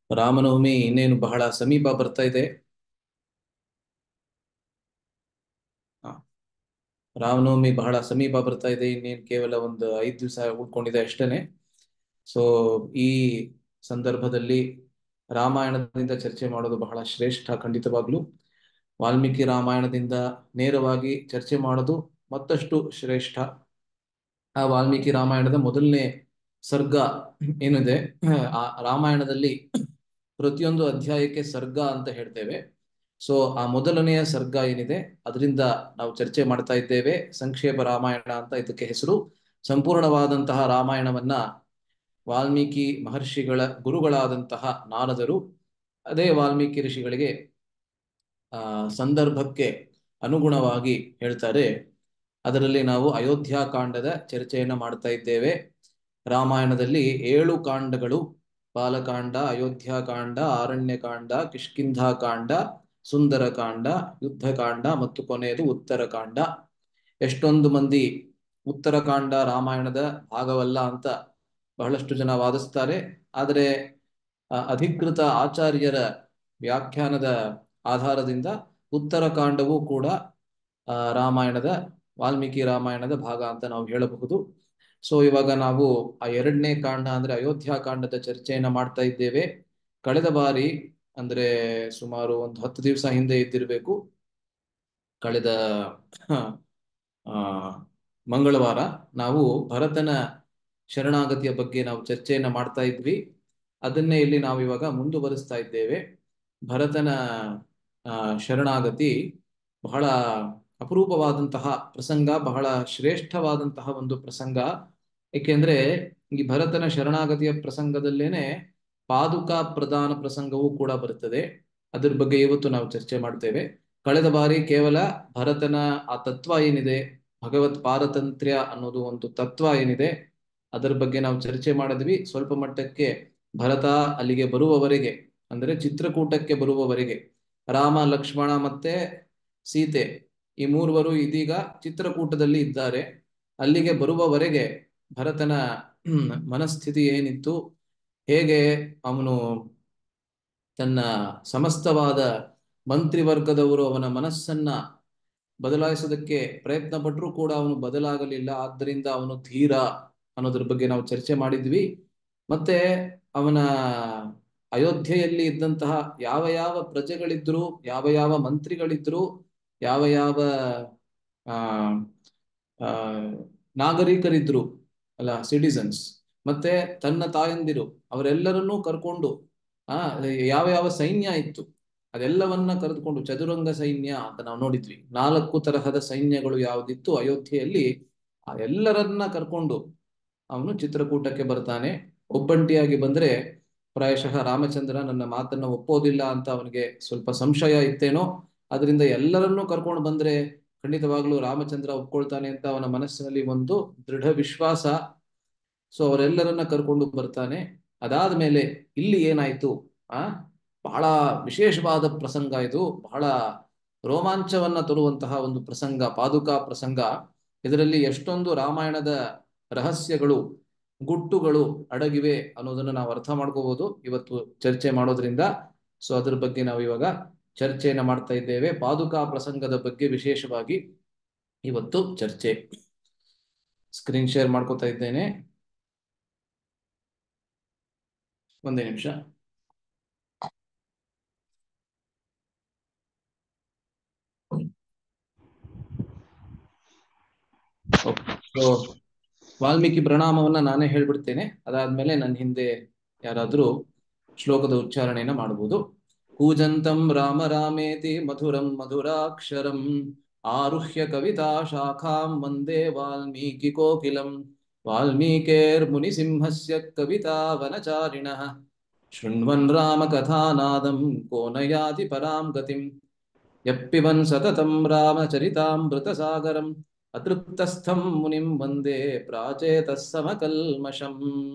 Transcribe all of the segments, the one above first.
ರಾಮನವಮಿ ಇನ್ನೇನು ಬಹಳ ಸಮೀಪ ಬರ್ತಾ ಇದೆ ಆ, ರಾಮನವಮಿ ಬಹಳ ಸಮೀಪ ಬರ್ತಾ ಇದೆ ಇನ್ನೇನು ಕೇವಲ ಒಂದು ಐದು ದಿವಸ ಉಳ್ಕೊಂಡಿದೆ ಅಷ್ಟೇನೆ ಸೊ ಈ ಸಂದರ್ಭದಲ್ಲಿ ರಾಮಾಯಣದಿಂದ ಚರ್ಚೆ ಮಾಡೋದು ಬಹಳ ಶ್ರೇಷ್ಠ ಖಂಡಿತವಾಗ್ಲು ವಾಲ್ಮೀಕಿ ರಾಮಾಯಣದಿಂದ ನೇರವಾಗಿ ಚರ್ಚೆ ಮಾಡೋದು ಮತ್ತಷ್ಟು ಶ್ರೇಷ್ಠ ಆ ವಾಲ್ಮೀಕಿ ರಾಮಾಯಣದ ಮೊದಲನೇ ಸರ್ಗ ಏನಿದೆ ಆ ರಾಮಾಯಣದಲ್ಲಿ ಪ್ರತಿಯೊಂದು ಅಧ್ಯಾಯಕ್ಕೆ ಸರ್ಗ ಅಂತ ಹೇಳ್ತೇವೆ ಸೊ ಆ ಮೊದಲನೆಯ ಸರ್ಗ ಏನಿದೆ ಅದರಿಂದ ನಾವು ಚರ್ಚೆ ಮಾಡ್ತಾ ಇದ್ದೇವೆ ಸಂಕ್ಷೇಪ ರಾಮಾಯಣ ಅಂತ ಇದಕ್ಕೆ ಹೆಸರು ಸಂಪೂರ್ಣವಾದಂತಹ ರಾಮಾಯಣವನ್ನ ವಾಲ್ಮೀಕಿ ಮಹರ್ಷಿಗಳ ಗುರುಗಳಾದಂತಹ ನಾರದರು ಅದೇ ವಾಲ್ಮೀಕಿ ಋಷಿಗಳಿಗೆ ಆ ಸಂದರ್ಭಕ್ಕೆ ಅನುಗುಣವಾಗಿ ಹೇಳ್ತಾರೆ ಅದರಲ್ಲಿ ನಾವು ಅಯೋಧ್ಯಾಕಾಂಡದ ಚರ್ಚೆಯನ್ನ ಮಾಡ್ತಾ ಇದ್ದೇವೆ ರಾಮಾಯಣದಲ್ಲಿ ಏಳು ಕಾಂಡಗಳು ಬಾಲಕಾಂಡ ಅಯೋಧ್ಯಾಕಾಂಡ ಆರಣ್ಯಕಾಂಡ ಕಿಷ್ಕಿಂಧಾಕಾಂಡ ಸುಂದರಕಾಂಡ ಯುದ್ಧಕಾಂಡ ಮತ್ತು ಕೊನೆಯದು ಉತ್ತರಕಾಂಡ ಎಷ್ಟೊಂದು ಮಂದಿ ಉತ್ತರಕಾಂಡ ರಾಮಾಯಣದ ಭಾಗವಲ್ಲ ಅಂತ ಬಹಳಷ್ಟು ಜನ ವಾದಿಸ್ತಾರೆ ಆದರೆ ಆ, ಅಧಿಕೃತ ಆಚಾರ್ಯರ ವ್ಯಾಖ್ಯಾನದ ಆಧಾರದಿಂದ ಉತ್ತರಕಾಂಡವೂ ಕೂಡ ಆ, ರಾಮಾಯಣದ ವಾಲ್ಮೀಕಿ ರಾಮಾಯಣದ ಭಾಗ ಅಂತ ನಾವು ಹೇಳಬಹುದು ಸೊ ಇವಾಗ ನಾವು ಆ ಎರಡನೇ ಕಾಂಡ ಅಂದ್ರೆ ಅಯೋಧ್ಯಾಕಾಂಡದ ಚರ್ಚೆಯನ್ನ ಮಾಡ್ತಾ ಇದ್ದೇವೆ ಕಳೆದ ಬಾರಿ ಅಂದ್ರೆ ಸುಮಾರು ಒಂದು ಹತ್ತು ದಿವಸ ಹಿಂದೆ ಇದ್ದಿರಬೇಕು ಕಳೆದ ಆ ಮಂಗಳವಾರ ನಾವು ಭರತನ ಶರಣಾಗತಿಯ ಬಗ್ಗೆ ನಾವು ಚರ್ಚೆಯನ್ನ ಮಾಡ್ತಾ ಇದ್ವಿ ಅದನ್ನೇ ಇಲ್ಲಿ ನಾವು ಇವಾಗ ಮುಂದುವರಿಸ್ತಾ ಇದ್ದೇವೆ ಭರತನ ಆ ಶರಣಾಗತಿ ಬಹಳ ಅಪರೂಪವಾದಂತಹ ಪ್ರಸಂಗ ಬಹಳ ಶ್ರೇಷ್ಠವಾದಂತಹ ಒಂದು ಪ್ರಸಂಗ ಏಕೆಂದ್ರೆ ಈ ಭರತನ ಶರಣಾಗತಿಯ ಪ್ರಸಂಗದಲ್ಲೇನೆ ಪಾದುಕಾ ಪ್ರಧಾನ ಪ್ರಸಂಗವೂ ಕೂಡ ಬರುತ್ತದೆ ಅದ್ರ ಬಗ್ಗೆ ಇವತ್ತು ನಾವು ಚರ್ಚೆ ಮಾಡ್ತೇವೆ ಕಳೆದ ಬಾರಿ ಕೇವಲ ಭರತನ ಆ ತತ್ವ ಏನಿದೆ ಭಗವತ್ ಪಾರತಂತ್ರ್ಯ ಅನ್ನೋದು ಒಂದು ತತ್ವ ಏನಿದೆ ಅದರ ಬಗ್ಗೆ ನಾವು ಚರ್ಚೆ ಮಾಡಿದ್ವಿ ಸ್ವಲ್ಪ ಮಟ್ಟಕ್ಕೆ ಭರತ ಅಲ್ಲಿಗೆ ಬರುವವರೆಗೆ ಅಂದ್ರೆ ಚಿತ್ರಕೂಟಕ್ಕೆ ಬರುವವರೆಗೆ ರಾಮ ಲಕ್ಷ್ಮಣ ಮತ್ತೆ ಸೀತೆ ಈ ಮೂರುವರು ಇದೀಗ ಚಿತ್ರಕೂಟದಲ್ಲಿ ಇದ್ದಾರೆ ಅಲ್ಲಿಗೆ ಬರುವವರೆಗೆ ಭರತನ ಹ್ಮ್, ಮನಸ್ಥಿತಿ ಏನಿತ್ತು ಹೇಗೆ ಅವನು ತನ್ನ ಸಮಸ್ತವಾದ ಮಂತ್ರಿವರ್ಗದವರು ಅವನ ಮನಸ್ಸನ್ನ ಬದಲಾಯಿಸೋದಕ್ಕೆ ಪ್ರಯತ್ನ ಪಟ್ಟರೂ ಕೂಡ ಅವನು ಬದಲಾಗಲಿಲ್ಲ ಆದ್ದರಿಂದ ಅವನು ಧೀರ ಅನ್ನೋದ್ರ ಬಗ್ಗೆ ನಾವು ಚರ್ಚೆ ಮಾಡಿದ್ವಿ ಮತ್ತೆ ಅವನ ಅಯೋಧ್ಯೆಯಲ್ಲಿ ಇದ್ದಂತಹ ಯಾವ ಯಾವ ಪ್ರಜೆಗಳಿದ್ರು ಯಾವ ಯಾವ ಮಂತ್ರಿಗಳಿದ್ರು ಯಾವ ಯಾವ ಆ ಆ, ನಾಗರಿಕರಿದ್ರು ಅಲ್ಲ ಸಿಟಿಸನ್ಸ್ ಮತ್ತೆ ತನ್ನ ತಾಯಂದಿರು ಅವರೆಲ್ಲರನ್ನೂ ಕರ್ಕೊಂಡು ಆ ಯಾವ ಯಾವ ಸೈನ್ಯ ಇತ್ತು ಅದೆಲ್ಲವನ್ನ ಕರೆದುಕೊಂಡು ಚದುರಂಗ ಸೈನ್ಯ ಅಂತ ನಾವು ನೋಡಿದ್ವಿ ನಾಲ್ಕು ತರಹದ ಸೈನ್ಯಗಳು ಯಾವುದಿತ್ತು ಅಯೋಧ್ಯೆಯಲ್ಲಿ ಆ ಎಲ್ಲರನ್ನ ಕರ್ಕೊಂಡು ಅವನು ಚಿತ್ರಕೂಟಕ್ಕೆ ಬರ್ತಾನೆ ಒಬ್ಬಂಟಿಯಾಗಿ ಬಂದ್ರೆ ಪ್ರಾಯಶಃ ರಾಮಚಂದ್ರ ನನ್ನ ಮಾತನ್ನ ಒಪ್ಪೋದಿಲ್ಲ ಅಂತ ಅವನಿಗೆ ಸ್ವಲ್ಪ ಸಂಶಯ ಇತ್ತೇನೋ ಅದರಿಂದ ಎಲ್ಲರನ್ನೂ ಕರ್ಕೊಂಡು ಬಂದ್ರೆ ಖಂಡಿತವಾಗ್ಲೂ ರಾಮಚಂದ್ರ ಒಪ್ಕೊಳ್ತಾನೆ ಅಂತ ಅವನ ಮನಸ್ಸಿನಲ್ಲಿ ಒಂದು ದೃಢ ವಿಶ್ವಾಸ ಸೊ ಅವರೆಲ್ಲರನ್ನ ಕರ್ಕೊಂಡು ಬರ್ತಾನೆ ಅದಾದ ಮೇಲೆ ಇಲ್ಲಿ ಏನಾಯ್ತು ಆ ಬಹಳ ವಿಶೇಷವಾದ ಪ್ರಸಂಗ ಇದು ಬಹಳ ರೋಮಾಂಚವನ್ನ ತರುವಂತಹ ಒಂದು ಪ್ರಸಂಗ ಪಾದುಕಾ ಪ್ರಸಂಗ ಇದರಲ್ಲಿ ಎಷ್ಟೊಂದು ರಾಮಾಯಣದ ರಹಸ್ಯಗಳು ಗುಟ್ಟುಗಳು ಅಡಗಿವೆ ಅನ್ನೋದನ್ನ ನಾವು ಅರ್ಥ ಮಾಡ್ಕೋಬಹುದು ಇವತ್ತು ಚರ್ಚೆ ಮಾಡೋದ್ರಿಂದ ಸೊ ಅದ್ರ ಬಗ್ಗೆ ನಾವು ಇವಾಗ ಚರ್ಚೆಯನ್ನ ಮಾಡ್ತಾ ಇದ್ದೇವೆ ಪಾದುಕಾ ಪ್ರಸಂಗದ ಬಗ್ಗೆ ವಿಶೇಷವಾಗಿ ಇವತ್ತು ಚರ್ಚೆ ಸ್ಕ್ರೀನ್ ಶೇರ್ ಮಾಡ್ಕೋತಾ ಇದ್ದೇನೆ ಒಂದೇ ನಿಮಿಷ ಸೊ ವಾಲ್ಮೀಕಿ ಪ್ರಣಾಮವನ್ನ ನಾನೇ ಹೇಳ್ಬಿಡ್ತೇನೆ ಅದಾದ್ಮೇಲೆ ನನ್ನ ಹಿಂದೆ ಯಾರಾದ್ರೂ ಶ್ಲೋಕದ ಉಚ್ಚಾರಣೆಯನ್ನ ಮಾಡಬಹುದು ಕೂಜಂತಂ ರಾಮ ರಾಮೇತಿ ಮಧುರಂ ಮಧುರಾಕ್ಷರಂ ಆರುಹ್ಯ ಕವಿತಾ ಶಾಖಾಂ ವಂದೇ ವಾಲ್ಮೀಕಿ ಕೋಕಿಲಂ ವಾಲ್ಮೀಕೇರ್ಮುನಿಸಿಂಹಸ್ಯ ಕವಿತಾ ವನಚಾರಿಣಃ ಶೃಣ್ವನ್ ರಾಮ ಕಥಾನಾದಂ ಕೋ ನ ಯಾತಿ ಪರಾಂ ಗತಿಂ ಯಪ್ಪಿಬನ್ ಸತತಂ ರಾಮಚರಿತಾಮೃತಸಾಗರಂ ಅತೃಪ್ತಸ್ಥಂ ಮುನಿಂ ವಂದೇ ಪ್ರಾಚೇತಃ ಸಮಕಲ್ಮಷಂ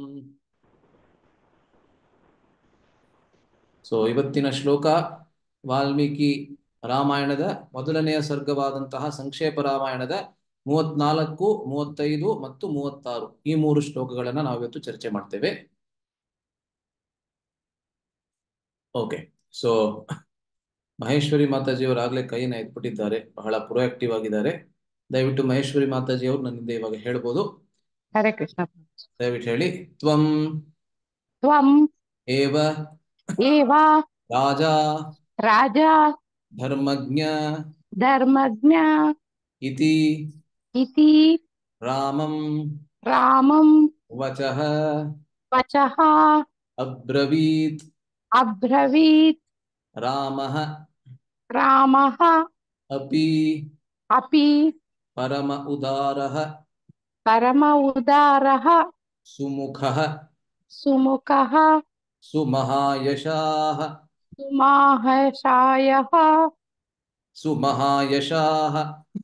ಸೊ ಇವತ್ತಿನ ಶ್ಲೋಕ ವಾಲ್ಮೀಕಿ ರಾಮಾಯಣದ ಮೊದಲನೆಯ ಸರ್ಗವಾದಂತಹ ಸಂಕ್ಷೇಪ ರಾಮಾಯಣದ ಮೂವತ್ನಾಲ್ಕು ಮೂವತ್ತೈದು ಮತ್ತು ಮೂವತ್ತಾರು ಈ ಮೂರು ಶ್ಲೋಕಗಳನ್ನ ನಾವು ಇವತ್ತು ಚರ್ಚೆ ಮಾಡ್ತೇವೆ ಓಕೆ ಸೊ ಮಹೇಶ್ವರಿ ಮಾತಾಜಿಯವರು ಆಗ್ಲೇ ಕೈನ ಎತ್ಬಿಟ್ಟಿದ್ದಾರೆ ಬಹಳ ಪ್ರೊಯಾಕ್ಟಿವ್ ಆಗಿದ್ದಾರೆ ದಯವಿಟ್ಟು ಮಹೇಶ್ವರಿ ಮಾತಾಜಿ ಅವರು ನನ್ನಿಂದ ಇವಾಗ ಹೇಳ್ಬೋದು ಹರೇ ಕೃಷ್ಣ ದಯವಿಟ್ಟು ಹೇಳಿ ತ್ವಂ ತ್ವಂ ಏವ ಏವ ರಾಜ ರಾಜ ಧರ್ಮಜ್ಞ ಧರ್ಮಜ್ಞ ಇತಿ ಇತಿ ರಾಮಂ ರಾಮಂ ವಚಃ ವಚಃ ಅಬ್ರವೀತ್ ಅಬ್ರವೀತ್ ರಾಮಃ ರಾಮಃ ಅಪಿ ಅಪಿ ಪರಮ ಉದಾರಃ ಪರಮ ಉದಾರಃ ಸುಮುಖಃ ಸುಮುಖಃ ಸುಮಹಾಯಶಾಃ ಸುಮಾಹಶಾಯಃ ಸುಮಹಾಯಶಾಃ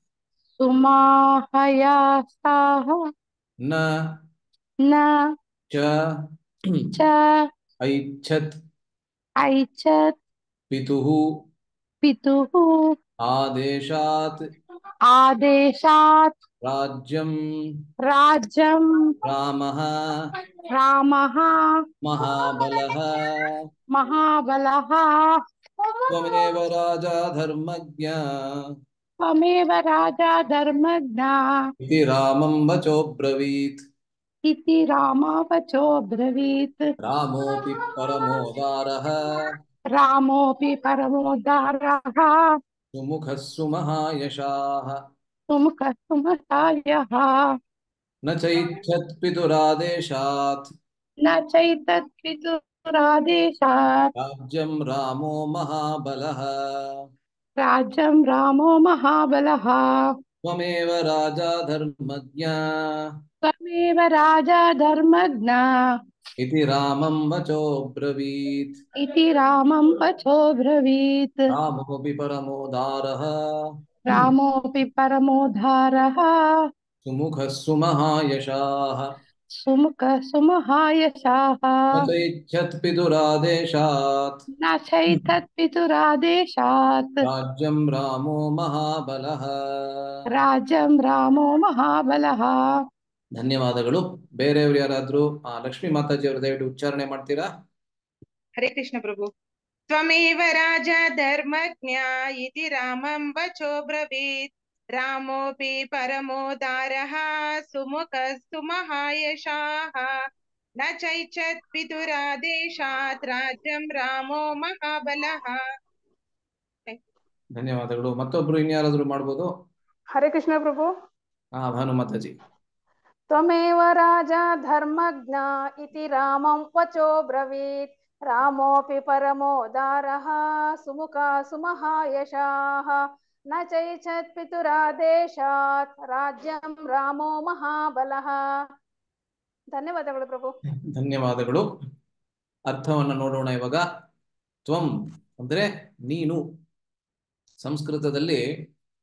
ಸುಮಾಹಯಾಸಾಹ ನ ನ ಚ ಚ ಐಚ್ಛತ್ ಐಚ್ಛತ್ ಪಿತುಃ ಪಿತುಃ ಆದೇಶಾತ್ ಆದೇಶಾತ್ ರಾಜ್ಯಂ ರಾಜ್ಯಂ ರಾಮಃ ರಾಮಃ ಮಹಾಬಲಃ ಮಹಾಬಲಃ ತ್ವಮೇವ ರಾಜ ಧರ್ಮಜ್ಞ ತ್ವಮೇವ ರಾಜ ಧರ್ಮಜ್ಞ इति रामं वचोब्रवीत् इति रामावचो ब्रवीत् रामोऽपि परमोदारः रामोऽपि परमोदारः सुमुखः सुमहायशाः सुमुखः सुमतायः न चैच्छत् पितुरादेशात् न चैतत्पितुरादेशात् राज्यं रामो महाबलः राज्यं रामो महाबलः त्वमेव राजा धर्मज्ञ त्वमेव राजा धर्मज्ञ इति रामं वचोब्रवीत् इति रामं वचो ब्रवीत् रामोऽपि परमोदारः रामोऽपि परमोद्धारः सुमुखः सुमहायशाः सुमुखः सुमहायशाः न चैच्छत् पितुरादेशात् न चैतत्पितुरादेशात् राज्यं रामो महाबलः ರಾಜ್ಯಂ ರಾಮೋ ಮಹಾಬಲಃ ಧನ್ಯವಾದಗಳು ಬೇರೆಯವರು ಯಾರಾದ್ರೂ ಆ, ಲಕ್ಷ್ಮೀ ಮಾತಾಜಿ ಅವರು ದಯವಿಟ್ಟು ಉಚ್ಚಾರಣೆ ಮಾಡ್ತೀರಾ ಹರೇ ಕೃಷ್ಣ ಪ್ರಭು ತ್ವಮೇವ ರಾಜ ಧರ್ಮಜ್ಞ ಇತಿ ರಾಮಂ ವಚೋ ಬ್ರವೀತ್ ರಾಮೋಪಿ ಪರಮೋದಾರಃ ಸುಮುಖ ಸುಮಹಾಯಶಾಃ ನ ಚೈಚ್ಛತ್ ಪಿತುರಾದೇಶಾತ್ ರಾಜ್ಯಂ ರಾಮೋ ಮಹಾಬಲಃ ಧನ್ಯವಾದಗಳು ಮತ್ತೊಬ್ರು ಇನ್ಯಾರಾದ್ರೂ ಮಾಡ್ಬೋದು ಹರೇ ಕೃಷ್ಣ ಪ್ರಭು ಹಾ ಭಾನು ಮಾತಾಜಿ ತ್ವಮೇವ ರಾಜ ಧರ್ಮಜ್ಞ ಇತಿ ರಾಮಂ ವಚೋ ಬ್ರವೀತ್ ರಾಮೋऽपि ಪರಮೋದಾರಃ ಸುಮುಖ ಸುಮಹಾಯಶಾಃ ನ ಚೈಚ್ಛತ್ ಪಿತುರಾದೇಶಾತ್ ರಾಜ್ಯಂ ರಾಮೋ ಮಹಾಬಲಃ ಧನ್ಯವಾದಗಳು ಪ್ರಭು ಧನ್ಯವಾದಗಳು ಅರ್ಥವನ್ನ ನೋಡೋಣ ಇವಾಗ ತ್ವಂ ಅಂದ್ರೆ ನೀನು ಸಂಸ್ಕೃತದಲ್ಲಿ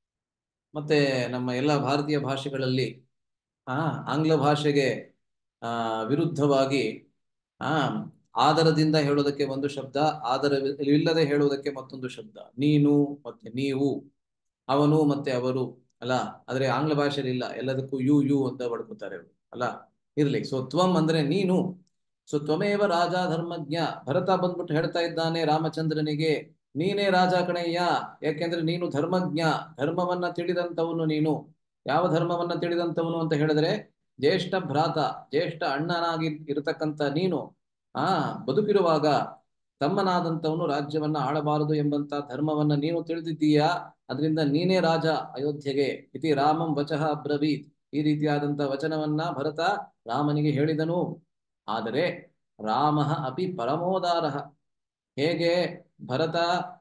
ಮತ್ತೆ ನಮ್ಮ ಎಲ್ಲ ಭಾರತೀಯ ಭಾಷೆಗಳಲ್ಲಿ ಆ ಆಂಗ್ಲ ಭಾಷೆಗೆ ಆ ವಿರುದ್ಧವಾಗಿ ಆ ಆದರದಿಂದ ಹೇಳೋದಕ್ಕೆ ಒಂದು ಶಬ್ದ ಆದರವಿಲ್ಲದೆ ಹೇಳುವುದಕ್ಕೆ ಮತ್ತೊಂದು ಶಬ್ದ ನೀನು ಮತ್ತೆ ನೀವು ಅವನು ಮತ್ತೆ ಅವರು ಅಲ್ಲ ಆದ್ರೆ ಆಂಗ್ಲ ಭಾಷೆಯಲ್ಲಿ ಇಲ್ಲ ಎಲ್ಲದಕ್ಕೂ ಯು ಯು ಅಂತ ಬಡ್ಕೋತಾರೆ ಅವ್ರು ಅಲ್ಲ ಇರ್ಲಿ ಸೊ ತ್ವಂ ಅಂದ್ರೆ ನೀನು ಸೊ ತ್ವಮೇವ ರಾಜ ಧರ್ಮಜ್ಞ ಭರತ ಬಂದ್ಬಿಟ್ಟು ಹೇಳ್ತಾ ಇದ್ದಾನೆ ರಾಮಚಂದ್ರನಿಗೆ ನೀನೇ ರಾಜ ಕಣಯ್ಯ ಯಾಕೆಂದ್ರೆ ನೀನು ಧರ್ಮಜ್ಞ ಧರ್ಮವನ್ನ ತಿಳಿದಂತವನು ನೀನು ಯಾವ ಧರ್ಮವನ್ನ ತಿಳಿದಂತವನು ಅಂತ ಹೇಳಿದ್ರೆ ಜ್ಯೇಷ್ಠ ಭ್ರಾತ ಜ್ಯೇಷ್ಠ ಅಣ್ಣನಾಗಿ ಇರತಕ್ಕಂತ ನೀನು ಆ ಬದುಕಿರುವಾಗ ತಮ್ಮನಾದಂತವನು ರಾಜ್ಯವನ್ನ ಆಳಬಾರದು ಎಂಬಂತ ಧರ್ಮವನ್ನ ನೀನು ತಿಳಿದಿದ್ದೀಯಾ ಅದರಿಂದ ನೀನೇ ರಾಜ ಅಯೋಧ್ಯೆಗೆ ಇತಿ ರಾಮಂ ವಚಃ ಬ್ರವೀತ್ ಈ ರೀತಿಯಾದಂತ ವಚನವನ್ನ ಭರತ ರಾಮನಿಗೆ ಹೇಳಿದನು ಆದರೆ ರಾಮ ಅಪಿ ಪರಮೋದಾರ ಹೇಗೆ ಭರತ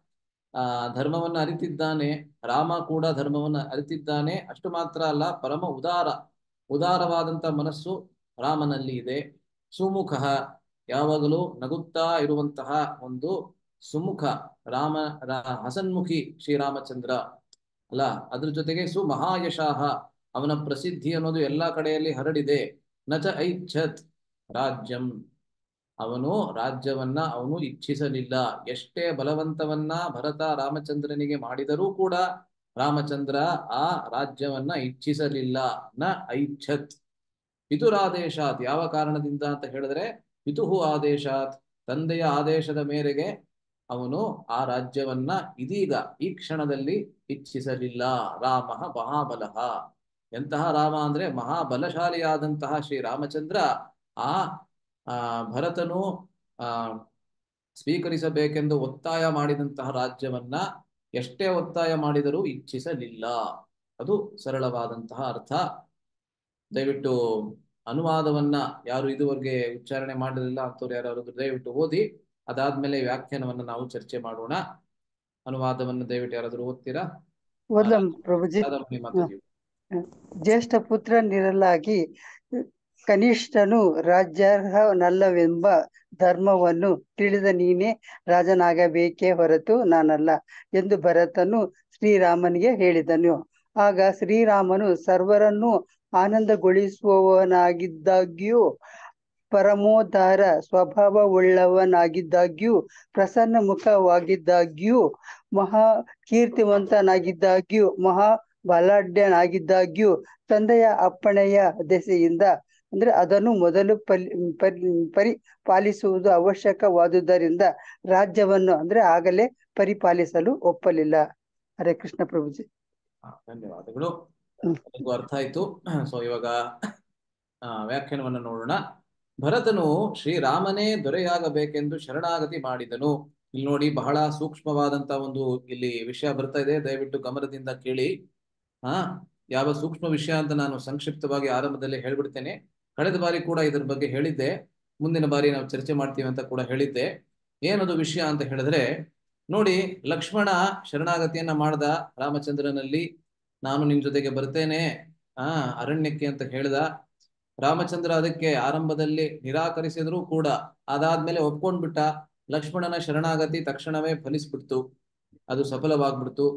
ಆ ಧರ್ಮವನ್ನ ಅರಿತಿದ್ದಾನೆ ರಾಮ ಕೂಡ ಧರ್ಮವನ್ನ ಅರಿತಿದ್ದಾನೆ ಅಷ್ಟು ಮಾತ್ರ ಅಲ್ಲ ಪರಮ ಉದಾರ ಉದಾರವಾದಂತ ಮನಸ್ಸು ರಾಮನಲ್ಲಿ ಇದೆ ಸುಮುಖ ಯಾವಾಗಲೂ ನಗುತ್ತಾ ಇರುವಂತಹ ಒಂದು ಸುಮುಖ ರಾಮ ರಾ- ಹಸನ್ಮುಖಿ ಶ್ರೀರಾಮಚಂದ್ರ ಅಲ್ಲ ಅದ್ರ ಜೊತೆಗೆ ಸುಮಹಾಯಶಾಹ ಅವನ ಪ್ರಸಿದ್ಧಿ ಅನ್ನೋದು ಎಲ್ಲಾ ಕಡೆಯಲ್ಲಿ ಹರಡಿದೆ ನಚ ಐಚ್ಛತ್ ರಾಜ್ಯಂ ಅವನು ರಾಜ್ಯವನ್ನ ಅವನು ಇಚ್ಛಿಸಲಿಲ್ಲ ಎಷ್ಟೇ ಬಲವಂತವನ್ನ ಭರತ ರಾಮಚಂದ್ರನಿಗೆ ಮಾಡಿದರೂ ಕೂಡ ರಾಮಚಂದ್ರ ಆ ರಾಜ್ಯವನ್ನ ಇಚ್ಛಿಸಲಿಲ್ಲ ನ ಐಚ್ಛತ್ ಪಿತುರಾದೇಶಾತ್ ಯಾವ ಕಾರಣದಿಂದ ಅಂತ ಹೇಳಿದ್ರೆ ಪಿತುಹು ಆದೇಶಾತ್ ತಂದೆಯ ಆದೇಶದ ಮೇರೆಗೆ ಅವನು ಆ ರಾಜ್ಯವನ್ನ ಇದೀಗ ಈ ಕ್ಷಣದಲ್ಲಿ ಇಚ್ಛಿಸಲಿಲ್ಲ ರಾಮ ಮಹಾಬಲಃ ಎಂತಹ ರಾಮ ಅಂದ್ರೆ ಮಹಾಬಲಶಾಲಿಯಾದಂತಹ ಶ್ರೀ ರಾಮಚಂದ್ರ ಆ ಆ ಭರತನು ಆ ಸ್ವೀಕರಿಸಬೇಕೆಂದು ಒತ್ತಾಯ ಮಾಡಿದಂತಹ ರಾಜ್ಯವನ್ನ ಎಷ್ಟೇ ಒತ್ತಾಯ ಮಾಡಿದರೂ ಇಚ್ಛಿಸಲಿಲ್ಲ ಅದು ಸರಳವಾದಂತಹ ಅರ್ಥ ದಯವಿಟ್ಟು ಅನುವಾದವನ್ನ ಯಾರು ಇದುವರೆಗೆ ಉಚ್ಚಾರಣೆ ಮಾಡಿರಲಿಲ್ಲ ಅಂತವ್ರು ಯಾರಾದ್ರು ದಯವಿಟ್ಟು ಓದಿ ಅದಾದ್ಮೇಲೆ ವ್ಯಾಖ್ಯಾನವನ್ನ ನಾವು ಚರ್ಚೆ ಮಾಡೋಣ ಅನುವಾದವನ್ನು ದಯವಿಟ್ಟು ಯಾರಾದ್ರೂ ಓದ್ತೀರಾ ಓದ್ಲಂ ಪ್ರಭುಜಿ ರಾಧಾಮಣಿ ಮಾತಾಡಿ ಜ್ಯೇಷ್ಠ ಪುತ್ರನಿರಲಾಗಿ ಕನಿಷ್ಠನು ರಾಜ್ಯಾರ್ಹನಲ್ಲವೆಂಬ ಧರ್ಮವನ್ನು ತಿಳಿದ ನೀನೇ ರಾಜನಾಗಬೇಕೇ ಹೊರತು ನಾನಲ್ಲ ಎಂದು ಭರತನು ಶ್ರೀರಾಮನಿಗೆ ಹೇಳಿದನು ಆಗ ಶ್ರೀರಾಮನು ಸರ್ವರನ್ನು ಆನಂದಗೊಳಿಸುವವನಾಗಿದ್ದಾಗ್ಯೂ ಪರಮೋದ್ಧಾರ ಸ್ವಭಾವವುಳ್ಳವನಾಗಿದ್ದಾಗ್ಯೂ ಪ್ರಸನ್ನ ಮುಖವಾಗಿದ್ದಾಗ್ಯೂ ಮಹಾ ಕೀರ್ತಿವಂತನಾಗಿದ್ದಾಗ್ಯೂ ಮಹಾ ಬಲಾಢ್ಯನಾಗಿದ್ದಾಗ್ಯೂ ತಂದೆಯ ಅಪ್ಪಣೆಯ ದೆಸೆಯಿಂದ ಅಂದ್ರೆ ಅದನ್ನು ಮೊದಲು ಪಲಿ ಪರಿ ಪರಿಪಾಲಿಸುವುದು ಅವಶ್ಯಕವಾದುದರಿಂದ ರಾಜ್ಯವನ್ನು ಅಂದ್ರೆ ಆಗಲೇ ಪರಿಪಾಲಿಸಲು ಒಪ್ಪಲಿಲ್ಲ ಹರೇ ಕೃಷ್ಣ ಪ್ರಭುಜಿ ಹಾ, ಧನ್ಯವಾದಗಳು ಹ್ಮ್. ನನಗೂ ಅರ್ಥ ಆಯ್ತು ಸೊ ಇವಾಗ ಆ, ವ್ಯಾಖ್ಯಾನವನ್ನು ನೋಡೋಣ ಭರತನು ಶ್ರೀರಾಮನೇ ದೊರೆಯಾಗಬೇಕೆಂದು ಶರಣಾಗತಿ ಮಾಡಿದನು ಇಲ್ಲಿ ನೋಡಿ ಬಹಳ ಸೂಕ್ಷ್ಮವಾದಂತ ಒಂದು ಇಲ್ಲಿ ವಿಷಯ ಬರ್ತಾ ಇದೆ ದಯವಿಟ್ಟು ಗಮನದಿಂದ ಕೇಳಿ ಹಾ ಯಾವ ಸೂಕ್ಷ್ಮ ವಿಷಯ ಅಂತ ನಾನು ಸಂಕ್ಷಿಪ್ತವಾಗಿ ಆರಂಭದಲ್ಲಿ ಹೇಳ್ಬಿಡ್ತೇನೆ ಕಳೆದ ಬಾರಿ ಕೂಡ ಇದ್ರ ಬಗ್ಗೆ ಹೇಳಿದ್ದೆ ಮುಂದಿನ ಬಾರಿ ನಾವು ಚರ್ಚೆ ಮಾಡ್ತೀವಿ ಅಂತ ಕೂಡ ಹೇಳಿದ್ದೆ ಏನದು ವಿಷಯ ಅಂತ ಹೇಳಿದ್ರೆ ನೋಡಿ ಲಕ್ಷ್ಮಣ ಶರಣಾಗತಿಯನ್ನ ಮಾಡ್ದ ರಾಮಚಂದ್ರನಲ್ಲಿ ನಾನು ನಿನ್ ಜೊತೆಗೆ ಬರ್ತೇನೆ ಆ ಅರಣ್ಯಕ್ಕೆ ಅಂತ ಹೇಳ್ದ ರಾಮಚಂದ್ರ ಅದಕ್ಕೆ ಆರಂಭದಲ್ಲಿ ನಿರಾಕರಿಸಿದ್ರು ಕೂಡ ಅದಾದ್ಮೇಲೆ ಒಪ್ಕೊಂಡ್ಬಿಟ್ಟ ಲಕ್ಷ್ಮಣನ ಶರಣಾಗತಿ ತಕ್ಷಣವೇ ಫಲಿಸ್ಬಿಡ್ತು ಅದು ಸಫಲವಾಗ್ಬಿಡ್ತು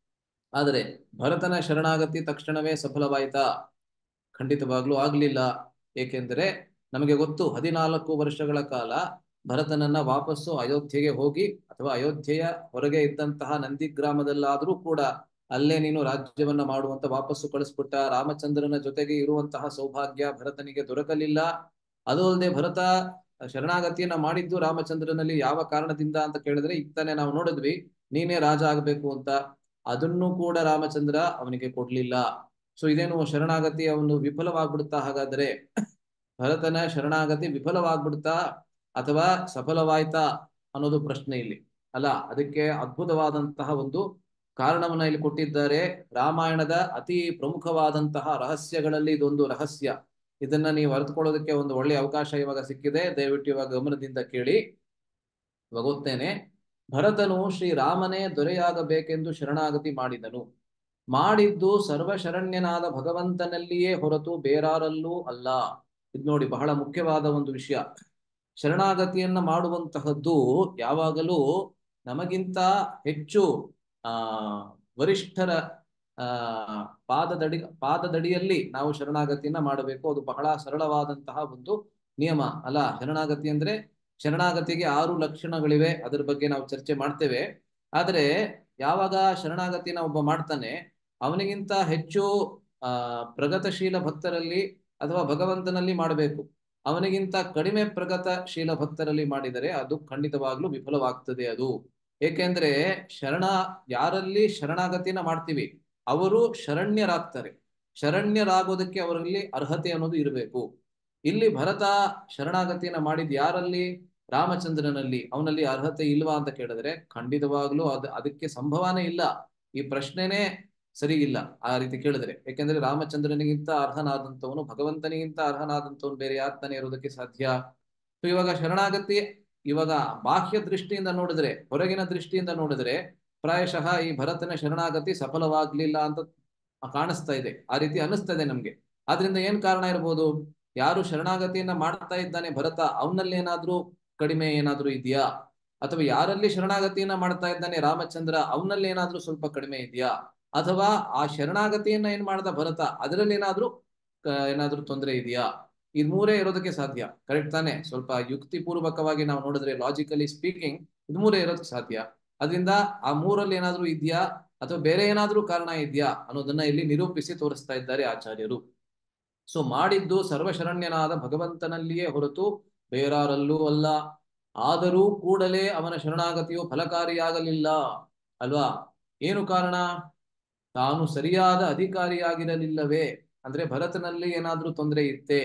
ಆದರೆ ಭರತನ ಶರಣಾಗತಿ ತಕ್ಷಣವೇ ಸಫಲವಾಯ್ತಾ ಖಂಡಿತವಾಗ್ಲೂ ಆಗ್ಲಿಲ್ಲ ಏಕೆಂದರೆ ನಮಗೆ ಗೊತ್ತು ಹದಿನಾಲ್ಕು ವರ್ಷಗಳ ಕಾಲ ಭರತನನ್ನ ವಾಪಸ್ಸು ಅಯೋಧ್ಯೆಗೆ ಹೋಗಿ ಅಥವಾ ಅಯೋಧ್ಯೆಯ ಹೊರಗೆ ಇದ್ದಂತಹ ನಂದಿ ಗ್ರಾಮದಲ್ಲಾದ್ರೂ ಕೂಡ ಅಲ್ಲೇ ನೀನು ರಾಜ್ಯವನ್ನ ಮಾಡುವಂತ ವಾಪಸ್ಸು ಕಳಿಸ್ಬಿಟ್ಟ ರಾಮಚಂದ್ರನ ಜೊತೆಗೆ ಇರುವಂತಹ ಸೌಭಾಗ್ಯ ಭರತನಿಗೆ ದೊರಕಲಿಲ್ಲ ಅದು ಅಲ್ಲದೆ ಭರತ ಶರಣಾಗತಿಯನ್ನ ಮಾಡಿದ್ದು ರಾಮಚಂದ್ರನಲ್ಲಿ ಯಾವ ಕಾರಣದಿಂದ ಅಂತ ಕೇಳಿದ್ರೆ ಇತ್ತಾನೆ ನಾವು ನೋಡಿದ್ವಿ ನೀನೇ ರಾಜ ಆಗ್ಬೇಕು ಅಂತ ಅದನ್ನು ಕೂಡ ರಾಮಚಂದ್ರ ಅವನಿಗೆ ಕೊಡ್ಲಿಲ್ಲ ಸೊ ಇದೇನು ಶರಣಾಗತಿ ಅವನು ವಿಫಲವಾಗ್ಬಿಡುತ್ತಾ ಹಾಗಾದ್ರೆ ಭರತನ ಶರಣಾಗತಿ ವಿಫಲವಾಗ್ಬಿಡುತ್ತಾ ಅಥವಾ ಸಫಲವಾಯ್ತಾ ಅನ್ನೋದು ಪ್ರಶ್ನೆ ಇಲ್ಲಿ ಅಲ್ಲ ಅದಕ್ಕೆ ಅದ್ಭುತವಾದಂತಹ ಒಂದು ಕಾರಣವನ್ನ ಇಲ್ಲಿ ಕೊಟ್ಟಿದ್ದಾರೆ ರಾಮಾಯಣದ ಅತಿ ಪ್ರಮುಖವಾದಂತಹ ರಹಸ್ಯಗಳಲ್ಲಿ ಇದೊಂದು ರಹಸ್ಯ ಇದನ್ನ ನೀವು ಅರ್ಥಕೊಳ್ಳೋದಕ್ಕೆ ಒಂದು ಒಳ್ಳೆಯ ಅವಕಾಶ ಇವಾಗ ಸಿಕ್ಕಿದೆ ದಯವಿಟ್ಟು ಇವಾಗ ಗಮನದಿಂದ ಕೇಳಿ ಇವಾಗ ಓದ್ತೇನೆ ಭರತನು ಶ್ರೀರಾಮನೇ ದೊರೆಯಾಗಬೇಕೆಂದು ಶರಣಾಗತಿ ಮಾಡಿದನು ಮಾಡಿದ್ದು ಸರ್ವಶರಣ್ಯನಾದ ಭಗವಂತನಲ್ಲಿಯೇ ಹೊರತು ಬೇರಾರಲ್ಲೂ ಅಲ್ಲ ಇದು ನೋಡಿ ಬಹಳ ಮುಖ್ಯವಾದ ಒಂದು ವಿಷಯ ಶರಣಾಗತಿಯನ್ನ ಮಾಡುವಂತಹದ್ದು ಯಾವಾಗಲೂ ನಮಗಿಂತ ಹೆಚ್ಚು ಆ ವರಿಷ್ಠರ ಆ ಪಾದದಡಿ ಪಾದದಡಿಯಲ್ಲಿ ನಾವು ಶರಣಾಗತಿಯನ್ನ ಮಾಡಬೇಕು ಅದು ಬಹಳ ಸರಳವಾದಂತಹ ಒಂದು ನಿಯಮ ಅಲ್ಲ ಶರಣಾಗತಿ ಅಂದ್ರೆ ಶರಣಾಗತಿಗೆ ಆರು ಲಕ್ಷಣಗಳಿವೆ ಅದರ ಬಗ್ಗೆ ನಾವು ಚರ್ಚೆ ಮಾಡ್ತೇವೆ ಆದರೆ ಯಾವಾಗ ಶರಣಾಗತಿನ ಒಬ್ಬ ಮಾಡ್ತಾನೆ ಅವನಿಗಿಂತ ಹೆಚ್ಚು ಆ ಪ್ರಗತಶೀಲ ಭಕ್ತರಲ್ಲಿ ಅಥವಾ ಭಗವಂತನಲ್ಲಿ ಮಾಡಬೇಕು ಅವನಿಗಿಂತ ಕಡಿಮೆ ಪ್ರಗತಶೀಲ ಭಕ್ತರಲ್ಲಿ ಮಾಡಿದರೆ ಅದು ಖಂಡಿತವಾಗ್ಲೂ ವಿಫಲವಾಗ್ತದೆ ಅದು ಏಕೆಂದ್ರೆ ಶರಣ ಯಾರಲ್ಲಿ ಶರಣಾಗತಿನ ಮಾಡ್ತೀವಿ ಅವರು ಶರಣ್ಯರಾಗ್ತಾರೆ ಶರಣ್ಯರಾಗೋದಕ್ಕೆ ಅವರಲ್ಲಿ ಅರ್ಹತೆ ಅನ್ನೋದು ಇರಬೇಕು ಇಲ್ಲಿ ಭರತ ಶರಣಾಗತಿಯನ್ನ ಮಾಡಿದ್ ಯಾರಲ್ಲಿ ರಾಮಚಂದ್ರನಲ್ಲಿ ಅವನಲ್ಲಿ ಅರ್ಹತೆ ಇಲ್ವಾ ಅಂತ ಕೇಳಿದ್ರೆ ಖಂಡಿತವಾಗ್ಲೂ ಅದ್ ಅದಕ್ಕೆ ಸಂಭವನೇ ಇಲ್ಲ ಈ ಪ್ರಶ್ನೆನೇ ಸರಿ ಇಲ್ಲ ಆ ರೀತಿ ಕೇಳಿದ್ರೆ ಯಾಕೆಂದ್ರೆ ರಾಮಚಂದ್ರನಿಗಿಂತ ಅರ್ಹನಾದಂತವನು ಭಗವಂತನಿಗಿಂತ ಅರ್ಹನಾದಂತವನು ಬೇರೆ ಯಾತನೇ ಇರೋದಕ್ಕೆ ಸಾಧ್ಯ ಸೊ ಇವಾಗ ಶರಣಾಗತಿ ಇವಾಗ ಬಾಹ್ಯ ದೃಷ್ಟಿಯಿಂದ ನೋಡಿದ್ರೆ ಹೊರಗಿನ ದೃಷ್ಟಿಯಿಂದ ನೋಡಿದ್ರೆ ಪ್ರಾಯಶಃ ಈ ಭರತನ ಶರಣಾಗತಿ ಸಫಲವಾಗ್ಲಿಲ್ಲ ಅಂತ ಕಾಣಿಸ್ತಾ ಇದೆ ಆ ರೀತಿ ಅನಿಸ್ತಾ ಇದೆ ನಮ್ಗೆ ಆದ್ರಿಂದ ಏನ್ ಕಾರಣ ಇರ್ಬೋದು ಯಾರು ಶರಣಾಗತಿಯನ್ನ ಮಾಡ್ತಾ ಇದ್ದಾನೆ ಭರತ ಅವನಲ್ಲಿ ಏನಾದ್ರೂ ಕಡಿಮೆ ಏನಾದ್ರೂ ಇದೆಯಾ ಅಥವಾ ಯಾರಲ್ಲಿ ಶರಣಾಗತಿಯನ್ನ ಮಾಡ್ತಾ ಇದ್ದಾನೆ ರಾಮಚಂದ್ರ ಅವನಲ್ಲಿ ಏನಾದ್ರೂ ಸ್ವಲ್ಪ ಕಡಿಮೆ ಇದೆಯಾ ಅಥವಾ ಆ ಶರಣಾಗತಿಯನ್ನ ಏನ್ ಮಾಡ್ದ ಭರತ ಅದರಲ್ಲಿ ಏನಾದ್ರೂ ಏನಾದ್ರೂ ತೊಂದರೆ ಇದೆಯಾ ಇದು ಮೂರೇ ಇರೋದಕ್ಕೆ ಸಾಧ್ಯ ಕರೆಕ್ಟ್ ತಾನೆ ಸ್ವಲ್ಪ ಯುಕ್ತಿಪೂರ್ವಕವಾಗಿ ನಾವು ನೋಡಿದ್ರೆ ಲಾಜಿಕಲಿ ಸ್ಪೀಕಿಂಗ್ ಇದು ಮೂರೇ ಇರೋದಕ್ಕೆ ಸಾಧ್ಯ ಅದರಿಂದ ಆ ಮೂರಲ್ಲಿ ಏನಾದ್ರೂ ಇದೆಯಾ ಅಥವಾ ಬೇರೆ ಏನಾದ್ರೂ ಕಾರಣ ಇದೆಯಾ ಅನ್ನೋದನ್ನ ಇಲ್ಲಿ ನಿರೂಪಿಸಿ ತೋರಿಸ್ತಾ ಇದ್ದಾರೆ ಆಚಾರ್ಯರು ಸೊ ಮಾಡಿದ್ದು ಸರ್ವಶರಣ್ಯನಾದ ಭಗವಂತನಲ್ಲಿಯೇ ಹೊರತು ಬೇರಾರಲ್ಲೂ ಅಲ್ಲ ಆದರೂ ಕೂಡಲೇ ಅವನ ಶರಣಾಗತಿಯು ಫಲಕಾರಿಯಾಗಲಿಲ್ಲ ಅಲ್ವಾ ಏನು ಕಾರಣ ತಾನು ಸರಿಯಾದ ಅಧಿಕಾರಿಯಾಗಿರಲಿಲ್ಲವೇ ಅಂದ್ರೆ ಭರತನಲ್ಲಿ ಏನಾದ್ರೂ ತೊಂದರೆ ಇತ್ತೇ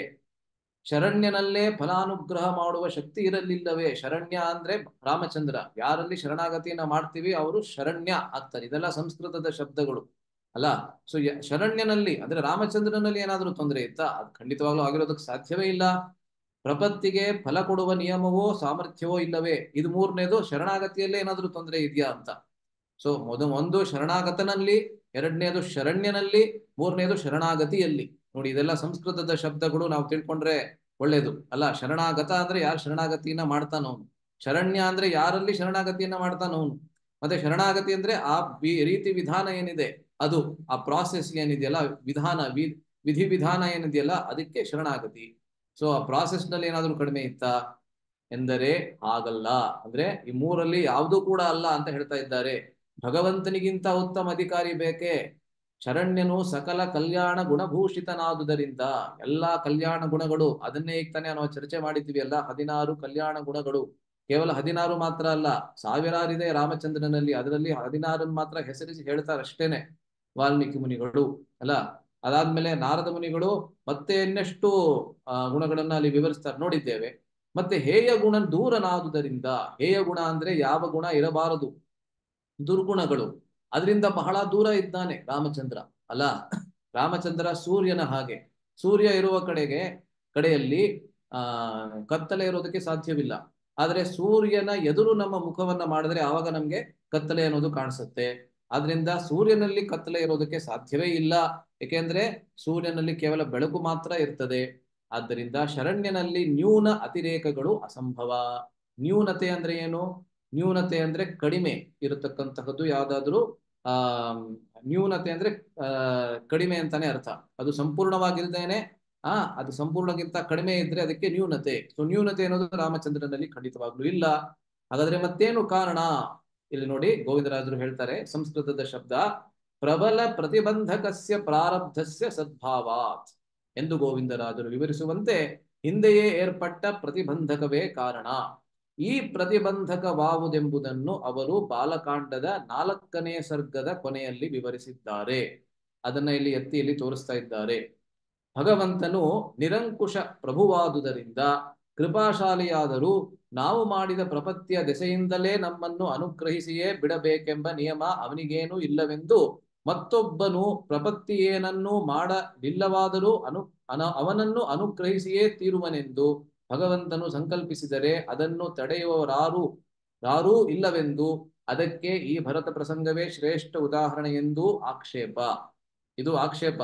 ಶರಣ್ಯನಲ್ಲೇ ಫಲಾನುಗ್ರಹ ಮಾಡುವ ಶಕ್ತಿ ಇರಲಿಲ್ಲವೇ ಶರಣ್ಯ ಅಂದ್ರೆ ರಾಮಚಂದ್ರ ಯಾರಲ್ಲಿ ಶರಣಾಗತಿಯನ್ನ ಮಾಡ್ತೀವಿ ಅವರು ಶರಣ್ಯ ಆಗ್ತಾರೆ ಇದೆಲ್ಲ ಸಂಸ್ಕೃತದ ಶಬ್ದಗಳು ಅಲ್ಲ ಸೊ ಶರಣ್ಯನಲ್ಲಿ ಅಂದ್ರೆ ರಾಮಚಂದ್ರನಲ್ಲಿ ಏನಾದ್ರೂ ತೊಂದರೆ ಇತ್ತಾ ಅದು ಖಂಡಿತವಾಗ್ಲೂ ಆಗಿರೋದಕ್ಕೆ ಸಾಧ್ಯವೇ ಇಲ್ಲ ಪ್ರಪತ್ತಿಗೆ ಫಲ ಕೊಡುವ ನಿಯಮವೋ ಸಾಮರ್ಥ್ಯವೋ ಇಲ್ಲವೇ ಇದು ಮೂರನೇದು ಶರಣಾಗತಿಯಲ್ಲೇ ಏನಾದ್ರೂ ತೊಂದರೆ ಇದೆಯಾ ಅಂತ ಸೊ ಮೊದ ಒಂದು ಶರಣಾಗತನಲ್ಲಿ ಎರಡನೇದು ಶರಣ್ಯನಲ್ಲಿ ಮೂರನೇದು ಶರಣಾಗತಿಯಲ್ಲಿ ನೋಡಿ ಇದೆಲ್ಲ ಸಂಸ್ಕೃತದ ಶಬ್ದಗಳು ನಾವು ತಿಳ್ಕೊಂಡ್ರೆ ಒಳ್ಳೇದು ಅಲ್ಲ ಶರಣಾಗತ ಅಂದ್ರೆ ಯಾರು ಶರಣಾಗತಿಯನ್ನ ಮಾಡ್ತಾನವನು ಶರಣ್ಯ ಅಂದ್ರೆ ಯಾರಲ್ಲಿ ಶರಣಾಗತಿಯನ್ನ ಮಾಡ್ತಾನವನು ಮತ್ತೆ ಶರಣಾಗತಿ ಅಂದ್ರೆ ಆ ವಿ- ರೀತಿ ವಿಧಾನ ಏನಿದೆ ಅದು ಆ ಪ್ರಾಸೆಸ್ ಏನಿದೆಯಲ್ಲ ವಿಧಾನ ವಿ ವಿಧಿ ವಿಧಾನ ಏನಿದೆಯಲ್ಲ ಅದಕ್ಕೆ ಶರಣಾಗತಿ ಸೊ ಆ ಪ್ರಾಸೆಸ್ ನಲ್ಲಿ ಏನಾದ್ರೂ ಕಡಿಮೆ ಇತ್ತಾ ಎಂದರೆ ಆಗಲ್ಲ ಅಂದ್ರೆ ಈ ಮೂರಲ್ಲಿ ಯಾವುದೂ ಕೂಡ ಅಲ್ಲ ಅಂತ ಹೇಳ್ತಾ ಇದ್ದಾರೆ ಭಗವಂತನಿಗಿಂತ ಉತ್ತಮ ಅಧಿಕಾರಿ ಬೇಕೇ ಶರಣ್ಯನು ಸಕಲ ಕಲ್ಯಾಣ ಗುಣಭೂಷಿತನಾದುದರಿಂದ ಎಲ್ಲಾ ಕಲ್ಯಾಣ ಗುಣಗಳು ಅದನ್ನೇ ಈಗ ತಾನೇ ನಾವು ಚರ್ಚೆ ಮಾಡಿದ್ದೀವಿ ಅಲ್ಲ ಹದಿನಾರು ಕಲ್ಯಾಣ ಗುಣಗಳು ಕೇವಲ ಹದಿನಾರು ಮಾತ್ರ ಅಲ್ಲ ಸಾವಿರಾರಿದೆ ರಾಮಚಂದ್ರನಲ್ಲಿ ಅದರಲ್ಲಿ ಹದಿನಾರನ್ನು ಮಾತ್ರ ಹೆಸರಿಸಿ ಹೇಳ್ತಾರೆ ಅಷ್ಟೇನೆ ವಾಲ್ಮೀಕಿ ಮುನಿಗಳು ಅಲ್ಲ ಅದಾದ್ಮೇಲೆ ನಾರದ ಮುನಿಗಳು ಮತ್ತೆ ಇನ್ನೆಷ್ಟು ಆ, ಗುಣಗಳನ್ನ ಅಲ್ಲಿ ವಿವರಿಸ್ತಾರೆ ನೋಡಿದ್ದೇವೆ ಮತ್ತೆ ಹೇಯ ಗುಣ ದೂರನಾದುದರಿಂದ ಹೇಯ ಗುಣ ಅಂದ್ರೆ ಯಾವ ಗುಣ ಇರಬಾರದು ದುರ್ಗುಣಗಳು ಅದರಿಂದ ಬಹಳ ದೂರ ಇದ್ದಾನೆ ರಾಮಚಂದ್ರ ಅಲ್ಲ ರಾಮಚಂದ್ರ ಸೂರ್ಯನ ಹಾಗೆ ಸೂರ್ಯ ಇರುವ ಕಡೆಗೆ ಕಡೆಯಲ್ಲಿ ಆ ಕತ್ತಲೆ ಇರೋದಕ್ಕೆ ಸಾಧ್ಯವಿಲ್ಲ ಆದ್ರೆ ಸೂರ್ಯನ ಎದುರು ನಮ್ಮ ಮುಖವನ್ನ ಮಾಡಿದ್ರೆ ಆವಾಗ ನಮ್ಗೆ ಕತ್ತಲೆ ಅನ್ನೋದು ಕಾಣಿಸುತ್ತೆ ಆದ್ರಿಂದ ಸೂರ್ಯನಲ್ಲಿ ಕತ್ತಲೆ ಇರೋದಕ್ಕೆ ಸಾಧ್ಯವೇ ಇಲ್ಲ ಏಕೆಂದ್ರೆ ಸೂರ್ಯನಲ್ಲಿ ಕೇವಲ ಬೆಳಕು ಮಾತ್ರ ಇರ್ತದೆ ಆದ್ದರಿಂದ ಶರಣ್ಯನಲ್ಲಿ ನ್ಯೂನ ಅತಿರೇಕಗಳು ಅಸಂಭವ ನ್ಯೂನತೆ ಅಂದ್ರೆ ಏನು ನ್ಯೂನತೆ ಅಂದ್ರೆ ಕಡಿಮೆ ಇರತಕ್ಕಂತಹದ್ದು ಯಾವ್ದಾದ್ರು ಆ ನ್ಯೂನತೆ ಅಂದ್ರೆ ಆ ಕಡಿಮೆ ಅಂತಾನೆ ಅರ್ಥ ಅದು ಸಂಪೂರ್ಣವಾಗಿಲ್ದೇನೆ ಆ ಅದು ಸಂಪೂರ್ಣಕ್ಕಿಂತ ಕಡಿಮೆ ಇದ್ರೆ ಅದಕ್ಕೆ ನ್ಯೂನತೆ ಸೊ ನ್ಯೂನತೆ ಅನ್ನೋದು ರಾಮಚಂದ್ರನಲ್ಲಿ ಖಂಡಿತವಾಗ್ಲೂ ಇಲ್ಲ ಹಾಗಾದ್ರೆ ಮತ್ತೇನು ಕಾರಣ ಇಲ್ಲಿ ನೋಡಿ ಗೋವಿಂದರಾಜರು ಹೇಳ್ತಾರೆ ಸಂಸ್ಕೃತದ ಶಬ್ದ ಪ್ರಬಲ ಪ್ರತಿಬಂಧಕಸ್ಯ ಪ್ರಾರಬ್ಧಸ್ಯ ಸದ್ಭಾವಾತ್ ಎಂದು ಗೋವಿಂದರಾಜರು ವಿವರಿಸುವಂತೆ ಹಿಂದೆಯೇ ಏರ್ಪಟ್ಟ ಪ್ರತಿಬಂಧಕವೇ ಕಾರಣ ಈ ಪ್ರತಿಬಂಧಕವಾವುದೆಂಬುದನ್ನು ಅವರು ಬಾಲಕಾಂಡದ ನಾಲ್ಕನೇ ಸರ್ಗದ ಕೊನೆಯಲ್ಲಿ ವಿವರಿಸಿದ್ದಾರೆ ಅದನ್ನ ಇಲ್ಲಿ ಎತ್ತಿಯಲ್ಲಿ ತೋರಿಸ್ತಾ ಇದ್ದಾರೆ ಭಗವಂತನು ನಿರಂಕುಶ ಪ್ರಭುವಾದುದರಿಂದ ಕೃಪಾಶಾಲಿಯಾದರೂ ನಾವು ಮಾಡಿದ ಪ್ರಪತ್ತಿಯ ದೆಸೆಯಿಂದಲೇ ನಮ್ಮನ್ನು ಅನುಗ್ರಹಿಸಿಯೇ ಬಿಡಬೇಕೆಂಬ ನಿಯಮ ಅವನಿಗೇನೂ ಇಲ್ಲವೆಂದು ಮತ್ತೊಬ್ಬನು ಪ್ರಪತ್ತಿಯೇನನ್ನೂ ಮಾಡಲಿಲ್ಲವಾದರೂ ಅನು ಅನ ಅವನನ್ನು ಅನುಗ್ರಹಿಸಿಯೇ ತೀರುವನೆಂದು ಭಗವಂತನು ಸಂಕಲ್ಪಿಸಿದರೆ ಅದನ್ನು ತಡೆಯುವವರಾರು ಯಾರೂ ಇಲ್ಲವೆಂದು ಅದಕ್ಕೆ ಈ ಭರತ ಪ್ರಸಂಗವೇ ಶ್ರೇಷ್ಠ ಉದಾಹರಣೆ ಎಂದು ಆಕ್ಷೇಪ ಇದು ಆಕ್ಷೇಪ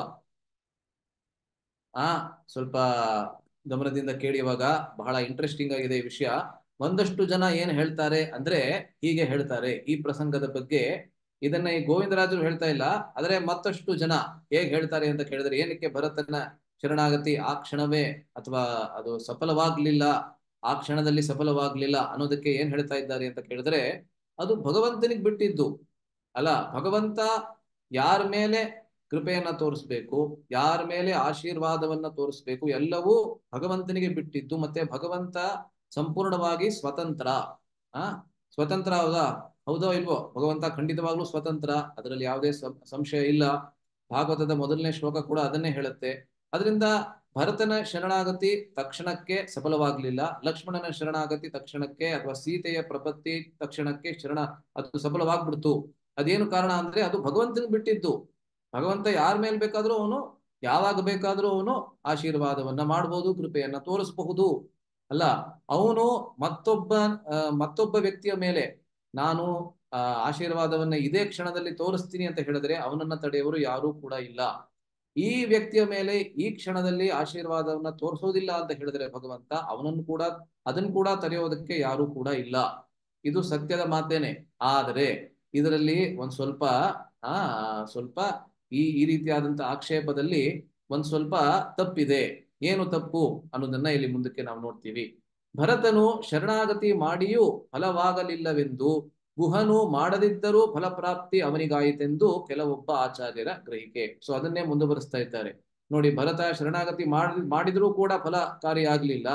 ಆ ಸ್ವಲ್ಪ ಗಮನದಿಂದ ಕೇಳಿ ಇವಾಗ ಬಹಳ ಇಂಟ್ರೆಸ್ಟಿಂಗ್ ಆಗಿದೆ ಈ ವಿಷಯ ಒಂದಷ್ಟು ಜನ ಏನ್ ಹೇಳ್ತಾರೆ ಅಂದ್ರೆ ಹೀಗೆ ಹೇಳ್ತಾರೆ ಈ ಪ್ರಸಂಗದ ಬಗ್ಗೆ ಇದನ್ನ ಈ ಗೋವಿಂದರಾಜರು ಹೇಳ್ತಾ ಇಲ್ಲ ಆದ್ರೆ ಮತ್ತಷ್ಟು ಜನ ಹೇಗ್ ಹೇಳ್ತಾರೆ ಅಂತ ಕೇಳಿದ್ರೆ ಏನಕ್ಕೆ ಭರತನ ಶರಣಾಗತಿ ಆ ಕ್ಷಣವೇ ಅಥವಾ ಅದು ಸಫಲವಾಗ್ಲಿಲ್ಲ ಆ ಕ್ಷಣದಲ್ಲಿ ಸಫಲವಾಗ್ಲಿಲ್ಲ ಅನ್ನೋದಕ್ಕೆ ಏನ್ ಹೇಳ್ತಾ ಇದ್ದಾರೆ ಅಂತ ಕೇಳಿದ್ರೆ ಅದು ಭಗವಂತನಿಗೆ ಬಿಟ್ಟಿದ್ದು ಅಲ್ಲ ಭಗವಂತ ಯಾರ ಮೇಲೆ ಕೃಪೆಯನ್ನ ತೋರಿಸ್ಬೇಕು ಯಾರ ಮೇಲೆ ಆಶೀರ್ವಾದವನ್ನ ತೋರಿಸ್ಬೇಕು ಎಲ್ಲವೂ ಭಗವಂತನಿಗೆ ಬಿಟ್ಟಿದ್ದು ಮತ್ತೆ ಭಗವಂತ ಸಂಪೂರ್ಣವಾಗಿ ಸ್ವತಂತ್ರ ಆ ಸ್ವತಂತ್ರ ಹೌದಾ ಹೌದೋ ಇಲ್ವೋ ಭಗವಂತ ಖಂಡಿತವಾಗ್ಲೂ ಸ್ವತಂತ್ರ ಅದರಲ್ಲಿ ಯಾವುದೇ ಸಂ- ಸಂಶಯ ಇಲ್ಲ ಭಾಗವತದ ಮೊದಲನೇ ಶ್ಲೋಕ ಕೂಡ ಅದನ್ನೇ ಹೇಳುತ್ತೆ ಅದರಿಂದ ಭರತನ ಶರಣಾಗತಿ ತಕ್ಷಣಕ್ಕೆ ಸಫಲವಾಗ್ಲಿಲ್ಲ ಲಕ್ಷ್ಮಣನ ಶರಣಾಗತಿ ತಕ್ಷಣಕ್ಕೆ ಅಥವಾ ಸೀತೆಯ ಪ್ರಪತ್ತಿ ತಕ್ಷಣಕ್ಕೆ ಶರಣ ಅದು ಸಫಲವಾಗ್ಬಿಡ್ತು ಅದೇನು ಕಾರಣ ಅಂದ್ರೆ ಅದು ಭಗವಂತನಿಗೆ ಬಿಟ್ಟಿದ್ದು ಭಗವಂತ ಯಾರ ಮೇಲ್ ಬೇಕಾದ್ರೂ ಅವನು ಯಾವಾಗ ಬೇಕಾದ್ರೂ ಅವನು ಆಶೀರ್ವಾದವನ್ನ ಮಾಡಬಹುದು ಕೃಪೆಯನ್ನ ತೋರಿಸಬಹುದು ಅಲ್ಲ ಅವನು ಮತ್ತೊಬ್ಬ ಆ, ಮತ್ತೊಬ್ಬ ವ್ಯಕ್ತಿಯ ಮೇಲೆ ನಾನು ಆ, ಆಶೀರ್ವಾದವನ್ನ ಇದೇ ಕ್ಷಣದಲ್ಲಿ ತೋರಿಸ್ತೀನಿ ಅಂತ ಹೇಳಿದ್ರೆ ಅವನನ್ನ ತಡೆಯವರು ಯಾರೂ ಕೂಡ ಇಲ್ಲ ಈ ವ್ಯಕ್ತಿಯ ಮೇಲೆ ಈ ಕ್ಷಣದಲ್ಲಿ ಆಶೀರ್ವಾದವನ್ನ ತೋರಿಸೋದಿಲ್ಲ ಅಂತ ಹೇಳಿದ್ರೆ ಭಗವಂತ ಅವನನ್ನು ಕೂಡ ಅದನ್ನು ಕೂಡ ತಡೆಯೋದಕ್ಕೆ ಯಾರೂ ಕೂಡ ಇಲ್ಲ ಇದು ಸತ್ಯದ ಮಾತೇನೆ ಆದರೆ ಇದರಲ್ಲಿ ಒಂದ್ ಸ್ವಲ್ಪ ಆ ಸ್ವಲ್ಪ ಈ ಈ ರೀತಿಯಾದಂತ ಆಕ್ಷೇಪದಲ್ಲಿ ಒಂದ್ ಸ್ವಲ್ಪ ತಪ್ಪಿದೆ ಏನು ತಪ್ಪು ಅನ್ನೋದನ್ನ ಇಲ್ಲಿ ಮುಂದಕ್ಕೆ ನಾವು ನೋಡ್ತೀವಿ ಭರತನು ಶರಣಾಗತಿ ಮಾಡಿಯೂ ಫಲವಾಗಲಿಲ್ಲವೆಂದು ಗುಹನು ಮಾಡದಿದ್ದರೂ ಫಲಪ್ರಾಪ್ತಿ ಅವನಿಗಾಯಿತೆಂದು ಕೆಲವೊಬ್ಬ ಆಚಾರ್ಯರ ಗ್ರಹಿಕೆ ಸೊ ಅದನ್ನೇ ಮುಂದುವರಿಸ್ತಾ ಇದ್ದಾರೆ ನೋಡಿ ಭರತ ಶರಣಾಗತಿ ಮಾಡಿ ಮಾಡಿದ್ರೂ ಕೂಡ ಫಲಕಾರಿ ಆಗ್ಲಿಲ್ಲ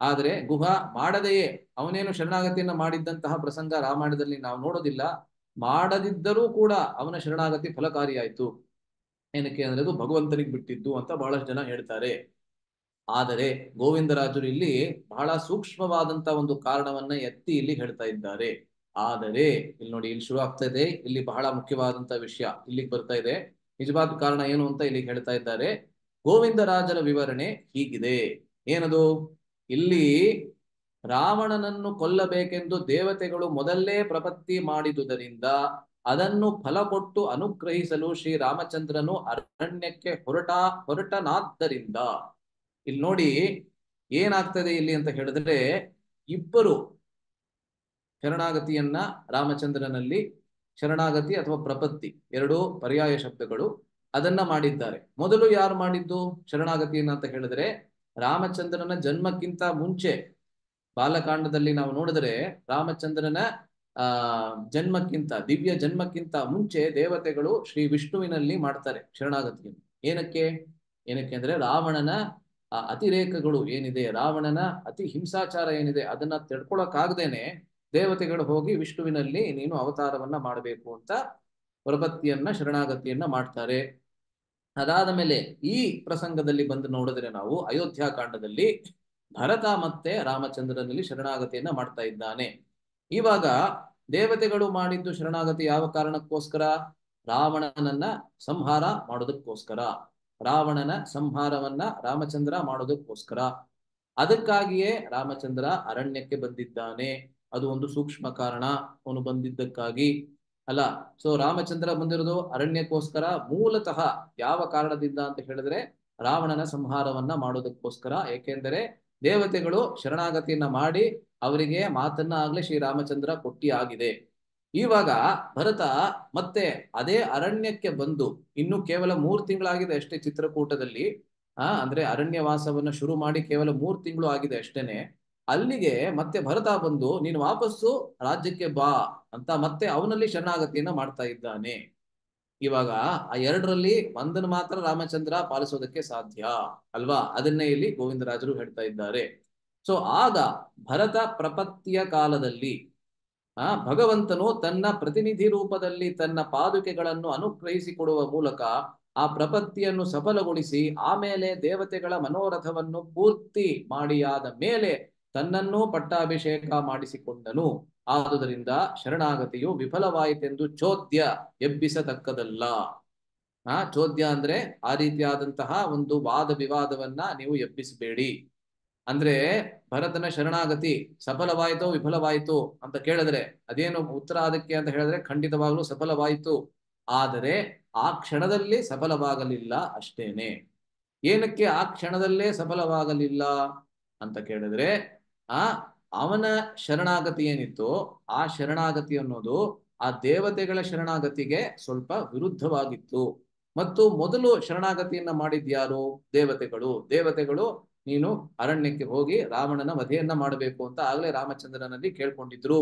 ಆದರೆ ಗುಹ ಮಾಡದೆಯೇ ಅವನೇನು ಶರಣಾಗತಿಯನ್ನ ಮಾಡಿದ್ದಂತಹ ಪ್ರಸಂಗ ರಾಮಾಯಣದಲ್ಲಿ ನಾವು ನೋಡೋದಿಲ್ಲ ಮಾಡದಿದ್ದರೂ ಕೂಡ ಅವನ ಶರಣಾಗತಿ ಫಲಕಾರಿಯಾಯಿತು ಏನಕ್ಕೆ ಅಂದ್ರೆ ಅದು ಭಗವಂತನಿಗೆ ಬಿಟ್ಟಿದ್ದು ಅಂತ ಬಹಳಷ್ಟು ಜನ ಹೇಳ್ತಾರೆ ಆದರೆ ಗೋವಿಂದರಾಜರು ಇಲ್ಲಿ ಬಹಳ ಸೂಕ್ಷ್ಮವಾದಂತ ಒಂದು ಕಾರಣವನ್ನ ಎತ್ತಿ ಇಲ್ಲಿ ಹೇಳ್ತಾ ಇದ್ದಾರೆ ಆದರೆ ಇಲ್ಲಿ ನೋಡಿ ಇಲ್ಲಿ ಶುರು ಆಗ್ತಾ ಇದೆ ಇಲ್ಲಿ ಬಹಳ ಮುಖ್ಯವಾದಂತ ವಿಷಯ ಇಲ್ಲಿಗೆ ಬರ್ತಾ ಇದೆ ನಿಜವಾದ ಕಾರಣ ಏನು ಅಂತ ಇಲ್ಲಿ ಹೇಳ್ತಾ ಇದ್ದಾರೆ ಗೋವಿಂದರಾಜರ ವಿವರಣೆ ಹೀಗಿದೆ ಏನದು ಇಲ್ಲಿ ರಾವಣನನ್ನು ಕೊಲ್ಲಬೇಕೆಂದು ದೇವತೆಗಳು ಮೊದಲೇ ಪ್ರಪತ್ತಿ ಮಾಡಿದುದರಿಂದ ಅದನ್ನು ಫಲ ಕೊಟ್ಟು ಅನುಗ್ರಹಿಸಲು ಶ್ರೀ ರಾಮಚಂದ್ರನು ಅರಣ್ಯಕ್ಕೆ ಹೊರಟ ಹೊರಟನಾದ್ದರಿಂದ ಇಲ್ಲಿ ನೋಡಿ ಏನಾಗ್ತದೆ ಇಲ್ಲಿ ಅಂತ ಹೇಳಿದ್ರೆ ಇಬ್ಬರು ಶರಣಾಗತಿಯನ್ನ ರಾಮಚಂದ್ರನಲ್ಲಿ ಶರಣಾಗತಿ ಅಥವಾ ಪ್ರಪತ್ತಿ ಎರಡು ಪರ್ಯಾಯ ಶಬ್ದಗಳು ಅದನ್ನ ಮಾಡಿದ್ದಾರೆ ಮೊದಲು ಯಾರು ಮಾಡಿದ್ದು ಶರಣಾಗತಿಯನ್ನ ಅಂತ ಹೇಳಿದ್ರೆ ರಾಮಚಂದ್ರನ ಜನ್ಮಕ್ಕಿಂತ ಮುಂಚೆ ಬಾಲಕಾಂಡದಲ್ಲಿ ನಾವು ನೋಡಿದ್ರೆ ರಾಮಚಂದ್ರನ ಆ ಜನ್ಮಕ್ಕಿಂತ ದಿವ್ಯ ಜನ್ಮಕ್ಕಿಂತ ಮುಂಚೆ ದೇವತೆಗಳು ಶ್ರೀ ವಿಷ್ಣುವಿನಲ್ಲಿ ಮಾಡ್ತಾರೆ ಶರಣಾಗತಿಯನ್ನು ಏನಕ್ಕೆ ಏನಕ್ಕೆ ಅಂದ್ರೆ ರಾವಣನ ಆ ಅತಿರೇಕಗಳು ಏನಿದೆ ರಾವಣನ ಅತಿ ಹಿಂಸಾಚಾರ ಏನಿದೆ ಅದನ್ನ ತಡ್ಕೊಳಕ್ಕಾಗ್ದೇನೆ ದೇವತೆಗಳು ಹೋಗಿ ವಿಷ್ಣುವಿನಲ್ಲಿ ನೀನು ಅವತಾರವನ್ನ ಮಾಡಬೇಕು ಅಂತ ಪ್ರಪತ್ತಿಯನ್ನ ಶರಣಾಗತಿಯನ್ನ ಮಾಡ್ತಾರೆ ಅದಾದ ಮೇಲೆ ಈ ಪ್ರಸಂಗದಲ್ಲಿ ಬಂದು ನೋಡಿದ್ರೆ ನಾವು ಅಯೋಧ್ಯಾಕಾಂಡದಲ್ಲಿ ಭರತ ಮತ್ತೆ ರಾಮಚಂದ್ರನಲ್ಲಿ ಶರಣಾಗತಿಯನ್ನ ಮಾಡ್ತಾ ಇದ್ದಾನೆ ಇವಾಗ ದೇವತೆಗಳು ಮಾಡಿದ್ದು ಶರಣಾಗತಿ ಯಾವ ಕಾರಣಕ್ಕೋಸ್ಕರ ರಾವಣನನ್ನ ಸಂಹಾರ ಮಾಡೋದಕ್ಕೋಸ್ಕರ ರಾವಣನ ಸಂಹಾರವನ್ನ ರಾಮಚಂದ್ರ ಮಾಡೋದಕ್ಕೋಸ್ಕರ ಅದಕ್ಕಾಗಿಯೇ ರಾಮಚಂದ್ರ ಅರಣ್ಯಕ್ಕೆ ಬಂದಿದ್ದಾನೆ ಅದು ಒಂದು ಸೂಕ್ಷ್ಮ ಕಾರಣ ಅವನು ಬಂದಿದ್ದಕ್ಕಾಗಿ ಅಲ್ಲ ಸೊ ರಾಮಚಂದ್ರ ಬಂದಿರೋದು ಅರಣ್ಯಕ್ಕೋಸ್ಕರ ಮೂಲತಃ ಯಾವ ಕಾರಣದಿಂದ ಅಂತ ಹೇಳಿದ್ರೆ ರಾವಣನ ಸಂಹಾರವನ್ನ ಮಾಡೋದಕ್ಕೋಸ್ಕರ ಏಕೆಂದರೆ ದೇವತೆಗಳು ಶರಣಾಗತಿಯನ್ನ ಮಾಡಿ ಅವರಿಗೆ ಮಾತನ್ನ ಆಗ್ಲೇ ಶ್ರೀರಾಮಚಂದ್ರ ಕೊಟ್ಟಿ ಆಗಿದೆ ಇವಾಗ ಭರತ ಮತ್ತೆ ಅದೇ ಅರಣ್ಯಕ್ಕೆ ಬಂದು ಇನ್ನು ಕೇವಲ ಮೂರ್ ತಿಂಗಳಾಗಿದೆ ಅಷ್ಟೇ ಚಿತ್ರಕೂಟದಲ್ಲಿ ಆ ಅಂದ್ರೆ ಅರಣ್ಯವಾಸವನ್ನ ಶುರು ಮಾಡಿ ಕೇವಲ ಮೂರ್ ತಿಂಗಳು ಆಗಿದೆ ಅಷ್ಟೇನೆ ಅಲ್ಲಿಗೆ ಮತ್ತೆ ಭರತ ಬಂದು ನೀನು ವಾಪಸ್ಸು ರಾಜ್ಯಕ್ಕೆ ಬಾ ಅಂತ ಮತ್ತೆ ಅವನಲ್ಲಿ ಶರಣಾಗತಿಯನ್ನ ಮಾಡ್ತಾ ಇದ್ದಾನೆ ಇವಾಗ ಆ ಎರಡರಲ್ಲಿ ಒಂದನ್ನು ಮಾತ್ರ ರಾಮಚಂದ್ರ ಪಾಲಿಸೋದಕ್ಕೆ ಸಾಧ್ಯ ಅಲ್ವಾ ಅದನ್ನೇ ಇಲ್ಲಿ ಗೋವಿಂದರಾಜರು ಹೇಳ್ತಾ ಇದ್ದಾರೆ ಸೊ ಆಗ ಭರತ ಪ್ರಪತ್ತಿಯ ಕಾಲದಲ್ಲಿ ಆ ಭಗವಂತನು ತನ್ನ ಪ್ರತಿನಿಧಿ ರೂಪದಲ್ಲಿ ತನ್ನ ಪಾದುಕೆಗಳನ್ನು ಅನುಗ್ರಹಿಸಿಕೊಡುವ ಮೂಲಕ ಆ ಪ್ರಪತ್ತಿಯನ್ನು ಸಫಲಗೊಳಿಸಿ ಆಮೇಲೆ ದೇವತೆಗಳ ಮನೋರಥವನ್ನು ಪೂರ್ತಿ ಮಾಡಿಯಾದ ಮೇಲೆ ತನ್ನನ್ನೂ ಪಟ್ಟಾಭಿಷೇಕ ಮಾಡಿಸಿಕೊಂಡನು ಆದುದರಿಂದ ಶರಣಾಗತಿಯು ವಿಫಲವಾಯಿತೆಂದು ಚೋದ್ಯ ಎಬ್ಬಿಸತಕ್ಕದಲ್ಲ ಆ ಚೋದ್ಯ ಅಂದ್ರೆ ಆ ರೀತಿಯಾದಂತಹ ಒಂದು ವಾದ ವಿವಾದವನ್ನ ನೀವು ಎಬ್ಬಿಸಬೇಡಿ ಅಂದ್ರೆ ಭರತನ ಶರಣಾಗತಿ ಸಫಲವಾಯಿತೋ ವಿಫಲವಾಯಿತು ಅಂತ ಕೇಳಿದ್ರೆ ಅದೇನು ಉತ್ತರ ಅದಕ್ಕೆ ಅಂತ ಹೇಳಿದ್ರೆ ಖಂಡಿತವಾಗ್ಲೂ ಸಫಲವಾಯಿತು ಆದರೆ ಆ ಕ್ಷಣದಲ್ಲಿ ಸಫಲವಾಗಲಿಲ್ಲ ಅಷ್ಟೇನೆ ಏನಕ್ಕೆ ಆ ಕ್ಷಣದಲ್ಲೇ ಸಫಲವಾಗಲಿಲ್ಲ ಅಂತ ಕೇಳಿದ್ರೆ ಆ ಅವನ ಶರಣಾಗತಿ ಏನಿತ್ತು ಆ ಶರಣಾಗತಿ ಅನ್ನೋದು ಆ ದೇವತೆಗಳ ಶರಣಾಗತಿಗೆ ಸ್ವಲ್ಪ ವಿರುದ್ಧವಾಗಿತ್ತು ಮತ್ತು ಮೊದಲು ಶರಣಾಗತಿಯನ್ನ ಮಾಡಿದ್ಯಾರು ದೇವತೆಗಳು ದೇವತೆಗಳು ನೀನು ಅರಣ್ಯಕ್ಕೆ ಹೋಗಿ ರಾವಣನ ವಧೆಯನ್ನ ಮಾಡಬೇಕು ಅಂತ ಆಗ್ಲೇ ರಾಮಚಂದ್ರನಲ್ಲಿ ಕೇಳ್ಕೊಂಡಿದ್ರು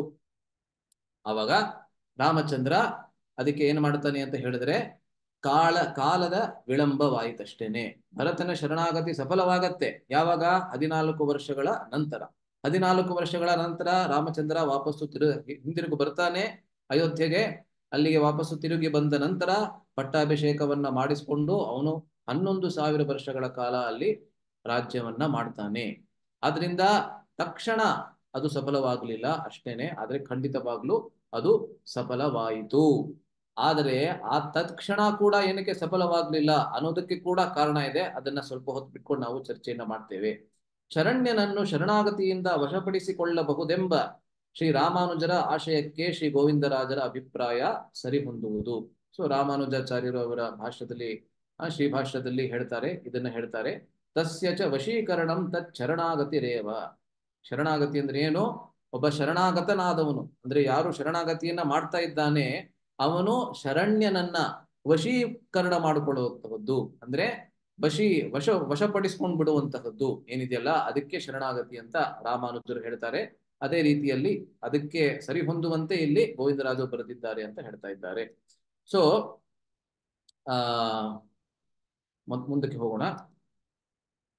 ಅವಾಗ ರಾಮಚಂದ್ರ ಅದಕ್ಕೆ ಏನ್ ಮಾಡ್ತಾನೆ ಅಂತ ಹೇಳಿದ್ರೆ ಕಾಲ ಕಾಲದ ವಿಳಂಬವಾಯಿತಷ್ಟೇನೆ ಭರತನ ಶರಣಾಗತಿ ಸಫಲವಾಗತ್ತೆ ಯಾವಾಗ ಹದಿನಾಲ್ಕು ವರ್ಷಗಳ ನಂತರ ಹದಿನಾಲ್ಕು ವರ್ಷಗಳ ನಂತರ ರಾಮಚಂದ್ರ ವಾಪಸ್ಸು ತಿರು ಹಿಂದಿರುಗಿ ಬರ್ತಾನೆ ಅಯೋಧ್ಯೆಗೆ ಅಲ್ಲಿಗೆ ವಾಪಸ್ಸು ತಿರುಗಿ ಬಂದ ನಂತರ ಪಟ್ಟಾಭಿಷೇಕವನ್ನ ಮಾಡಿಸಿಕೊಂಡು ಅವನು ಹನ್ನೊಂದು ಸಾವಿರ ವರ್ಷಗಳ ಕಾಲ ಅಲ್ಲಿ ರಾಜ್ಯವನ್ನ ಮಾಡ್ತಾನೆ ಆದ್ರಿಂದ ತಕ್ಷಣ ಅದು ಸಫಲವಾಗಲಿಲ್ಲ ಅಷ್ಟೇನೆ ಆದ್ರೆ ಖಂಡಿತವಾಗ್ಲೂ ಅದು ಸಫಲವಾಯಿತು ಆದರೆ ಆ ತತ್ಕ್ಷಣ ಕೂಡ ಏನಕ್ಕೆ ಸಫಲವಾಗ್ಲಿಲ್ಲ ಅನ್ನೋದಕ್ಕೆ ಕೂಡ ಕಾರಣ ಇದೆ ಅದನ್ನ ಸ್ವಲ್ಪ ಹೊತ್ತು ಬಿಟ್ಕೊಂಡು ನಾವು ಚರ್ಚೆಯನ್ನ ಮಾಡ್ತೇವೆ ಶರಣ್ಯನನ್ನು ಶರಣಾಗತಿಯಿಂದ ವಶಪಡಿಸಿಕೊಳ್ಳಬಹುದೆಂಬ ಶ್ರೀ ರಾಮಾನುಜರ ಆಶಯಕ್ಕೆ ಶ್ರೀ ಗೋವಿಂದರಾಜರ ಅಭಿಪ್ರಾಯ ಸರಿ ಹೊಂದುವುದು ಸೊ ರಾಮಾನುಜಾಚಾರ್ಯರು ಅವರ ಭಾಷ್ಯದಲ್ಲಿ ಆ ಶ್ರೀ ಭಾಷ್ಯದಲ್ಲಿ ಹೇಳ್ತಾರೆ ಇದನ್ನ ಹೇಳ್ತಾರೆ ತಸ್ಯ ಚ ವಶೀಕರಣಂ ತತ್ ಶರಣಾಗತಿರೇವ ಶರಣಾಗತಿ ಅಂದ್ರೆ ಏನು ಒಬ್ಬ ಶರಣಾಗತನಾದವನು ಅಂದ್ರೆ ಯಾರು ಶರಣಾಗತಿಯನ್ನ ಮಾಡ್ತಾ ಇದ್ದಾನೆ ಅವನು ಶರಣ್ಯನನ್ನ ವಶೀಕರಣ ಮಾಡಿಕೊಳ್ಳುವಂತಹದ್ದು ಅಂದ್ರೆ ವಶಿ ವಶ ವಶಪಡಿಸ್ಕೊಂಡು ಬಿಡುವಂತಹದ್ದು ಏನಿದೆಯಲ್ಲ ಅದಕ್ಕೆ ಶರಣಾಗತಿ ಅಂತ ರಾಮಾನುಜರು ಹೇಳ್ತಾರೆ ಅದೇ ರೀತಿಯಲ್ಲಿ ಅದಕ್ಕೆ ಸರಿ ಹೊಂದುವಂತೆ ಇಲ್ಲಿ ಗೋವಿಂದರಾಜು ಬರೆದಿದ್ದಾರೆ ಅಂತ ಹೇಳ್ತಾ ಇದ್ದಾರೆ ಸೊ ಆ ಮುಂದಕ್ಕೆ ಹೋಗೋಣ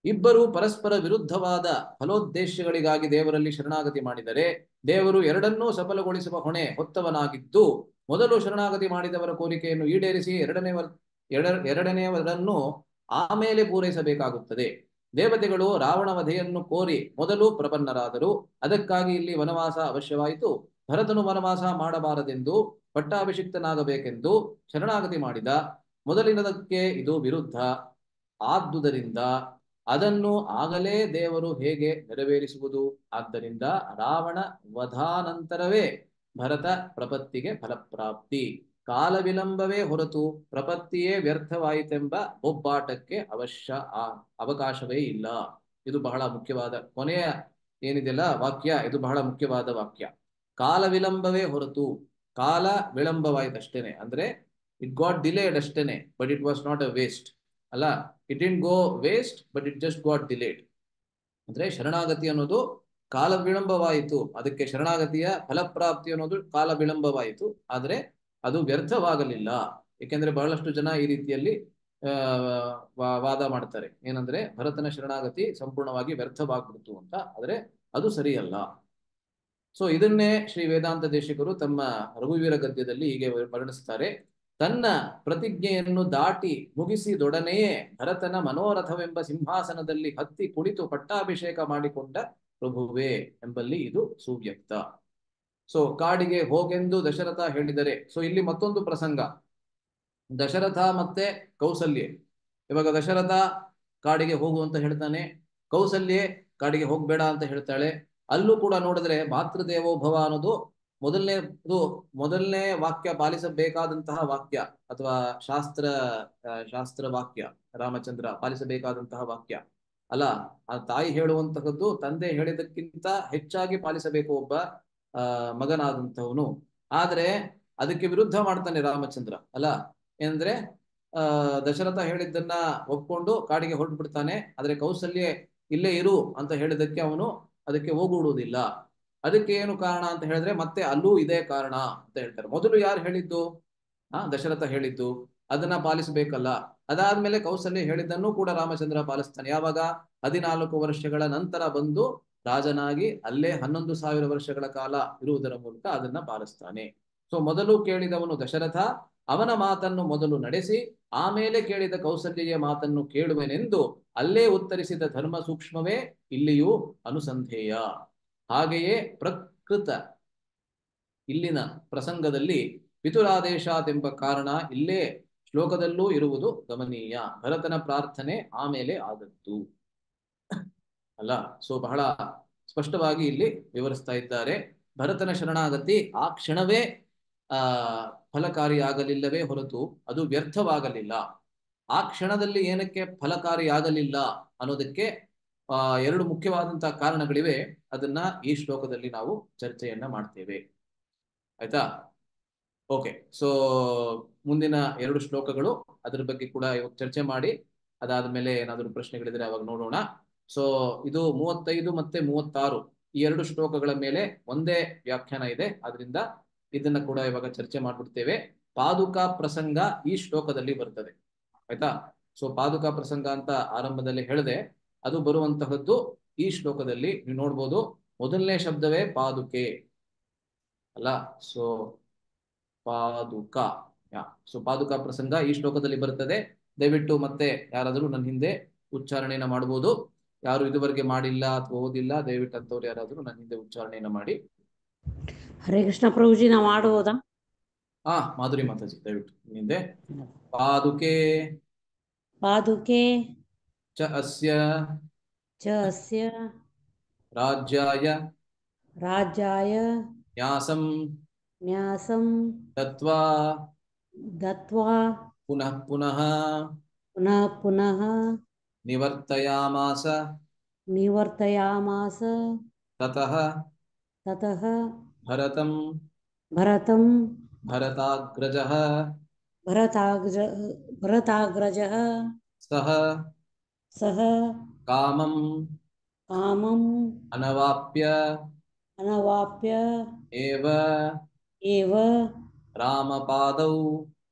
ಇಬ್ಬರು ಪರಸ್ಪರ ವಿರುದ್ಧವಾದ ಫಲೋದ್ದೇಶಗಳಿಗಾಗಿ ದೇವರಲ್ಲಿ ಶರಣಾಗತಿ ಮಾಡಿದರೆ ದೇವರು ಎರಡನ್ನೂ ಸಫಲಗೊಳಿಸುವ ಹೊಣೆ ಹೊತ್ತವನಾಗಿದ್ದು ಮೊದಲು ಶರಣಾಗತಿ ಮಾಡಿದವರ ಕೋರಿಕೆಯನ್ನು ಈಡೇರಿಸಿ ಎರಡನೇ ಎರ ಎರಡನೆಯವರನ್ನು ಆಮೇಲೆ ಪೂರೈಸಬೇಕಾಗುತ್ತದೆ ದೇವತೆಗಳು ರಾವಣ ವಧೆಯನ್ನು ಕೋರಿ ಮೊದಲು ಪ್ರಪನ್ನರಾದರು ಅದಕ್ಕಾಗಿ ಇಲ್ಲಿ ವನವಾಸ ಅವಶ್ಯವಾಯಿತು ಭರತನು ವನವಾಸ ಮಾಡಬಾರದೆಂದು ಪಟ್ಟಾಭಿಷಿಕ್ತನಾಗಬೇಕೆಂದು ಶರಣಾಗತಿ ಮಾಡಿದ ಮೊದಲಿನದಕ್ಕೆ ಇದು ವಿರುದ್ಧ ಆದುದರಿಂದ ಅದನ್ನು ಆಗಲೇ ದೇವರು ಹೇಗೆ ನೆರವೇರಿಸುವುದು ಆದ್ದರಿಂದ ರಾವಣ ವಧಾನಂತರವೇ ಭರತ ಪ್ರಪತ್ತಿಗೆ ಫಲಪ್ರಾಪ್ತಿ ಕಾಲ ವಿಳಂಬವೇ ಹೊರತು ಪ್ರಪತ್ತಿಯೇ ವ್ಯರ್ಥವಾಯಿತೆಂಬ ಒಬ್ಬಾಟಕ್ಕೆ ಅವಶ್ಯ ಆ ಅವಕಾಶವೇ ಇಲ್ಲ ಇದು ಬಹಳ ಮುಖ್ಯವಾದ ಕೊನೆಯ ಏನಿದೆಯಲ್ಲ ವಾಕ್ಯ ಇದು ಬಹಳ ಮುಖ್ಯವಾದ ವಾಕ್ಯ ಕಾಲ ವಿಳಂಬವೇ ಹೊರತು ಕಾಲ ವಿಳಂಬವಾಯಿತಷ್ಟೇನೆ ಅಂದ್ರೆ ಇಟ್ ಗಾಟ್ ಡಿಲೇಡ್ ಅಷ್ಟೇನೆ but it was not a waste ಅಲ್ಲ it in go waste but it just got delayed ಅಂದ್ರೆ ಶರಣಾಗತಿ ಅನ್ನೋದು ಕಾಲ ವಿಳಂಬವಾಯಿತು ಅದಕ್ಕೆ ಶರಣಾಗತಿಯ ಫಲಪ್ರಾಪ್ತಿ ಅನ್ನೋದು ಕಾಲ ವಿಳಂಬವಾಯಿತು ಆದ್ರೆ ಅದು ವ್ಯರ್ಥವಾಗಲಿಲ್ಲ ಏಕೆಂದ್ರೆ ಬಹಳಷ್ಟು ಜನ ಈ ರೀತಿಯಲ್ಲಿ ಆ ವಾದ ಮಾಡ್ತಾರೆ ಏನಂದ್ರೆ ಭರತನ ಶರಣಾಗತಿ ಸಂಪೂರ್ಣವಾಗಿ ವ್ಯರ್ಥವಾಗ್ಬಿಡ್ತು ಅಂತ ಆದ್ರೆ ಅದು ಸರಿಯಲ್ಲ ಸೊ ಇದನ್ನೇ ಶ್ರೀ ವೇದಾಂತ ದೇಶಿಕರು ತಮ್ಮ ರಘುವೀರ ಗದ್ಯದಲ್ಲಿ ಹೀಗೆ ವರ್ಣಿಸ್ತಾರೆ ತನ್ನ ಪ್ರತಿಜ್ಞೆಯನ್ನು ದಾಟಿ ಮುಗಿಸಿದೊಡನೆಯೇ ಭರತನ ಮನೋರಥವೆಂಬ ಸಿಂಹಾಸನದಲ್ಲಿ ಹತ್ತಿ ಕುಳಿತು ಪಟ್ಟಾಭಿಷೇಕ ಮಾಡಿಕೊಂಡ ಪ್ರಭುವೇ ಎಂಬಲ್ಲಿ ಇದು ಸುವ್ಯಕ್ತ ಸೊ ಕಾಡಿಗೆ ಹೋಗೆಂದು ದಶರಥ ಹೇಳಿದರೆ ಸೊ ಇಲ್ಲಿ ಮತ್ತೊಂದು ಪ್ರಸಂಗ ದಶರಥ ಮತ್ತೆ ಕೌಸಲ್ಯೆ ಇವಾಗ ದಶರಥ ಕಾಡಿಗೆ ಹೋಗು ಅಂತ ಹೇಳ್ತಾನೆ ಕೌಸಲ್ಯೆ ಕಾಡಿಗೆ ಹೋಗ್ಬೇಡ ಅಂತ ಹೇಳ್ತಾಳೆ ಅಲ್ಲೂ ಕೂಡ ನೋಡಿದ್ರೆ ಮಾತೃದೇವೋಭವ ಅನ್ನೋದು ಮೊದಲನೇ ಇದು ಮೊದಲನೇ ವಾಕ್ಯ ಪಾಲಿಸಬೇಕಾದಂತಹ ವಾಕ್ಯ ಅಥವಾ ಶಾಸ್ತ್ರ ಶಾಸ್ತ್ರ ವಾಕ್ಯ ರಾಮಚಂದ್ರ ಪಾಲಿಸಬೇಕಾದಂತಹ ವಾಕ್ಯ ಅಲ್ಲ ಆ ತಾಯಿ ಹೇಳುವಂತಹದ್ದು ತಂದೆ ಹೇಳಿದಕ್ಕಿಂತ ಹೆಚ್ಚಾಗಿ ಪಾಲಿಸಬೇಕು ಒಬ್ಬ ಆ ಮಗನಾದಂಥವನು ಆದ್ರೆ ಅದಕ್ಕೆ ವಿರುದ್ಧ ಮಾಡ್ತಾನೆ ರಾಮಚಂದ್ರ ಅಲ್ಲ ಏನಂದ್ರೆ ಆ ದಶರಥ ಹೇಳಿದ್ದನ್ನ ಒಪ್ಕೊಂಡು ಕಾಡಿಗೆ ಹೊರಟು ಬಿಡ್ತಾನೆ ಆದ್ರೆ ಕೌಸಲ್ಯ ಇಲ್ಲೇ ಇರು ಅಂತ ಹೇಳಿದಕ್ಕೆ ಅವನು ಅದಕ್ಕೆ ಹೋಗುವುದಿಲ್ಲ ಅದಕ್ಕೆ ಏನು ಕಾರಣ ಅಂತ ಹೇಳಿದ್ರೆ ಮತ್ತೆ ಅಲ್ಲೂ ಇದೇ ಕಾರಣ ಅಂತ ಹೇಳ್ತಾರೆ ಮೊದಲು ಯಾರು ಹೇಳಿದ್ದು ಆ ದಶರಥ ಹೇಳಿದ್ದು ಅದನ್ನ ಪಾಲಿಸಬೇಕಲ್ಲ ಅದಾದ್ಮೇಲೆ ಕೌಸಲ್ಯ ಹೇಳಿದ್ದನ್ನು ಕೂಡ ರಾಮಚಂದ್ರ ಪಾಲಿಸ್ತಾನೆ ಯಾವಾಗ ಹದಿನಾಲ್ಕು ವರ್ಷಗಳ ನಂತರ ಬಂದು ರಾಜನಾಗಿ ಅಲ್ಲೇ ಹನ್ನೊಂದು ಸಾವಿರ ವರ್ಷಗಳ ಕಾಲ ಇರುವುದರ ಮೂಲಕ ಅದನ್ನ ಪಾಲಿಸ್ತಾನೆ ಸೊ ಮೊದಲು ಕೇಳಿದವನು ದಶರಥ ಅವನ ಮಾತನ್ನು ಮೊದಲು ನಡೆಸಿ ಆಮೇಲೆ ಕೇಳಿದ ಕೌಸಲ್ಯೆಯ ಮಾತನ್ನು ಕೇಳುವೆನೆಂದು ಅಲ್ಲೇ ಉತ್ತರಿಸಿದ ಧರ್ಮ ಸೂಕ್ಷ್ಮವೇ ಇಲ್ಲಿಯೂ ಅನುಸಂಧೇಯ ಹಾಗೆಯೇ ಪ್ರಕೃತ ಇಲ್ಲಿನ ಪ್ರಸಂಗದಲ್ಲಿ ಪಿತುರಾದೇಶಾತೆಂಬ ಕಾರಣ ಇಲ್ಲೇ ಶ್ಲೋಕದಲ್ಲೂ ಇರುವುದು ಗಮನೀಯ ಭರತನ ಪ್ರಾರ್ಥನೆ ಆಮೇಲೆ ಆದದ್ದು ಅಲ್ಲ ಸೊ ಬಹಳ ಸ್ಪಷ್ಟವಾಗಿ ಇಲ್ಲಿ ವಿವರಿಸ್ತಾ ಇದ್ದಾರೆ ಭರತನ ಶರಣಾಗತಿ ಆ ಕ್ಷಣವೇ ಆ ಫಲಕಾರಿಯಾಗಲಿಲ್ಲವೇ ಹೊರತು ಅದು ವ್ಯರ್ಥವಾಗಲಿಲ್ಲ ಆ ಕ್ಷಣದಲ್ಲಿ ಏನಕ್ಕೆ ಫಲಕಾರಿಯಾಗಲಿಲ್ಲ ಅನ್ನೋದಕ್ಕೆ ಆ ಎರಡು ಮುಖ್ಯವಾದಂತಹ ಕಾರಣಗಳಿವೆ ಅದನ್ನ ಈ ಶ್ಲೋಕದಲ್ಲಿ ನಾವು ಚರ್ಚೆಯನ್ನ ಮಾಡ್ತೇವೆ ಆಯ್ತಾ ಓಕೆ ಸೊ ಮುಂದಿನ ಎರಡು ಶ್ಲೋಕಗಳು ಅದರ ಬಗ್ಗೆ ಕೂಡ ಇವತ್ತು ಚರ್ಚೆ ಮಾಡಿ ಅದಾದ್ಮೇಲೆ ಏನಾದರೂ ಪ್ರಶ್ನೆಗಳಿದ್ರೆ ಅವಾಗ ನೋಡೋಣ ಸೊ ಇದು ಮೂವತ್ತೈದು ಮತ್ತೆ ಮೂವತ್ತಾರು ಈ ಎರಡು ಶ್ಲೋಕಗಳ ಮೇಲೆ ಒಂದೇ ವ್ಯಾಖ್ಯಾನ ಇದೆ ಅದರಿಂದ ಇದನ್ನ ಕೂಡ ಇವಾಗ ಚರ್ಚೆ ಮಾಡ್ಬಿಡ್ತೇವೆ ಪಾದುಕಾ ಪ್ರಸಂಗ ಈ ಶ್ಲೋಕದಲ್ಲಿ ಬರ್ತದೆ ಆಯ್ತಾ ಸೊ ಪಾದುಕಾ ಪ್ರಸಂಗ ಅಂತ ಆರಂಭದಲ್ಲಿ ಹೇಳಿದೆ ಅದು ಬರುವಂತಹದ್ದು ಈ ಶ್ಲೋಕದಲ್ಲಿ ನೀವು ನೋಡ್ಬೋದು ಮೊದಲನೇ ಶಬ್ದವೇ ಪಾದುಕೆ ಅಲ್ಲ ಸೊ ಪಾದುಕ ಸೊ ಪಾದುಕಾ ಪ್ರಸಂಗ ಈ ಶ್ಲೋಕದಲ್ಲಿ ಬರ್ತದೆ ದಯವಿಟ್ಟು ಮತ್ತೆ ಯಾರಾದರೂ ನನ್ನ ಹಿಂದೆ ಉಚ್ಚಾರಣೆಯನ್ನ ಮಾಡಬಹುದು ಯಾರು ಇದುವರೆಗೆ ಮಾಡಿಲ್ಲ ಅಥವಾ ಓದಿಲ್ಲ ದಯವಿಟ್ಟು ಅಂತವ್ರು ಯಾರಾದರೂ ನನ್ನ ಹಿಂದೆ ಉಚ್ಚಾರಣೆಯನ್ನ ಮಾಡಿ ಹರೇ ಕೃಷ್ಣ ಪ್ರಭುಜಿ ನಾವು ಮಾಡುವುದಾ ಹಾ ಮಾಧುರಿ ಮಾತಾಜಿ ದಯವಿಟ್ಟು ಹಿಂದೆ ಪಾದುಕೆ ಪಾದುಕೆ ಚ ಅಸ್ಯ ಚ ಅಸ್ಯ ರಾಜ್ಯಾಯ ರಾಜ್ಯಾಯ ನ್ಯಾಸಂ ನ್ಯಾಸಂ ದತ್ವಾ ದತ್ವಾ ಪುನಃ ಪುನಃ ಪುನಃ ಪುನಃ ನಿವರ್ತಯಾಮಾಸ ನಿವರ್ತಯಾಮಾಸ ತತಃ ತತಃ ಭರತಂ ಭರತಂ ಭರತಾಗ್ರಜಃ ಭರತಾಗ್ರ ಭರತಾಗ್ರಜಃ ಸಹ ಸಹ ಕಾಮಂ ಕಾಮಂ ಅನವಾಪ್ಯ ಅನವಾಪ್ಯ ಏವ ಏವ ರಾಮಪಾದೌ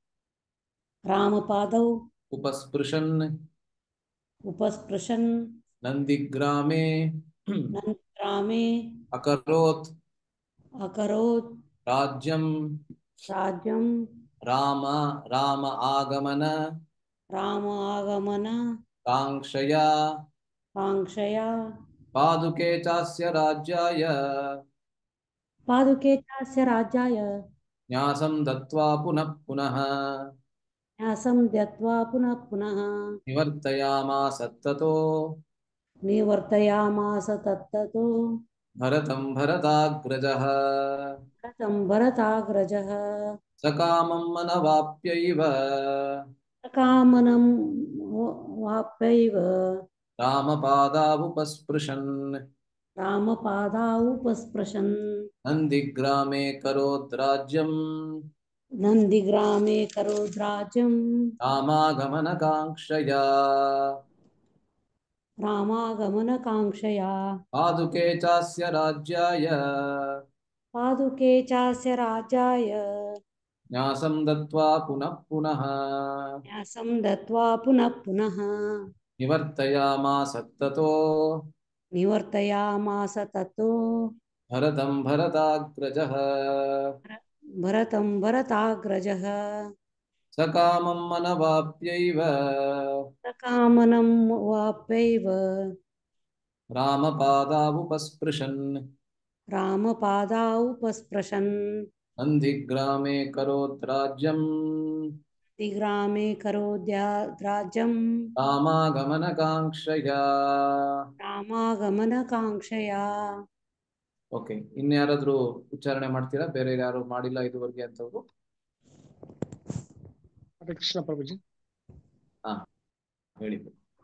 ರಾಮಪಾದೌ ಉಪಸ್ಪೃಶನ್ ಉಪಸ್ಪೃಶನ್ ನಂದಿಗ್ರಾಮೆ नन्दग्रामे ಅಕರೋತ್ अकरोत् ರಾಜ್ಯಂ राज्यं ರಾಮ ರಾಮ ಆಗಮನ राम आगमन ಕಾಂಕ್ಷಯ काङ्क्षया ಪಾದುಕೆ ಚಾಸ್ಯ ರಾಜ್ಯಾಯ पादुके चास्य राज्याय ನ್ಯಾಸಂ ದತ್ವಾ ಪುನಃ ಪುನಃ न्यासं दत्त्वा पुनः पुनः ನಿವರ್ತಯಾಮಾಸ ತತೋ निवर्तयामास तत्ततो ಭರತಂ ಭರತಾಗ್ರಜಃ भरतं भरताग्रजः ಸಕಾಮಂ ಮನವಾಪ್ಯೈವ कामनं वाप्यैव ರಾಮಪಾದಾವುಪಸ್ಪೃಶನ್ रामपादा उपस्पृशन् ನಂದಿಗ್ರಾಮೆ ಕರೋತ್ ರಾಜ್ಯಂ नन्दिग्रामे करोद्राज्यं ರಾಮಾಗಮನಕಾಂಕ್ಷಯ रामागमनकाङ्क्षया ಪಾದುಕೆ ಚಾಸ್ಯ ರಾಜ್ಯಾಯ पादुके चास्य राज्याय ನ್ಯಾಸಂ ದತ್ವಾ ಪುನಃ ಪುನಃ न्यासं दत्त्वा पुनः पुनः ನಿವರ್ತಯಾಮಾಸ ತತೋ निवर्तयामास ततो ಭರತಂ ಭರತಾಗ್ರಜಃ भरतं भरताग्रजः ಸಕಾಮಂ ಮನವಾಪ್ಯೈವ सकामनं वाप्यैव ರಾಮಪಾದಾವುಪಸ್ಪೃಶನ್ रामपादा उपस्पृशन् ನಂದಿಗ್ರಾಮೆ ಕರೋತ್ ರಾಜ್ಯಂ दिग्रामे करोद्या राज्यं ರಾಮಾಗಮನಕಾಂಕ್ಷಯ रामागमनकाङ्क्षया ಓಕೆ ಇನ್ಯಾರಾದ್ರೂ ಉಚ್ಚಾರಣೆ ಮಾಡ್ತೀರಾ ಬೇರೆ ಯಾರು ಮಾಡಿಲ್ಲ ಇದುವರೆಗೆ ಅಂತವ್ರು ಹರೇ ಕೃಷ್ಣ ಪ್ರಭುಜಿ ಹೇಳಿ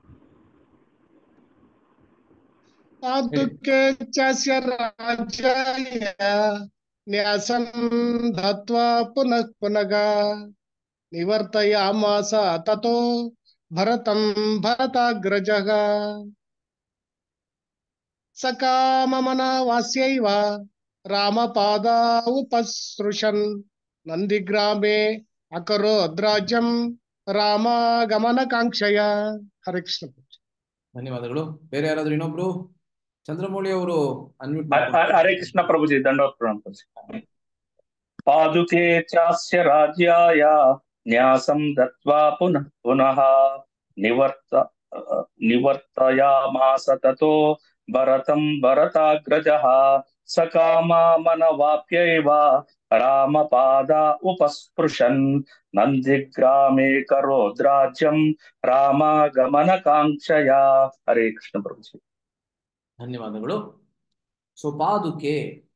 ಪಾದುಕೆ ಚಾಸ್ಯ ರಾಜ್ಯಾಯ ನ್ಯಾಸಂ ದತ್ವಾ ಪುನಃ ಪುನಗ ನಿವರ್ತಯಾಮಾಸ ತತೋ ಭರತಂ ಭರತಾಗ್ರಜಃ ಸಕಾಮಮನ ವಾಸ್ಯೈವ ರಾಮಪಾದ ಉಪಸೃಶನ್ ನಂದಿಗ್ರಾಮೆ ಅಕರೋದ್ರಾಜ್ಯಂ ರಾಮಾಗಮನಕಾಂಕ್ಷಯ ಹರೇ ಕೃಷ್ಣ ಪ್ರಭುಜಿ. ಧನ್ಯವಾದಗಳು ಬೇರೆ ಯಾರಾದ್ರೂ ಇನ್ನೊಬ್ರು ಚಂದ್ರಮೌಳಿ ಅವರು ಅನ್ಮ್ಯೂಟ್ ಹ- ಹ- ಹರೇ ಕೃಷ್ಣ ಪ್ರಭುಜಿ ದಂಡವತ್ ಪ್ರಣಾಮ ಪ್ರಭುಜಿ. ಪಾದುಕೆ ಚಾಸ್ಯ ರಾಜ್ಯಾಯ ನ್ಯಾಸಂ ದತ್ವಾ ಪುನಃ ಪುನಃ ನಿವರ್ತ ನಿವರ್ತಯಾಮಾಸ ತತೋ ಭರತಂ ಭರತಾಗ್ರಜಃ ಸಕಾಮಮನವಾಪ್ಯೈವ ರಾಮಪಾದ ಉಪಸ್ಪೃಶನ್ ನಂದಿಗ್ರಾಮೆ ಕರೋದ್ರಾಜ್ಯಂ ರಾಮಗಮನಕಾಂಕ್ಷಯ ಹರೇ ಕೃಷ್ಣ ಪ್ರಭುಜಿ ಧನ್ಯವಾದಗಳು ಸೊ ಪಾದುಕೆ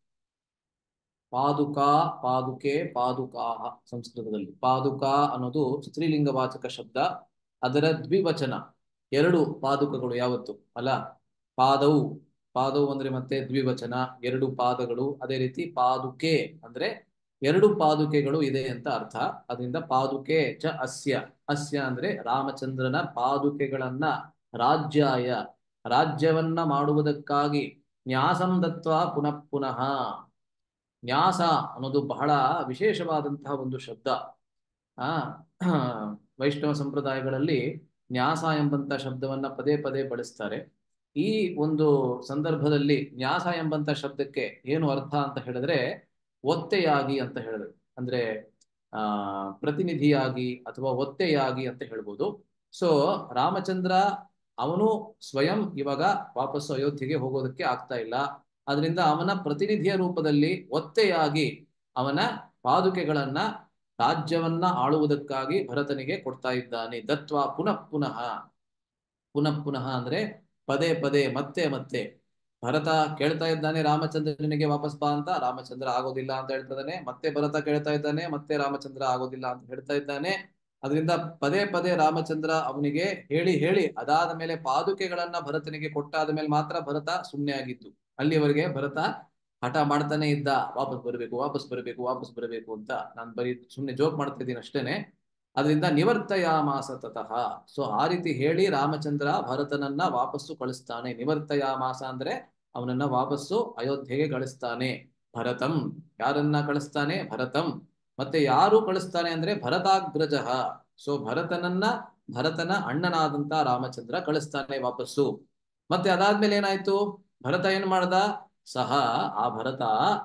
ಪಾದುಕಾ ಪಾದುಕೆ ಪಾದುಕಾ ಸಂಸ್ಕೃತದಲ್ಲಿ ಪಾದುಕಾ ಅನ್ನೋದು ಸ್ತ್ರೀಲಿಂಗವಾಚಕ ಶಬ್ದ ಅದರ ದ್ವಿವಚನ ಎರಡು ಪಾದುಕಗಳು ಯಾವತ್ತು ಅಲ್ಲ ಪಾದವು ಪಾದವು ಅಂದ್ರೆ ಮತ್ತೆ ದ್ವಿವಚನ ಎರಡು ಪಾದಗಳು ಅದೇ ರೀತಿ ಪಾದುಕೆ ಅಂದ್ರೆ ಎರಡು ಪಾದುಕೆಗಳು ಇದೆ ಅಂತ ಅರ್ಥ ಅದರಿಂದ ಪಾದುಕೆ ಚ ಅಸ್ಯ ಅಸ್ಯ ಅಂದ್ರೆ ರಾಮಚಂದ್ರನ ಪಾದುಕೆಗಳನ್ನ ರಾಜ್ಯಾಯ ರಾಜ್ಯವನ್ನ ಮಾಡುವುದಕ್ಕಾಗಿ ನ್ಯಾಸಂ ದತ್ವ ಪುನಃ ಪುನಃ ನ್ಯಾಸ ಅನ್ನೋದು ಬಹಳ ವಿಶೇಷವಾದಂತಹ ಒಂದು ಶಬ್ದ ಆ ವೈಷ್ಣವ ಸಂಪ್ರದಾಯಗಳಲ್ಲಿ ನ್ಯಾಸ ಎಂಬಂತ ಶಬ್ದವನ್ನ ಪದೇ ಪದೇ ಬಳಸ್ತಾರೆ ಈ ಒಂದು ಸಂದರ್ಭದಲ್ಲಿ ನ್ಯಾಸ ಎಂಬಂತ ಶಬ್ದಕ್ಕೆ ಏನು ಅರ್ಥ ಅಂತ ಹೇಳಿದ್ರೆ ಒತ್ತೆಯಾಗಿ ಅಂತ ಹೇಳಿದ್ರು ಅಂದ್ರೆ ಆ ಪ್ರತಿನಿಧಿಯಾಗಿ ಅಥವಾ ಒತ್ತೆಯಾಗಿ ಅಂತ ಹೇಳ್ಬೋದು ಸೊ ರಾಮಚಂದ್ರ ಅವನು ಸ್ವಯಂ ಇವಾಗ ವಾಪಸ್ಸು ಅಯೋಧ್ಯೆಗೆ ಹೋಗೋದಕ್ಕೆ ಆಗ್ತಾ ಇಲ್ಲ ಅದರಿಂದ ಅವನ ಪ್ರತಿನಿಧಿಯ ರೂಪದಲ್ಲಿ ಒತ್ತೆಯಾಗಿ ಅವನ ಪಾದುಕೆಗಳನ್ನ ರಾಜ್ಯವನ್ನ ಆಳುವುದಕ್ಕಾಗಿ ಭರತನಿಗೆ ಕೊಡ್ತಾ ಇದ್ದಾನೆ ದತ್ವ ಪುನಃ ಪುನಃ ಪುನಃ ಪುನಃ ಅಂದ್ರೆ ಪದೇ ಪದೇ ಮತ್ತೆ ಮತ್ತೆ ಭರತ ಕೇಳ್ತಾ ಇದ್ದಾನೆ ರಾಮಚಂದ್ರನಿಗೆ ವಾಪಸ್ ಬಾ ಅಂತ ರಾಮಚಂದ್ರ ಆಗೋದಿಲ್ಲ ಅಂತ ಹೇಳ್ತಿದ್ದಾನೆ ಮತ್ತೆ ಭರತ ಕೇಳ್ತಾ ಇದ್ದಾನೆ ಮತ್ತೆ ರಾಮಚಂದ್ರ ಆಗೋದಿಲ್ಲ ಅಂತ ಹೇಳ್ತಾ ಇದ್ದಾನೆ ಅದರಿಂದ ಪದೇ ಪದೇ ರಾಮಚಂದ್ರ ಅವನಿಗೆ ಹೇಳಿ ಹೇಳಿ ಅದಾದ ಮೇಲೆ ಪಾದುಕೆಗಳನ್ನ ಭರತನಿಗೆ ಕೊಟ್ಟಾದ ಮೇಲೆ ಮಾತ್ರ ಭರತ ಸುಮ್ಮನೆ ಆಗಿದ್ದು ಅಲ್ಲಿವರೆಗೆ ಭರತ ಹಠ ಮಾಡ್ತಾನೆ ಇದ್ದ ವಾಪಸ್ ಬರಬೇಕು ವಾಪಸ್ ಬರಬೇಕು ವಾಪಸ್ ಬರಬೇಕು ಅಂತ ನಾನು ಬರೀ ಸುಮ್ಮನೆ ಜೋಕ್ ಮಾಡ್ತಾ ಇದ್ದೀನಿ ಅಷ್ಟೇನೆ ಅದರಿಂದ ನಿವರ್ತಯಾಮಾಸ ತತಃ ಸೊ ಆ ರೀತಿ ಹೇಳಿ ರಾಮಚಂದ್ರ ಭರತನನ್ನ ವಾಪಸ್ಸು ಕಳಿಸ್ತಾನೆ ನಿವರ್ತಯಾಮಾಸ ಅಂದ್ರೆ ಅವನನ್ನ ವಾಪಸ್ಸು ಅಯೋಧ್ಯೆಗೆ ಕಳಿಸ್ತಾನೆ ಭರತಂ ಯಾರನ್ನ ಕಳಿಸ್ತಾನೆ ಭರತಂ ಮತ್ತೆ ಯಾರು ಕಳಿಸ್ತಾನೆ ಅಂದ್ರೆ ಭರತಾಗ್ರಜ ಸೊ ಭರತನನ್ನ ಭರತನ ಅಣ್ಣನಾದಂತ ರಾಮಚಂದ್ರ ಕಳಿಸ್ತಾನೆ ವಾಪಸ್ಸು ಮತ್ತೆ ಅದಾದ್ಮೇಲೆ ಏನಾಯ್ತು ಭರತ ಏನ್ ಮಾಡ್ದ ಸಹ ಆ ಭರತ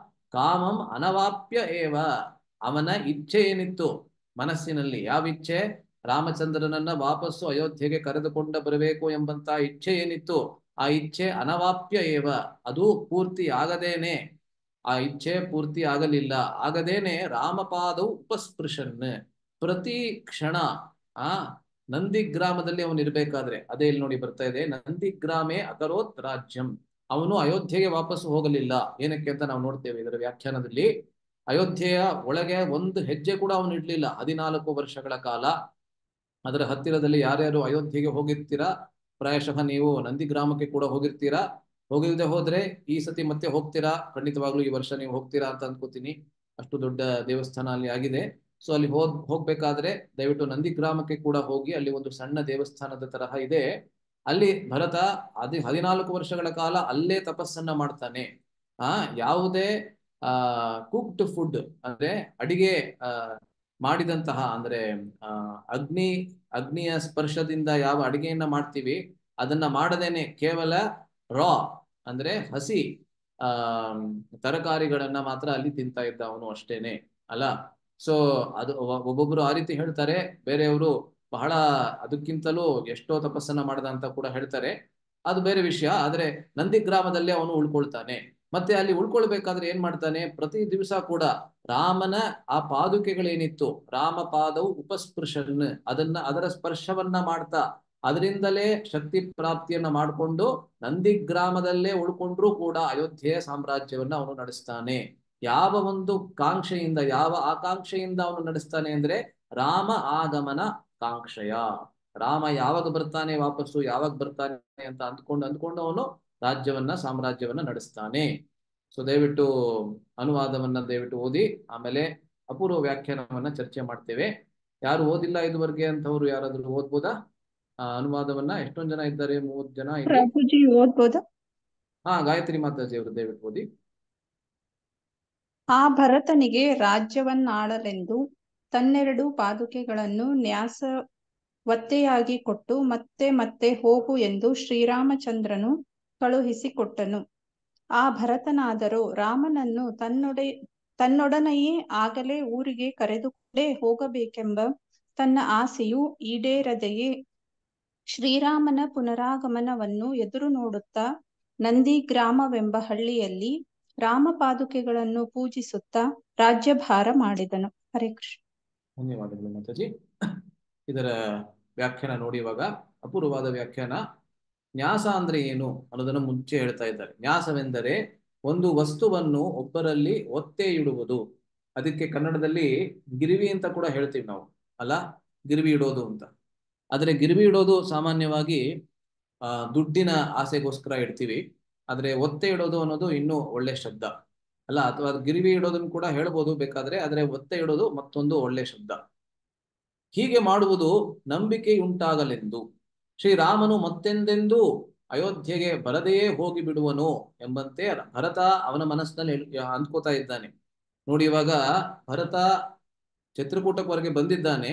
ಕಾಮಂ ಅನವಾಪ್ಯ ಏವ ಅವನ ಇಚ್ಛೆ ಏನಿತ್ತು ಮನಸ್ಸಿನಲ್ಲಿ ಯಾವ ಇಚ್ಛೆ ರಾಮಚಂದ್ರನನ್ನ ವಾಪಸ್ಸು ಅಯೋಧ್ಯೆಗೆ ಕರೆದುಕೊಂಡ ಬರಬೇಕು ಎಂಬಂತ ಇಚ್ಛೆ ಏನಿತ್ತು ಆ ಇಚ್ಛೆ ಅನವಾಪ್ಯ ಏವ ಅದು ಪೂರ್ತಿ ಆಗದೇನೆ ಆ ಇಚ್ಛೆ ಪೂರ್ತಿ ಆಗಲಿಲ್ಲ ಆಗದೇನೆ ರಾಮಪಾದವು ಉಪಸ್ಪೃಶನ್ ಪ್ರತಿ ಕ್ಷಣ ಆ ನಂದಿ ಗ್ರಾಮದಲ್ಲಿ ಅವನು ಇರ್ಬೇಕಾದ್ರೆ ಅದೇ ಇಲ್ಲಿ ನೋಡಿ ಬರ್ತಾ ಇದೆ ನಂದಿ ಗ್ರಾಮೇ ಅಕರೋತ್ ರಾಜ್ಯಂ ಅವನು ಅಯೋಧ್ಯೆಗೆ ವಾಪಸ್ಸು ಹೋಗಲಿಲ್ಲ ಏನಕ್ಕೆ ಅಂತ ನಾವು ನೋಡ್ತೇವೆ ಇದರ ವ್ಯಾಖ್ಯಾನದಲ್ಲಿ ಅಯೋಧ್ಯೆಯ ಒಳಗೆ ಒಂದು ಹೆಜ್ಜೆ ಕೂಡ ಅವನು ಇಡ್ಲಿಲ್ಲ ಹದಿನಾಲ್ಕು ವರ್ಷಗಳ ಕಾಲ ಅದರ ಹತ್ತಿರದಲ್ಲಿ ಯಾರ್ಯಾರು ಅಯೋಧ್ಯೆಗೆ ಹೋಗಿರ್ತೀರಾ ಪ್ರಾಯಶಃ ನೀವು ನಂದಿ ಗ್ರಾಮಕ್ಕೆ ಕೂಡ ಹೋಗಿರ್ತೀರಾ ಹೋಗಿಲ್ಲದೆ ಹೋದ್ರೆ ಈ ಸತಿ ಮತ್ತೆ ಹೋಗ್ತೀರಾ ಖಂಡಿತವಾಗ್ಲೂ ಈ ವರ್ಷ ನೀವು ಹೋಗ್ತೀರಾ ಅಂತ ಅನ್ಕೋತೀನಿ ಅಷ್ಟು ದೊಡ್ಡ ದೇವಸ್ಥಾನ ಅಲ್ಲಿ ಆಗಿದೆ ಸೊ ಅಲ್ಲಿ ಹೋಗ್ ಹೋಗ್ಬೇಕಾದ್ರೆ ದಯವಿಟ್ಟು ನಂದಿ ಗ್ರಾಮಕ್ಕೆ ಕೂಡ ಹೋಗಿ ಅಲ್ಲಿ ಒಂದು ಸಣ್ಣ ದೇವಸ್ಥಾನದ ತರಹ ಇದೆ ಅಲ್ಲಿ ಭರತ ಅದಿ ಹದಿನಾಲ್ಕು ವರ್ಷಗಳ ಕಾಲ ಅಲ್ಲೇ ತಪಸ್ಸನ್ನ ಮಾಡ್ತಾನೆ ಆ ಯಾವುದೇ ಆ ಕುಕ್ಡ್ ಫುಡ್ ಅಂದ್ರೆ ಅಡಿಗೆ ಆ ಮಾಡಿದಂತಹ ಅಂದ್ರೆ ಆ ಅಗ್ನಿ ಅಗ್ನಿಯ ಸ್ಪರ್ಶದಿಂದ ಯಾವ ಅಡಿಗೆಯನ್ನ ಮಾಡ್ತೀವಿ ಅದನ್ನ ಮಾಡದೇನೆ ಕೇವಲ ರಾ ಅಂದ್ರೆ ಹಸಿ ಆ ತರಕಾರಿಗಳನ್ನ ಮಾತ್ರ ಅಲ್ಲಿ ತಿಂತಾ ಇದ್ದ ಅವನು ಅಷ್ಟೇನೆ ಅಲ್ಲ ಸೊ ಅದು ಒಬ್ಬೊಬ್ರು ಆ ರೀತಿ ಹೇಳ್ತಾರೆ ಬೇರೆಯವರು ಬಹಳ ಅದಕ್ಕಿಂತಲೂ ಎಷ್ಟೋ ತಪಸ್ಸನ್ನ ಮಾಡದ ಅಂತ ಕೂಡ ಹೇಳ್ತಾರೆ ಅದು ಬೇರೆ ವಿಷಯ ಆದ್ರೆ ನಂದಿ ಗ್ರಾಮದಲ್ಲಿ ಅವನು ಉಳ್ಕೊಳ್ತಾನೆ ಮತ್ತೆ ಅಲ್ಲಿ ಉಳ್ಕೊಳ್ಬೇಕಾದ್ರೆ ಏನ್ ಮಾಡ್ತಾನೆ ಪ್ರತಿ ದಿವಸ ಕೂಡ ರಾಮನ ಆ ಪಾದುಕೆಗಳೇನಿತ್ತು ರಾಮ ಪಾದವು ಉಪಸ್ಪೃಶನ್ ಅದನ್ನ ಅದರ ಸ್ಪರ್ಶವನ್ನ ಮಾಡ್ತಾ ಅದರಿಂದಲೇ ಶಕ್ತಿ ಪ್ರಾಪ್ತಿಯನ್ನ ಮಾಡಿಕೊಂಡು ನಂದಿ ಗ್ರಾಮದಲ್ಲೇ ಉಳ್ಕೊಂಡ್ರೂ ಕೂಡ ಅಯೋಧ್ಯೆಯ ಸಾಮ್ರಾಜ್ಯವನ್ನ ಅವನು ನಡೆಸ್ತಾನೆ ಯಾವ ಒಂದು ಕಾಂಕ್ಷೆಯಿಂದ ಯಾವ ಆಕಾಂಕ್ಷೆಯಿಂದ ಅವನು ನಡೆಸ್ತಾನೆ ಅಂದ್ರೆ ರಾಮ ಆಗಮನ ಕಾಂಕ್ಷೆಯ ರಾಮ ಯಾವಾಗ ಬರ್ತಾನೆ ವಾಪಸ್ಸು ಯಾವಾಗ ಬರ್ತಾನೆ ಅಂತ ಅಂದ್ಕೊಂಡು ಅಂದ್ಕೊಂಡು ಅವನು ರಾಜ್ಯವನ್ನ ಸಾಮ್ರಾಜ್ಯವನ್ನ ನಡೆಸ್ತಾನೆ ಸೊ ದಯವಿಟ್ಟು ಅನುವಾದವನ್ನ ದಯವಿಟ್ಟು ಓದಿ ಆಮೇಲೆ ಅಪೂರ್ವ ವ್ಯಾಖ್ಯಾನವನ್ನ ಚರ್ಚೆ ಮಾಡ್ತೇವೆ ಯಾರು ಓದಿಲ್ಲ ಇದುವರೆಗೆ ಅಂತವ್ರು ಯಾರಾದ್ರೂ ಓದ್ಬೋದಾ ಆ ಅನುವಾದವನ್ನ ಎಷ್ಟೊಂದ್ ಜನ ಇದ್ದಾರೆ ಮೂವತ್ ಜನ ಇಲ್ಲಿ ಪ್ರಭುಜಿ ಓದ್ಬೋದಾ ಹಾ ಗಾಯತ್ರಿ ಮಾತಾಜಿ ಅವರು ದಯವಿಟ್ಟು ಓದಿ ಆ ಭರತನಿಗೆ ರಾಜ್ಯವನ್ನಾಳಲೆಂದು ತನ್ನೆರಡು ಪಾದುಕೆಗಳನ್ನು ನ್ಯಾಸ ಒತ್ತೆಯಾಗಿ ಕೊಟ್ಟು ಮತ್ತೆ ಮತ್ತೆ ಹೋಗು ಎಂದು ಶ್ರೀರಾಮಚಂದ್ರನು ಕಳುಹಿಸಿಕೊಟ್ಟನು ಆ ಭರತನಾದರೋ ರಾಮನನ್ನು ತನ್ನೊಡೆ ತನ್ನೊಡನೆಯೇ ಆಗಲೇ ಊರಿಗೆ ಕರೆದುಕೊಂಡೇ ಹೋಗಬೇಕೆಂಬ ತನ್ನ ಆಸೆಯು ಈಡೇರದೆಯೇ ಶ್ರೀರಾಮನ ಪುನರಾಗಮನವನ್ನು ಎದುರು ನೋಡುತ್ತಾ ನಂದಿ ಗ್ರಾಮವೆಂಬ ಹಳ್ಳಿಯಲ್ಲಿ ರಾಮಪಾದುಕೆಗಳನ್ನು ಪೂಜಿಸುತ್ತಾ ರಾಜ್ಯಭಾರ ಮಾಡಿದನು ಹರೇ ಕೃಷ್ಣ ಧನ್ಯವಾದಗಳು ಮಾತಾಜಿ ಇದರ ವ್ಯಾಖ್ಯಾನ ನೋಡಿ ಇವಾಗ ಅಪೂರ್ವವಾದ ವ್ಯಾಖ್ಯಾನ ನ್ಯಾಸ ಅಂದ್ರೆ ಏನು ಅನ್ನೋದನ್ನ ಮುಂಚೆ ಹೇಳ್ತಾ ಇದ್ದಾರೆ ನ್ಯಾಸವೆಂದರೆ ಒಂದು ವಸ್ತುವನ್ನು ಒಬ್ಬರಲ್ಲಿ ಒತ್ತೆ ಇಡುವುದು ಅದಕ್ಕೆ ಕನ್ನಡದಲ್ಲಿ ಗಿರಿವಿ ಅಂತ ಕೂಡ ಹೇಳ್ತೀವಿ ನಾವು ಅಲ್ಲ ಗಿರಿವಿ ಇಡೋದು ಅಂತ ಆದ್ರೆ ಗಿರಿವಿ ಇಡೋದು ಸಾಮಾನ್ಯವಾಗಿ ಆ ದುಡ್ಡಿನ ಆಸೆಗೋಸ್ಕರ ಇಡ್ತೀವಿ ಆದ್ರೆ ಒತ್ತೆ ಇಡೋದು ಅನ್ನೋದು ಇನ್ನೂ ಒಳ್ಳೆ ಶಬ್ದ ಅಲ್ಲ ಅಥವಾ ಗಿರಿವಿ ಇಡೋದನ್ನು ಕೂಡ ಹೇಳ್ಬೋದು ಬೇಕಾದ್ರೆ ಆದ್ರೆ ಒತ್ತೆ ಇಡೋದು ಮತ್ತೊಂದು ಒಳ್ಳೆ ಶಬ್ದ ಹೀಗೆ ಮಾಡುವುದು ನಂಬಿಕೆಯುಂಟಾಗಲೆಂದು ಶ್ರೀರಾಮನು ಮತ್ತೆಂದೆಂದೂ ಅಯೋಧ್ಯೆಗೆ ಬರದೆಯೇ ಹೋಗಿ ಬಿಡುವನು ಎಂಬಂತೆ ಭರತ ಅವನ ಮನಸ್ಸಿನಲ್ಲಿ ಅಂದ್ಕೋತಾ ಇದ್ದಾನೆ ನೋಡಿ ಇವಾಗ ಭರತ ಚಿತ್ರಕೂಟಕ್ವರೆಗೆ ಬಂದಿದ್ದಾನೆ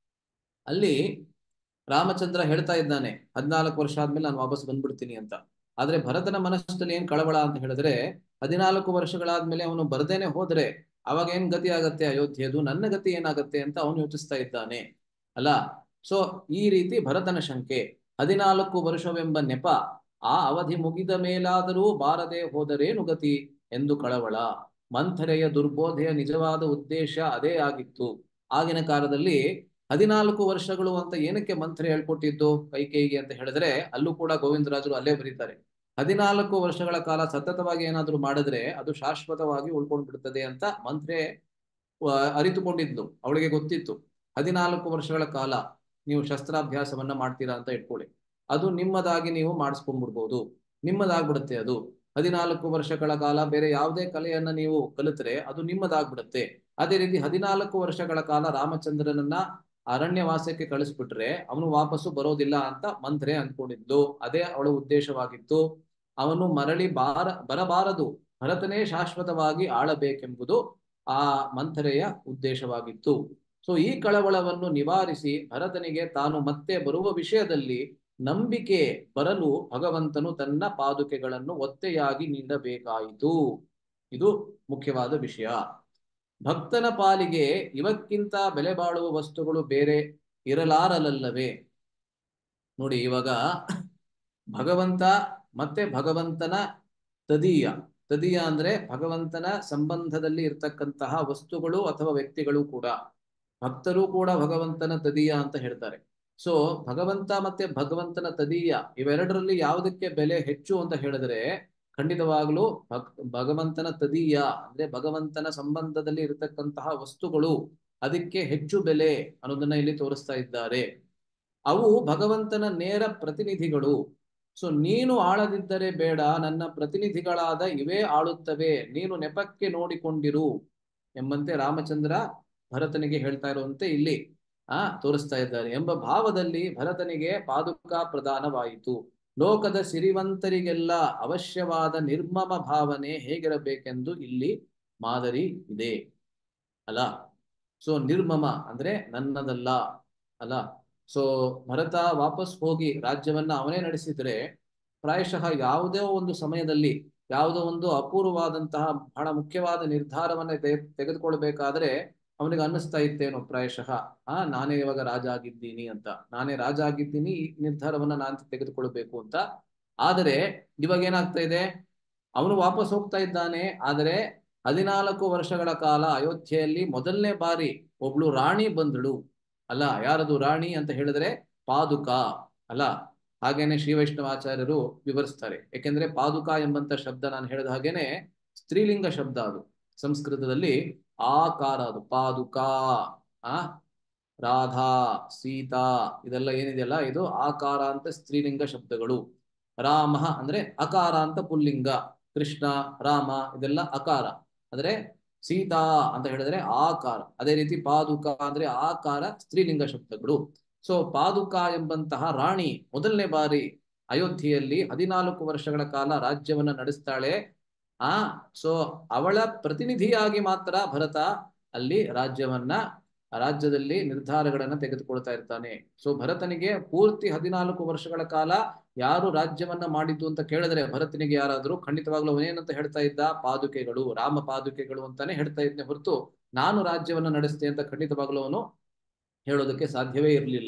ಅಲ್ಲಿ ರಾಮಚಂದ್ರ ಹೇಳ್ತಾ ಇದ್ದಾನೆ ಹದಿನಾಲ್ಕು ವರ್ಷ ಆದ್ಮೇಲೆ ನಾನು ವಾಪಸ್ ಬಂದ್ಬಿಡ್ತೀನಿ ಅಂತ ಆದ್ರೆ ಭರತನ ಮನಸ್ಸಿನಲ್ಲಿ ಏನ್ ಕಳವಳ ಅಂತ ಹೇಳಿದ್ರೆ ಹದಿನಾಲ್ಕು ವರ್ಷಗಳಾದ್ಮೇಲೆ ಅವನು ಬರ್ದೇನೆ ಹೋದ್ರೆ ಅವಾಗ ಏನ್ ಗತಿ ಆಗತ್ತೆ ಅಯೋಧ್ಯೆದು ನನ್ನ ಗತಿ ಏನಾಗತ್ತೆ ಅಂತ ಅವನು ಯೋಚಿಸ್ತಾ ಇದ್ದಾನೆ ಅಲ್ಲ ಸೊ ಈ ರೀತಿ ಭರತನ ಶಂಕೆ ಹದಿನಾಲ್ಕು ವರ್ಷವೆಂಬ ನೆಪ ಆ ಅವಧಿ ಮುಗಿದ ಮೇಲಾದರೂ ಬಾರದೆ ಹೋದರೇನು ಗತಿ ಎಂದು ಕಳವಳ ಮಂಥರೆಯ ದುರ್ಬೋಧೆಯ ನಿಜವಾದ ಉದ್ದೇಶ ಅದೇ ಆಗಿತ್ತು ಆಗಿನ ಕಾಲದಲ್ಲಿ ಹದಿನಾಲ್ಕು ವರ್ಷಗಳು ಅಂತ ಏನಕ್ಕೆ ಮಂತ್ರಿ ಹೇಳ್ಕೊಟ್ಟಿದ್ದು ಕೈಕೇಯಿಗೆ ಅಂತ ಹೇಳಿದ್ರೆ ಅಲ್ಲೂ ಕೂಡ ಗೋವಿಂದರಾಜರು ಅಲ್ಲೇ ಬರೀತಾರೆ ಹದಿನಾಲ್ಕು ವರ್ಷಗಳ ಕಾಲ ಸತತವಾಗಿ ಏನಾದ್ರೂ ಮಾಡಿದ್ರೆ ಅದು ಶಾಶ್ವತವಾಗಿ ಉಳ್ಕೊಂಡು ಬಿಡ್ತದೆ ಅಂತ ಮಂತ್ರಿ ಅರಿತುಕೊಂಡಿದ್ಲು ಅವಳಿಗೆ ಗೊತ್ತಿತ್ತು ಹದಿನಾಲ್ಕು ವರ್ಷಗಳ ಕಾಲ ನೀವು ಶಸ್ತ್ರಾಭ್ಯಾಸವನ್ನ ಮಾಡ್ತೀರಾ ಅಂತ ಇಟ್ಕೊಳ್ಳಿ ಅದು ನಿಮ್ಮದಾಗಿ ನೀವು ಮಾಡಿಸ್ಕೊಂಡ್ಬಿಡ್ಬೋದು ನಿಮ್ಮದಾಗ್ಬಿಡುತ್ತೆ ಅದು ಹದಿನಾಲ್ಕು ವರ್ಷಗಳ ಕಾಲ ಬೇರೆ ಯಾವುದೇ ಕಲೆಯನ್ನ ನೀವು ಕಲಿತ್ರೆ ಅದು ನಿಮ್ಮದಾಗ್ಬಿಡುತ್ತೆ ಅದೇ ರೀತಿ ಹದಿನಾಲ್ಕು ವರ್ಷಗಳ ಕಾಲ ರಾಮಚಂದ್ರನನ್ನ ಅರಣ್ಯವಾಸಕ್ಕೆ ಕಳಿಸ್ಬಿಟ್ರೆ ಅವನು ವಾಪಸ್ಸು ಬರೋದಿಲ್ಲ ಅಂತ ಮಂತ್ರೆ ಅಂದ್ಕೊಂಡಿದ್ಲು ಅದೇ ಅವಳ ಉದ್ದೇಶವಾಗಿತ್ತು ಅವನು ಮರಳಿ ಬಾರ ಬರಬಾರದು ಭರತನೇ ಶಾಶ್ವತವಾಗಿ ಆಳಬೇಕೆಂಬುದು ಆ ಮಂಥರೆಯ ಉದ್ದೇಶವಾಗಿತ್ತು ಸೊ ಈ ಕಳವಳವನ್ನು ನಿವಾರಿಸಿ ಭರತನಿಗೆ ತಾನು ಮತ್ತೆ ಬರುವ ವಿಷಯದಲ್ಲಿ ನಂಬಿಕೆ ಬರಲು ಭಗವಂತನು ತನ್ನ ಪಾದುಕೆಗಳನ್ನು ಒತ್ತೆಯಾಗಿ ನೀಡಬೇಕಾಯಿತು ಇದು ಮುಖ್ಯವಾದ ವಿಷಯ ಭಕ್ತನ ಪಾಲಿಗೆ ಇವಕ್ಕಿಂತ ಬೆಲೆ ಬಾಳುವ ವಸ್ತುಗಳು ಬೇರೆ ಇರಲಾರಲಲ್ಲವೇ ನೋಡಿ ಇವಾಗ ಭಗವಂತ ಮತ್ತೆ ಭಗವಂತನ ತದೀಯ ತದೀಯ ಅಂದ್ರೆ ಭಗವಂತನ ಸಂಬಂಧದಲ್ಲಿ ಇರ್ತಕ್ಕಂತಹ ವಸ್ತುಗಳು ಅಥವಾ ವ್ಯಕ್ತಿಗಳು ಕೂಡ ಭಕ್ತರು ಕೂಡ ಭಗವಂತನ ತದೀಯ ಅಂತ ಹೇಳ್ತಾರೆ ಸೊ ಭಗವಂತ ಮತ್ತೆ ಭಗವಂತನ ತದೀಯ ಇವೆರಡರಲ್ಲಿ ಯಾವುದಕ್ಕೆ ಬೆಲೆ ಹೆಚ್ಚು ಅಂತ ಹೇಳಿದ್ರೆ ಖಂಡಿತವಾಗ್ಲೂ ಭಕ್ ಭಗವಂತನ ತದೀಯ ಅಂದ್ರೆ ಭಗವಂತನ ಸಂಬಂಧದಲ್ಲಿ ಇರತಕ್ಕಂತಹ ವಸ್ತುಗಳು ಅದಕ್ಕೆ ಹೆಚ್ಚು ಬೆಲೆ ಅನ್ನೋದನ್ನ ಇಲ್ಲಿ ತೋರಿಸ್ತಾ ಇದ್ದಾರೆ ಅವು ಭಗವಂತನ ನೇರ ಪ್ರತಿನಿಧಿಗಳು ಸೊ ನೀನು ಆಳದಿದ್ದರೆ ಬೇಡ ನನ್ನ ಪ್ರತಿನಿಧಿಗಳಾದ ಇವೇ ಆಳುತ್ತವೆ ನೀನು ನೆಪಕ್ಕೆ ನೋಡಿಕೊಂಡಿರು ಎಂಬಂತೆ ರಾಮಚಂದ್ರ ಭರತನಿಗೆ ಹೇಳ್ತಾ ಇರುವಂತೆ ಇಲ್ಲಿ ಆ ತೋರಿಸ್ತಾ ಇದ್ದಾರೆ ಎಂಬ ಭಾವದಲ್ಲಿ ಭರತನಿಗೆ ಪಾದುಕಾ ಪ್ರದಾನವಾಯಿತು ಲೋಕದ ಸಿರಿವಂತರಿಗೆಲ್ಲ ಅವಶ್ಯವಾದ ನಿರ್ಮಮ ಭಾವನೆ ಹೇಗಿರಬೇಕೆಂದು ಇಲ್ಲಿ ಮಾದರಿ ಇದೆ ಅಲ್ಲ ಸೊ ನಿರ್ಮಮ ಅಂದ್ರೆ ನನ್ನದಲ್ಲ ಅಲ್ಲ ಸೊ ಭರತ ವಾಪಸ್ ಹೋಗಿ ರಾಜ್ಯವನ್ನ ಅವನೇ ನಡೆಸಿದ್ರೆ ಪ್ರಾಯಶಃ ಯಾವುದೇ ಒಂದು ಸಮಯದಲ್ಲಿ ಯಾವುದೋ ಒಂದು ಅಪೂರ್ವವಾದಂತಹ ಬಹಳ ಮುಖ್ಯವಾದ ನಿರ್ಧಾರವನ್ನ ತೆಗೆದುಕೊಳ್ಬೇಕಾದ್ರೆ ಅವನಿಗೆ ಅನ್ನಿಸ್ತಾ ಇತ್ತೇನೋ ಪ್ರಾಯಶಃ ಆ ನಾನೇ ಇವಾಗ ರಾಜ ಆಗಿದ್ದೀನಿ ಅಂತ ನಾನೇ ರಾಜ ಆಗಿದ್ದೀನಿ ಈ ನಿರ್ಧಾರವನ್ನ ನಾನು ತೆಗೆದುಕೊಳ್ಬೇಕು ಅಂತ ಆದರೆ ಇವಾಗ ಏನಾಗ್ತಾ ಇದೆ ಅವನು ವಾಪಸ್ ಹೋಗ್ತಾ ಇದ್ದಾನೆ ಆದರೆ ಹದಿನಾಲ್ಕು ವರ್ಷಗಳ ಕಾಲ ಅಯೋಧ್ಯೆಯಲ್ಲಿ ಮೊದಲನೇ ಬಾರಿ ಒಬ್ಳು ರಾಣಿ ಬಂದಳು ಅಲ್ಲ ಯಾರದು ರಾಣಿ ಅಂತ ಹೇಳಿದ್ರೆ ಪಾದುಕ ಅಲ್ಲ ಹಾಗೇನೆ ಶ್ರೀ ವೈಷ್ಣವಾಚಾರ್ಯರು ವಿವರಿಸ್ತಾರೆ ಯಾಕೆಂದ್ರೆ ಪಾದುಕ ಎಂಬಂತ ಶಬ್ದ ನಾನು ಹೇಳಿದ ಹಾಗೇನೆ ಸ್ತ್ರೀಲಿಂಗ ಶಬ್ದ ಅದು ಸಂಸ್ಕೃತದಲ್ಲಿ ಆಕಾರ ಅದು ಪಾದುಕ ಆ ರಾಧಾ ಸೀತಾ ಇದೆಲ್ಲ ಏನಿದೆಯಲ್ಲ ಇದು ಆಕಾರ ಅಂತ ಸ್ತ್ರೀಲಿಂಗ ಶಬ್ದಗಳು ರಾಮ ಅಂದ್ರೆ ಅಕಾರ ಅಂತ ಪುಲ್ಲಿಂಗ ಕೃಷ್ಣ ರಾಮ ಇದೆಲ್ಲ ಅಕಾರ ಅಂದ್ರೆ ಸೀತಾ ಅಂತ ಹೇಳಿದ್ರೆ ಆಕಾರ ಅದೇ ರೀತಿ ಪಾದುಕ ಅಂದ್ರೆ ಆಕಾರ ಸ್ತ್ರೀಲಿಂಗ ಶಬ್ದಗಳು ಸೊ ಪಾದುಕ ಎಂಬಂತಹ ರಾಣಿ ಮೊದಲನೇ ಬಾರಿ ಅಯೋಧ್ಯೆಯಲ್ಲಿ ಹದಿನಾಲ್ಕು ವರ್ಷಗಳ ಕಾಲ ರಾಜ್ಯವನ್ನ ನಡೆಸ್ತಾಳೆ ಆ ಸೊ ಅವಳ ಪ್ರತಿನಿಧಿಯಾಗಿ ಮಾತ್ರ ಭರತ ಅಲ್ಲಿ ರಾಜ್ಯವನ್ನ ರಾಜ್ಯದಲ್ಲಿ ನಿರ್ಧಾರಗಳನ್ನ ತೆಗೆದುಕೊಳ್ತಾ ಇರ್ತಾನೆ ಸೊ ಭರತನಿಗೆ ಪೂರ್ತಿ ಹದಿನಾಲ್ಕು ವರ್ಷಗಳ ಕಾಲ ಯಾರು ರಾಜ್ಯವನ್ನ ಮಾಡಿದ್ದು ಅಂತ ಕೇಳಿದ್ರೆ ಭರತನಿಗೆ ಯಾರಾದ್ರೂ ಖಂಡಿತವಾಗ್ಲೂ ಅವನೇನಂತ ಹೇಳ್ತಾ ಇದ್ದ ಪಾದುಕೆಗಳು ರಾಮ ಪಾದುಕೆಗಳು ಅಂತಾನೆ ಹೇಳ್ತಾ ಇದ್ನೆ ಹೊರತು ನಾನು ರಾಜ್ಯವನ್ನ ನಡೆಸ್ತೆ ಅಂತ ಖಂಡಿತವಾಗ್ಲೂ ಅವನು ಹೇಳೋದಕ್ಕೆ ಸಾಧ್ಯವೇ ಇರಲಿಲ್ಲ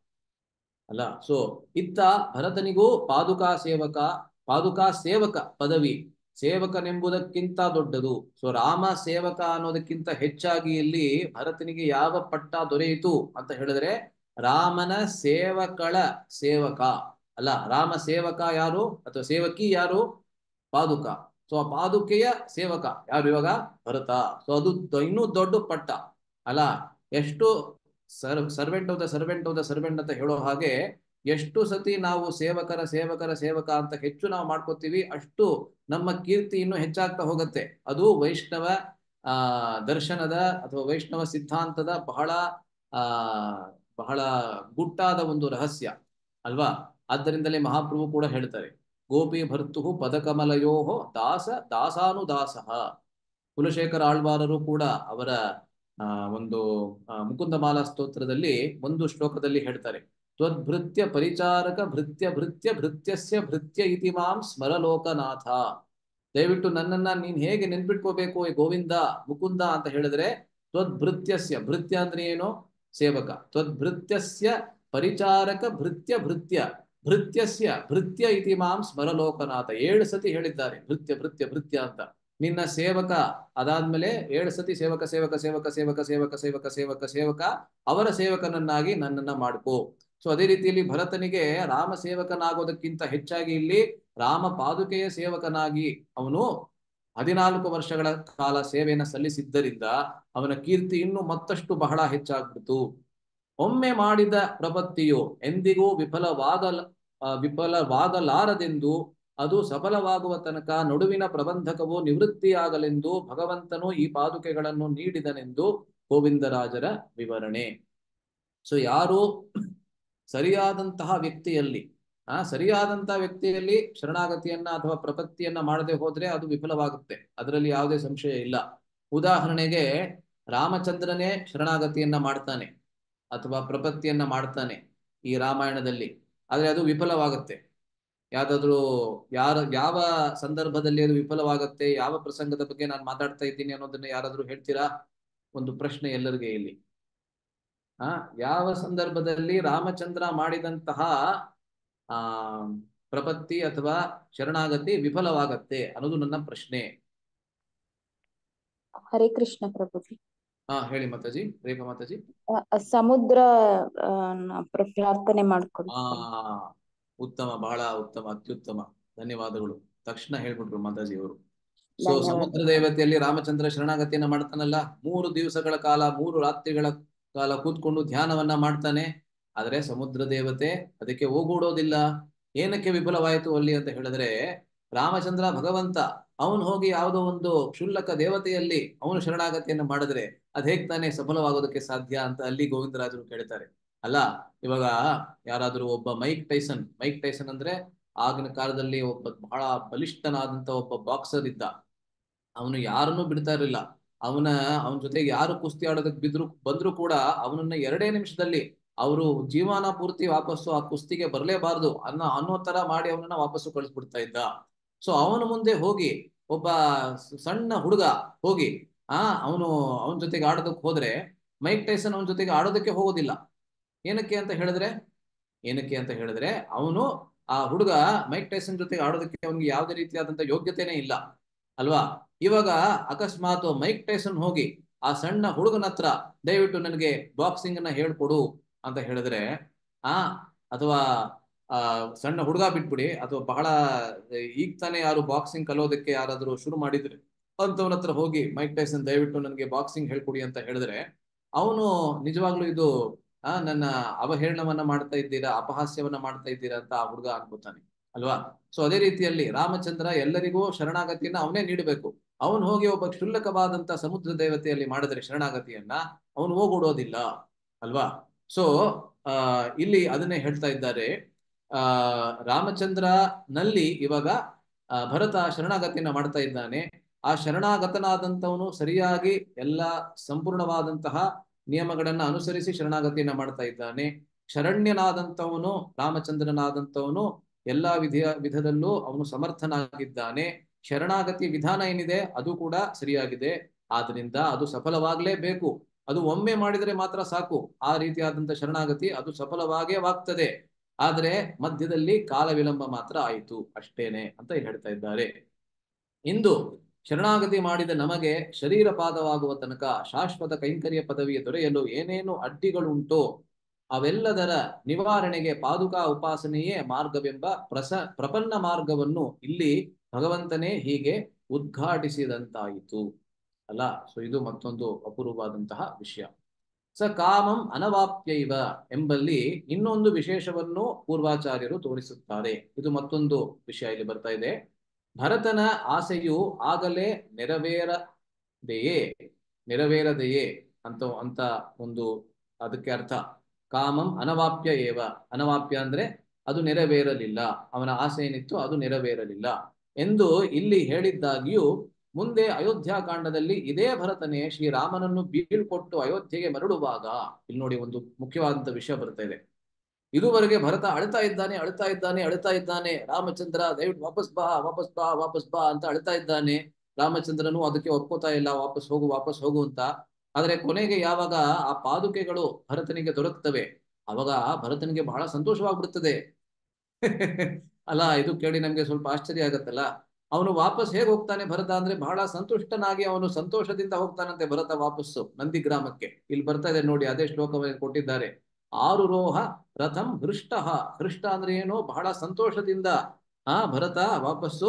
ಅಲ್ಲ ಸೊ ಇತ್ತ ಭರತನಿಗೂ ಪಾದುಕಾ ಸೇವಕ ಪಾದುಕಾ ಸೇವಕ ಪದವಿ ಸೇವಕನೆಂಬುದಕ್ಕಿಂತ ದೊಡ್ಡದು ಸೊ ರಾಮ ಸೇವಕ ಅನ್ನೋದಕ್ಕಿಂತ ಹೆಚ್ಚಾಗಿ ಇಲ್ಲಿ ಭರತನಿಗೆ ಯಾವ ಪಟ್ಟ ದೊರೆಯಿತು ಅಂತ ಹೇಳಿದ್ರೆ ರಾಮನ ಸೇವಕಳ ಸೇವಕ ಅಲ್ಲ ರಾಮ ಸೇವಕ ಯಾರು ಅಥವಾ ಸೇವಕಿ ಯಾರು ಪಾದುಕ ಸೊ ಆ ಪಾದುಕೆಯ ಸೇವಕ ಯಾರು ಇವಾಗ ಭರತ ಸೊ ಅದು ಇನ್ನೂ ದೊಡ್ಡ ಪಟ್ಟ ಅಲ್ಲ ಎಷ್ಟು sir servant of the servant of the servant ಅಂತ ಹೇಳೋ ಹಾಗೆ ಎಷ್ಟು ಸತಿ ನಾವು ಸೇವಕರ ಸೇವಕರ ಸೇವಕ ಅಂತ ಹೆಚ್ಚು ನಾವು ಮಾಡ್ಕೋತೀವಿ ಅಷ್ಟು ನಮ್ಮ ಕೀರ್ತಿ ಇನ್ನೂ ಹೆಚ್ಚಾಗ್ತಾ ಹೋಗುತ್ತೆ ಅದು ವೈಷ್ಣವ ಆ ದರ್ಶನದ ಅಥವಾ ವೈಷ್ಣವ ಸಿದ್ಧಾಂತದ ಬಹಳ ಆ ಬಹಳ ಗುಟ್ಟಾದ ಒಂದು ರಹಸ್ಯ ಅಲ್ವಾ ಆದ್ದರಿಂದಲೇ ಮಹಾಪ್ರಭು ಕೂಡ ಹೇಳ್ತಾರೆ ಗೋಪಿ ಭರ್ತು ಪದಕಮಲಯೋಹೋ ದಾಸ ದಾಸಾನುದಾಸ ಕುಲಶೇಖರ ಆಳ್ವಾರರು ಕೂಡ ಅವರ ಆ ಒಂದು ಮುಕುಂದಮಾಲಾ ಸ್ತೋತ್ರದಲ್ಲಿ ಒಂದು ಶ್ಲೋಕದಲ್ಲಿ ಹೇಳ್ತಾರೆ ತ್ವದ್ಭೃತ್ಯ ಪರಿಚಾರಕ ಭೃತ್ಯ ಭೃತ್ಯ ಭೃತ್ಯಸ್ಯ ಭೃತ್ಯ ಇತಿ ಮಾಂ ಸ್ಮರಲೋಕನಾಥ ದಯವಿಟ್ಟು ನನ್ನನ್ನ ನೀನ್ ಹೇಗೆ ನೆನ್ಪಿಟ್ಕೋಬೇಕು ಈ ಗೋವಿಂದ ಮುಕುಂದ ಅಂತ ಹೇಳಿದ್ರೆ ತ್ವದ್ಭೃತ್ಯಸ್ಯ ಭೃತ್ಯ ಅಂದ್ರೆ ಏನು ಸೇವಕ ತ್ವದ್ಭೃತ್ಯಸ್ಯ ಪರಿಚಾರಕ ಭೃತ್ಯ ಭೃತ್ಯ ಭೃತ್ಯಸ್ಯ ಭೃತ್ಯ ಇತಿ ಮಾಂ ಸ್ಮರಲೋಕನಾಥ ಏಳು ಸತಿ ಹೇಳಿದ್ದಾರೆ ಭೃತ್ಯ ಭೃತ್ಯ ಭೃತ್ಯ ಅಂತ ನಿನ್ನ ಸೇವಕ ಅದಾದ್ಮೇಲೆ ಏಳು ಸತಿ ಸೇವಕ ಸೇವಕ ಸೇವಕ ಸೇವಕ ಸೇವಕ ಸೇವಕ ಸೇವಕ ಸೇವಕ ಅವರ ಸೇವಕನನ್ನಾಗಿ ನನ್ನನ್ನ ಮಾಡ್ಕೋ ಸೊ ಅದೇ ರೀತಿಯಲ್ಲಿ ಭರತನಿಗೆ ರಾಮ ಸೇವಕನಾಗೋದಕ್ಕಿಂತ ಹೆಚ್ಚಾಗಿ ಇಲ್ಲಿ ರಾಮ ಪಾದುಕೆಯ ಸೇವಕನಾಗಿ ಅವನು ಹದಿನಾಲ್ಕು ವರ್ಷಗಳ ಕಾಲ ಸೇವೆಯನ್ನು ಸಲ್ಲಿಸಿದ್ದರಿಂದ ಅವನ ಕೀರ್ತಿ ಇನ್ನು ಮತ್ತಷ್ಟು ಬಹಳ ಹೆಚ್ಚಾಗ್ಬಿಡ್ತು ಒಮ್ಮೆ ಮಾಡಿದ ಪ್ರಪತ್ತಿಯು ಎಂದಿಗೂ ವಿಫಲವಾಗಲ ವಿಫಲವಾಗಲಾರದೆಂದು ಅದು ಸಫಲವಾಗುವ ತನಕ ನಡುವಿನ ಪ್ರಬಂಧಕವು ನಿವೃತ್ತಿಯಾಗಲೆಂದು ಭಗವಂತನು ಈ ಪಾದುಕೆಗಳನ್ನು ನೀಡಿದನೆಂದು ಗೋವಿಂದರಾಜರ ವಿವರಣೆ ಸೊ ಯಾರು ಸರಿಯಾದಂತಹ ವ್ಯಕ್ತಿಯಲ್ಲಿ ಆ ಸರಿಯಾದಂತಹ ವ್ಯಕ್ತಿಯಲ್ಲಿ ಶರಣಾಗತಿಯನ್ನ ಅಥವಾ ಪ್ರಪತ್ತಿಯನ್ನ ಮಾಡದೆ ಹೋದ್ರೆ ಅದು ವಿಫಲವಾಗುತ್ತೆ ಅದರಲ್ಲಿ ಯಾವುದೇ ಸಂಶಯ ಇಲ್ಲ ಉದಾಹರಣೆಗೆ ರಾಮಚಂದ್ರನೇ ಶರಣಾಗತಿಯನ್ನ ಮಾಡ್ತಾನೆ ಅಥವಾ ಪ್ರಪತ್ತಿಯನ್ನ ಮಾಡ್ತಾನೆ ಈ ರಾಮಾಯಣದಲ್ಲಿ ಆದ್ರೆ ಅದು ವಿಫಲವಾಗುತ್ತೆ ಯಾವ್ದಾದ್ರು ಯಾರ ಯಾವ ಸಂದರ್ಭದಲ್ಲಿ ಅದು ವಿಫಲವಾಗುತ್ತೆ ಯಾವ ಪ್ರಸಂಗದ ಬಗ್ಗೆ ನಾನು ಮಾತಾಡ್ತಾ ಇದ್ದೀನಿ ಅನ್ನೋದನ್ನ ಯಾರಾದ್ರೂ ಹೇಳ್ತೀರಾ ಒಂದು ಪ್ರಶ್ನೆ ಎಲ್ಲರಿಗೆ ಇಲ್ಲಿ ಆ ಯಾವ ಸಂದರ್ಭದಲ್ಲಿ ರಾಮಚಂದ್ರ ಮಾಡಿದಂತಹ ಆ ಪ್ರಪತ್ತಿ ಅಥವಾ ಶರಣಾಗತಿ ವಿಫಲವಾಗತ್ತೆ ಅನ್ನೋದು ನನ್ನ ಪ್ರಶ್ನೆ ಹರೇ ಕೃಷ್ಣ ಪ್ರಭುಜಿ ಹಾ ಹೇಳಿ ಮಾತಾಜಿ ರೇಖಾ ಮಾತಾಜಿ ಅ- ಅ- ಸಮುದ್ರ ಆ, ನ ಪ್ರ- ಪ್ರಾರ್ಥನೆ ಮಾಡ್ಕೊಡಿ ಆ ಉತ್ತಮ ಬಹಳ ಉತ್ತಮ ಅತ್ಯುತ್ತಮ ಧನ್ಯವಾದಗಳು ತಕ್ಷಣ ಹೇಳ್ಬಿಟ್ರು ಮಾತಾಜಿ ಅವರು ಸೊ ಧನ್ಯವಾದ. ಸಮುದ್ರ ದೇವತೆಯಲ್ಲಿ ರಾಮಚಂದ್ರ ಶರಣಾಗತಿಯನ್ನ ಮಾಡ್ತಾನಲ್ಲ ಮೂರು ದಿವಸಗಳ ಕಾಲ ಮೂರು ರಾತ್ರಿಗಳ ಕಾಲ ಕೂತ್ಕೊಂಡು ಧ್ಯಾನವನ್ನ ಮಾಡ್ತಾನೆ ಆದ್ರೆ ಸಮುದ್ರ ದೇವತೆ ಅದಕ್ಕೆ ಓಗೂಡೋದಿಲ್ಲ ಏನಕ್ಕೆ ವಿಫಲವಾಯಿತು ಅಲ್ಲಿ ಅಂತ ಹೇಳಿದ್ರೆ ರಾಮಚಂದ್ರ ಭಗವಂತ ಅವನು ಹೋಗಿ ಯಾವುದೋ ಒಂದು ಕ್ಷುಲ್ಲಕ ದೇವತೆಯಲ್ಲಿ ಅವನು ಶರಣಾಗತಿಯನ್ನ ಮಾಡಿದ್ರೆ ಅದ್ ಹೇಗ್ ತಾನೇ ಸಫಲವಾಗೋದಕ್ಕೆ ಸಾಧ್ಯ ಅಂತ ಅಲ್ಲಿ ಗೋವಿಂದರಾಜರು ಕೇಳ್ತಾರೆ ಅಲ್ಲ ಇವಾಗ ಯಾರಾದ್ರೂ ಒಬ್ಬ ಮೈಕ್ ಟೈಸನ್ ಮೈಕ್ ಟೈಸನ್ ಅಂದ್ರೆ ಆಗಿನ ಕಾಲದಲ್ಲಿ ಒಬ್ಬ ಬಹಳ ಬಲಿಷ್ಠನಾದಂತ ಒಬ್ಬ ಬಾಕ್ಸರ್ ಇದ್ದ ಅವನು ಯಾರನ್ನೂ ಬಿಡ್ತಾ ಇರಲಿಲ್ಲ ಅವನ ಅವನ ಜೊತೆಗೆ ಯಾರು ಕುಸ್ತಿ ಆಡೋದಕ್ಕೆ ಬಿದ್ರು ಬಂದ್ರು ಕೂಡ ಅವನನ್ನ ಎರಡೇ ನಿಮಿಷದಲ್ಲಿ ಅವರು ಜೀವನ ಪೂರ್ತಿ ವಾಪಸ್ಸು ಆ ಕುಸ್ತಿಗೆ ಬರಲೇಬಾರದು ಅನ್ನೋ ಅನ್ನೋ ತರ ಮಾಡಿ ಅವನನ್ನ ವಾಪಸ್ಸು ಕಳಿಸ್ಬಿಡ್ತಾ ಇದ್ದ ಸೊ ಅವನ ಮುಂದೆ ಹೋಗಿ ಒಬ್ಬ ಸ- ಸಣ್ಣ ಹುಡುಗ ಹೋಗಿ ಆ ಅವನು ಅವನ ಜೊತೆಗೆ ಆಡೋದಕ್ಕೆ ಹೋದ್ರೆ ಮೈಕ್ ಟೈಸನ್ ಅವನ ಜೊತೆಗೆ ಆಡೋದಕ್ಕೆ ಹೋಗೋದಿಲ್ಲ ಏನಕ್ಕೆ ಅಂತ ಹೇಳಿದ್ರೆ ಏನಕ್ಕೆ ಅಂತ ಹೇಳಿದ್ರೆ ಅವನು ಆ ಹುಡುಗ ಮೈಕ್ ಟೈಸನ್ ಜೊತೆಗೆ ಆಡೋದಕ್ಕೆ ಅವನಿಗೆ ಯಾವುದೇ ರೀತಿಯಾದಂತ ಯೋಗ್ಯತೆನೇ ಇಲ್ಲ ಅಲ್ವಾ ಇವಾಗ ಅಕಸ್ಮಾತ್ ಮೈಕ್ ಟೈಸನ್ ಹೋಗಿ ಆ ಸಣ್ಣ ಹುಡುಗನ ಹತ್ರ ದಯವಿಟ್ಟು ನನಗೆ ಬಾಕ್ಸಿಂಗ್ ಅನ್ನ ಹೇಳ್ಕೊಡು ಅಂತ ಹೇಳಿದ್ರೆ ಆ ಅಥವಾ ಆ ಸಣ್ಣ ಹುಡುಗ ಬಿಟ್ಬಿಡಿ ಅಥವಾ ಬಹಳ ಈಗ ತಾನೇ ಯಾರು ಬಾಕ್ಸಿಂಗ್ ಕಲಿಯೋದಕ್ಕೆ ಯಾರಾದ್ರೂ ಶುರು ಮಾಡಿದ್ರೆ ಅಂತವನ ಹತ್ರ ಹೋಗಿ ಮೈಕ್ ಟೈಸನ್ ದಯವಿಟ್ಟು ನನಗೆ ಬಾಕ್ಸಿಂಗ್ ಹೇಳ್ಕೊಡಿ ಅಂತ ಹೇಳಿದ್ರೆ ಅವನು ನಿಜವಾಗ್ಲೂ ಇದು ಆ ನನ್ನ ಅವಹೇಳನವನ್ನ ಮಾಡ್ತಾ ಇದ್ದೀರಾ ಅಪಹಾಸ್ಯವನ್ನ ಮಾಡ್ತಾ ಇದ್ದೀರಾ ಅಂತ ಆ ಹುಡುಗ ಅನ್ಕೋತಾನೆ ಅಲ್ವಾ ಸೊ ಅದೇ ರೀತಿಯಲ್ಲಿ ರಾಮಚಂದ್ರ ಎಲ್ಲರಿಗೂ ಶರಣಾಗತಿಯನ್ನ ಅವನೇ ನೀಡಬೇಕು ಅವನು ಹೋಗಿ ಒಬ್ಬ ಕ್ಷುಲ್ಲಕವಾದಂತ ಸಮುದ್ರ ದೇವತೆಯಲ್ಲಿ ಮಾಡಿದ್ರೆ ಶರಣಾಗತಿಯನ್ನ ಅವನು ಹೋಗೋಡೋದಿಲ್ಲ ಅಲ್ವಾ ಸೊ ಆ ಇಲ್ಲಿ ಅದನ್ನೇ ಹೇಳ್ತಾ ಇದ್ದಾರೆ ಆ ರಾಮಚಂದ್ರ ನಲ್ಲಿ ಇವಾಗ ಆ, ಭರತ ಶರಣಾಗತಿಯನ್ನ ಮಾಡ್ತಾ ಇದ್ದಾನೆ ಆ ಶರಣಾಗತನಾದಂತವನು ಸರಿಯಾಗಿ ಎಲ್ಲ ಸಂಪೂರ್ಣವಾದಂತಹ ನಿಯಮಗಳನ್ನ ಅನುಸರಿಸಿ ಶರಣಾಗತಿಯನ್ನ ಮಾಡ್ತಾ ಇದ್ದಾನೆ ಶರಣ್ಯನಾದಂತವನು ರಾಮಚಂದ್ರನಾದಂತವನು ಎಲ್ಲಾ ವಿಧಿಯ ವಿಧದಲ್ಲೂ ಅವನು ಸಮರ್ಥನಾಗಿದ್ದಾನೆ ಶರಣಾಗತಿ ವಿಧಾನ ಏನಿದೆ ಅದು ಕೂಡ ಸರಿಯಾಗಿದೆ ಆದ್ರಿಂದ ಅದು ಸಫಲವಾಗ್ಲೇಬೇಕು ಅದು ಒಮ್ಮೆ ಮಾಡಿದರೆ ಮಾತ್ರ ಸಾಕು ಆ ರೀತಿಯಾದಂತ ಶರಣಾಗತಿ ಅದು ಸಫಲವಾಗೇ ವಾಗ್ತದೆ ಆದ್ರೆ ಮಧ್ಯದಲ್ಲಿ ಕಾಲ ವಿಳಂಬ ಮಾತ್ರ ಆಯಿತು ಅಷ್ಟೇನೆ ಅಂತ ಇಲ್ಲಿ ಹೇಳ್ತಾ ಇದ್ದಾರೆ ಇಂದು ಶರಣಾಗತಿ ಮಾಡಿದ ನಮಗೆ ಶರೀರ ಪಾದವಾಗುವ ತನಕ ಶಾಶ್ವತ ಕೈಂಕರ್ಯ ಪದವಿಯ ದೊರೆಯಲು ಏನೇನು ಅಡ್ಡಿಗಳುಂಟೋ ಅವೆಲ್ಲದರ ನಿವಾರಣೆಗೆ ಪಾದುಕಾ ಉಪಾಸನೆಯೇ ಮಾರ್ಗವೆಂಬ ಪ್ರಸ ಪ್ರಪನ್ನ ಮಾರ್ಗವನ್ನು ಇಲ್ಲಿ ಭಗವಂತನೇ ಹೀಗೆ ಉದ್ಘಾಟಿಸಿದಂತಾಯಿತು ಅಲ್ಲ ಸೊ ಇದು ಮತ್ತೊಂದು ಅಪೂರ್ವವಾದಂತಹ ವಿಷಯ ಸ ಕಾಮಂ ಅನವಾಪ್ಯೈವ ಎಂಬಲ್ಲಿ ಇನ್ನೊಂದು ವಿಶೇಷವನ್ನು ಪೂರ್ವಾಚಾರ್ಯರು ತೋರಿಸುತ್ತಾರೆ ಇದು ಮತ್ತೊಂದು ವಿಷಯ ಇಲ್ಲಿ ಬರ್ತಾ ಇದೆ ಭರತನ ಆಸೆಯು ಆಗಲೇ ನೆರವೇರದೆಯೇ ನೆರವೇರದೆಯೇ ಅಂತ ಅಂತ ಒಂದು ಅದಕ್ಕೆ ಅರ್ಥ ಕಾಮಂ ಅನವಾಪ್ಯ ಏವ ಅನವಾಪ್ಯ ಅಂದ್ರೆ ಅದು ನೆರವೇರಲಿಲ್ಲ ಅವನ ಆಸೆ ಏನಿತ್ತು ಅದು ನೆರವೇರಲಿಲ್ಲ ಎಂದು ಇಲ್ಲಿ ಹೇಳಿದ್ದಾಗಿಯೂ ಮುಂದೆ ಅಯೋಧ್ಯಾಕಾಂಡದಲ್ಲಿ ಇದೇ ಭರತನೇ ಶ್ರೀರಾಮನನ್ನು ಬೀಳ್ಕೊಟ್ಟು ಅಯೋಧ್ಯೆಗೆ ಮರಳುವಾಗ ಇಲ್ಲಿ ನೋಡಿ ಒಂದು ಮುಖ್ಯವಾದಂತ ವಿಷಯ ಬರ್ತಾ ಇದೆ ಇದುವರೆಗೆ ಭರತ ಅಳ್ತಾ ಇದ್ದಾನೆ ಅಳ್ತಾ ಇದ್ದಾನೆ ಅಳ್ತಾ ಇದ್ದಾನೆ ರಾಮಚಂದ್ರ ದಯವಿಟ್ಟು ವಾಪಸ್ ಬಾ ವಾಪಸ್ ಬಾ ವಾಪಸ್ ಬಾ ಅಂತ ಅಳ್ತಾ ಇದ್ದಾನೆ ರಾಮಚಂದ್ರನು ಅದಕ್ಕೆ ಒಪ್ಕೋತಾ ಇಲ್ಲ ವಾಪಸ್ ಹೋಗು ವಾಪಸ್ ಹೋಗು ಅಂತ ಆದ್ರೆ ಕೊನೆಗೆ ಯಾವಾಗ ಆ ಪಾದುಕೆಗಳು ಭರತನಿಗೆ ದೊರಕ್ತವೆ ಅವಾಗ ಭರತನಿಗೆ ಬಹಳ ಸಂತೋಷವಾಗ್ಬಿಡುತ್ತದೆ ಅಲ್ಲ ಇದು ಕೇಳಿ ನಮ್ಗೆ ಸ್ವಲ್ಪ ಆಶ್ಚರ್ಯ ಆಗತ್ತಲ್ಲ ಅವನು ವಾಪಸ್ ಹೇಗೆ ಹೋಗ್ತಾನೆ ಭರತ ಅಂದ್ರೆ ಬಹಳ ಸಂತುಷ್ಟನಾಗಿ ಅವನು ಸಂತೋಷದಿಂದ ಹೋಗ್ತಾನಂತೆ ಭರತ ವಾಪಸ್ಸು ನಂದಿ ಗ್ರಾಮಕ್ಕೆ ಇಲ್ಲಿ ಬರ್ತಾ ಇದೆ ನೋಡಿ ಅದೇ ಶ್ಲೋಕವನ್ನು ಕೊಟ್ಟಿದ್ದಾರೆ ಆರು ರೋಹ ರಥಂ ಹೃಷ್ಟ ಹೃಷ್ಟ ಅಂದ್ರೆ ಏನು ಬಹಳ ಸಂತೋಷದಿಂದ ಆ ಭರತ ವಾಪಸ್ಸು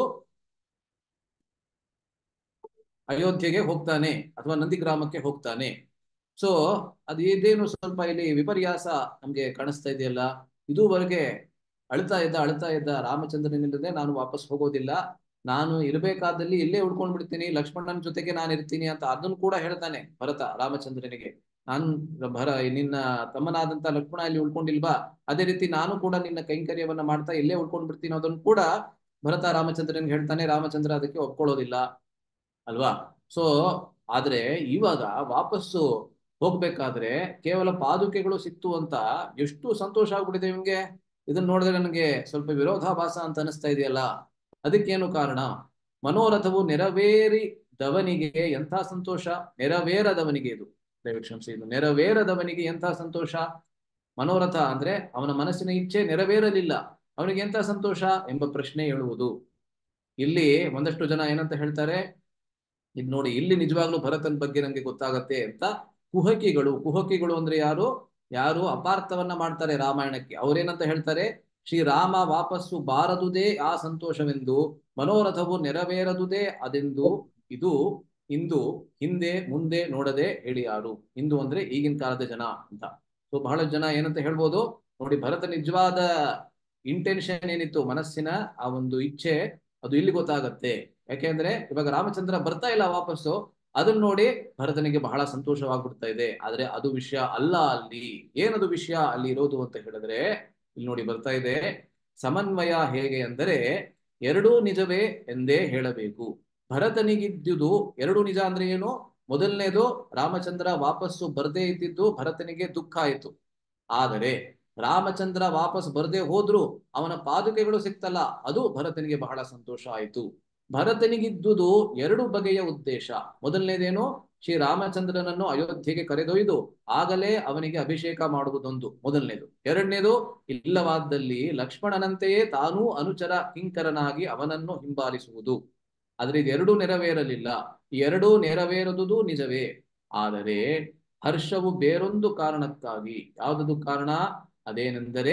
ಅಯೋಧ್ಯೆಗೆ ಹೋಗ್ತಾನೆ ಅಥವಾ ನಂದಿ ಗ್ರಾಮಕ್ಕೆ ಹೋಗ್ತಾನೆ ಸೊ ಅದು ಇದೇನು ಸ್ವಲ್ಪ ಇಲ್ಲಿ ವಿಪರ್ಯಾಸ ನಮ್ಗೆ ಕಾಣಿಸ್ತಾ ಇದೆಯಲ್ಲ ಇದುವರೆಗೆ ಅಳ್ತಾ ಇದ್ದ ಅಳ್ತಾ ಇದ್ದ ರಾಮಚಂದ್ರನಿಲ್ಲದೆ ನಾನು ವಾಪಸ್ ಹೋಗೋದಿಲ್ಲ ನಾನು ಇರಬೇಕಾದಲ್ಲಿ ಇಲ್ಲೇ ಉಳ್ಕೊಂಡ್ ಬಿಡ್ತೀನಿ ಲಕ್ಷ್ಮಣನ ಜೊತೆಗೆ ನಾನು ಇರ್ತೀನಿ ಅಂತ ಅದನ್ನು ಕೂಡ ಹೇಳ್ತಾನೆ ಭರತ ರಾಮಚಂದ್ರನಿಗೆ ನಾನ್ ಭರ ನಿನ್ನ ತಮ್ಮನಾದಂತ ಲಕ್ಷ್ಮಣ ಇಲ್ಲಿ ಉಳ್ಕೊಂಡಿಲ್ವಾ ಅದೇ ರೀತಿ ನಾನು ಕೂಡ ನಿನ್ನ ಕೈಂಕರ್ಯವನ್ನ ಮಾಡ್ತಾ ಇಲ್ಲೇ ಉಳ್ಕೊಂಡ್ ಬಿಡ್ತೀನಿ ಅದನ್ನು ಕೂಡ ಭರತ ರಾಮಚಂದ್ರನಿಗೆ ಹೇಳ್ತಾನೆ ರಾಮಚಂದ್ರ ಅದಕ್ಕೆ ಒಪ್ಕೊಳ್ಳೋದಿಲ್ಲ ಅಲ್ವಾ ಸೊ ಆದ್ರೆ ಇವಾಗ ವಾಪಸ್ಸು ಹೋಗ್ಬೇಕಾದ್ರೆ ಕೇವಲ ಪಾದುಕೆಗಳು ಸಿಕ್ತು ಅಂತ ಎಷ್ಟು ಸಂತೋಷ ಆಗ್ಬಿಟ್ಟಿದೆ ಇವ್ಗೆ ಇದನ್ನ ನೋಡಿದ್ರೆ ನನಗೆ ಸ್ವಲ್ಪ ವಿರೋಧಾಭಾಸ ಅಂತ ಅನಿಸ್ತಾ ಇದೆಯಲ್ಲ ಅದಕ್ಕೇನು ಕಾರಣ ಮನೋರಥವು ನೆರವೇರಿದವನಿಗೆ ಎಂಥ ಸಂತೋಷ ನೆರವೇರದವನಿಗೆ ಇದು ದಯವಿಟ್ಟು ಕ್ಷಮಿಸಿ ಇದು ನೆರವೇರದವನಿಗೆ ಎಂಥ ಸಂತೋಷ ಮನೋರಥ ಅಂದ್ರೆ ಅವನ ಮನಸ್ಸಿನ ಇಚ್ಛೆ ನೆರವೇರಲಿಲ್ಲ ಅವನಿಗೆ ಎಂಥ ಸಂತೋಷ ಎಂಬ ಪ್ರಶ್ನೆ ಹೇಳುವುದು ಇಲ್ಲಿ ಒಂದಷ್ಟು ಜನ ಏನಂತ ಹೇಳ್ತಾರೆ ಇದು ನೋಡಿ ಇಲ್ಲಿ ನಿಜವಾಗ್ಲೂ ಭರತನ ಬಗ್ಗೆ ನಮ್ಗೆ ಗೊತ್ತಾಗತ್ತೆ ಅಂತ ಕುಹಕಿಗಳು ಕುಹಕಿಗಳು ಅಂದ್ರೆ ಯಾರು ಯಾರು ಅಪಾರ್ಥವನ್ನ ಮಾಡ್ತಾರೆ ರಾಮಾಯಣಕ್ಕೆ ಅವ್ರೇನಂತ ಹೇಳ್ತಾರೆ ಶ್ರೀರಾಮ ವಾಪಸ್ಸು ಬಾರದುದೇ ಆ ಸಂತೋಷವೆಂದು ಮನೋರಥವು ನೆರವೇರದುದೇ ಅದೆಂದು ಇದು ಇಂದು ಹಿಂದೆ ಮುಂದೆ ನೋಡದೆ ಹೇಳಿ ಯಾರು ಇಂದು ಅಂದ್ರೆ ಈಗಿನ ಕಾಲದ ಜನ ಅಂತ ಸೊ ಬಹಳ ಜನ ಏನಂತ ಹೇಳ್ಬೋದು ನೋಡಿ ಭರತ ನಿಜವಾದ ಇಂಟೆನ್ಷನ್ ಏನಿತ್ತು ಮನಸ್ಸಿನ ಆ ಒಂದು ಇಚ್ಛೆ ಅದು ಇಲ್ಲಿ ಗೊತ್ತಾಗತ್ತೆ ಯಾಕೆಂದ್ರೆ ಇವಾಗ ರಾಮಚಂದ್ರ ಬರ್ತಾ ಇಲ್ಲ ವಾಪಸ್ಸು ಅದನ್ನ ನೋಡಿ ಭರತನಿಗೆ ಬಹಳ ಸಂತೋಷವಾಗ್ಬಿಡ್ತಾ ಇದೆ ಆದ್ರೆ ಅದು ವಿಷಯ ಅಲ್ಲ ಅಲ್ಲಿ ಏನದು ವಿಷಯ ಅಲ್ಲಿ ಇರೋದು ಅಂತ ಹೇಳಿದ್ರೆ ಇಲ್ಲಿ ನೋಡಿ ಬರ್ತಾ ಇದೆ ಸಮನ್ವಯ ಹೇಗೆ ಅಂದರೆ ಎರಡೂ ನಿಜವೇ ಎಂದೇ ಹೇಳಬೇಕು ಭರತನಿಗಿದ್ದುದು ಎರಡು ನಿಜ ಅಂದ್ರೆ ಏನು ಮೊದಲನೇದು ರಾಮಚಂದ್ರ ವಾಪಸ್ಸು ಬರ್ದೇ ಇದ್ದಿದ್ದು ಭರತನಿಗೆ ದುಃಖ ಆಯಿತು ಆದರೆ ರಾಮಚಂದ್ರ ವಾಪಸ್ ಬರ್ದೇ ಹೋದ್ರು ಅವನ ಪಾದುಕೆಗಳು ಸಿಕ್ತಲ್ಲ ಅದು ಭರತನಿಗೆ ಬಹಳ ಸಂತೋಷ ಆಯಿತು ಭರತನಿಗಿದ್ದುದು ಎರಡು ಬಗೆಯ ಉದ್ದೇಶ ಮೊದಲನೇದೇನು ಶ್ರೀ ರಾಮಚಂದ್ರನನ್ನು ಅಯೋಧ್ಯೆಗೆ ಕರೆದೊಯ್ದು ಆಗಲೇ ಅವನಿಗೆ ಅಭಿಷೇಕ ಮಾಡುವುದೊಂದು ಮೊದಲನೇದು ಎರಡನೇದು ಇಲ್ಲವಾದಲ್ಲಿ ಲಕ್ಷ್ಮಣನಂತೆಯೇ ತಾನೂ ಅನುಚರ ಕಿಂಕರನಾಗಿ ಅವನನ್ನು ಹಿಂಬಾಲಿಸುವುದು ಆದ್ರೆ ಇದೆರಡೂ ನೆರವೇರಲಿಲ್ಲ ಈ ಎರಡೂ ನೆರವೇರದುದು ನಿಜವೇ ಆದರೆ ಹರ್ಷವು ಬೇರೊಂದು ಕಾರಣಕ್ಕಾಗಿ ಯಾವುದದು ಕಾರಣ ಅದೇನೆಂದರೆ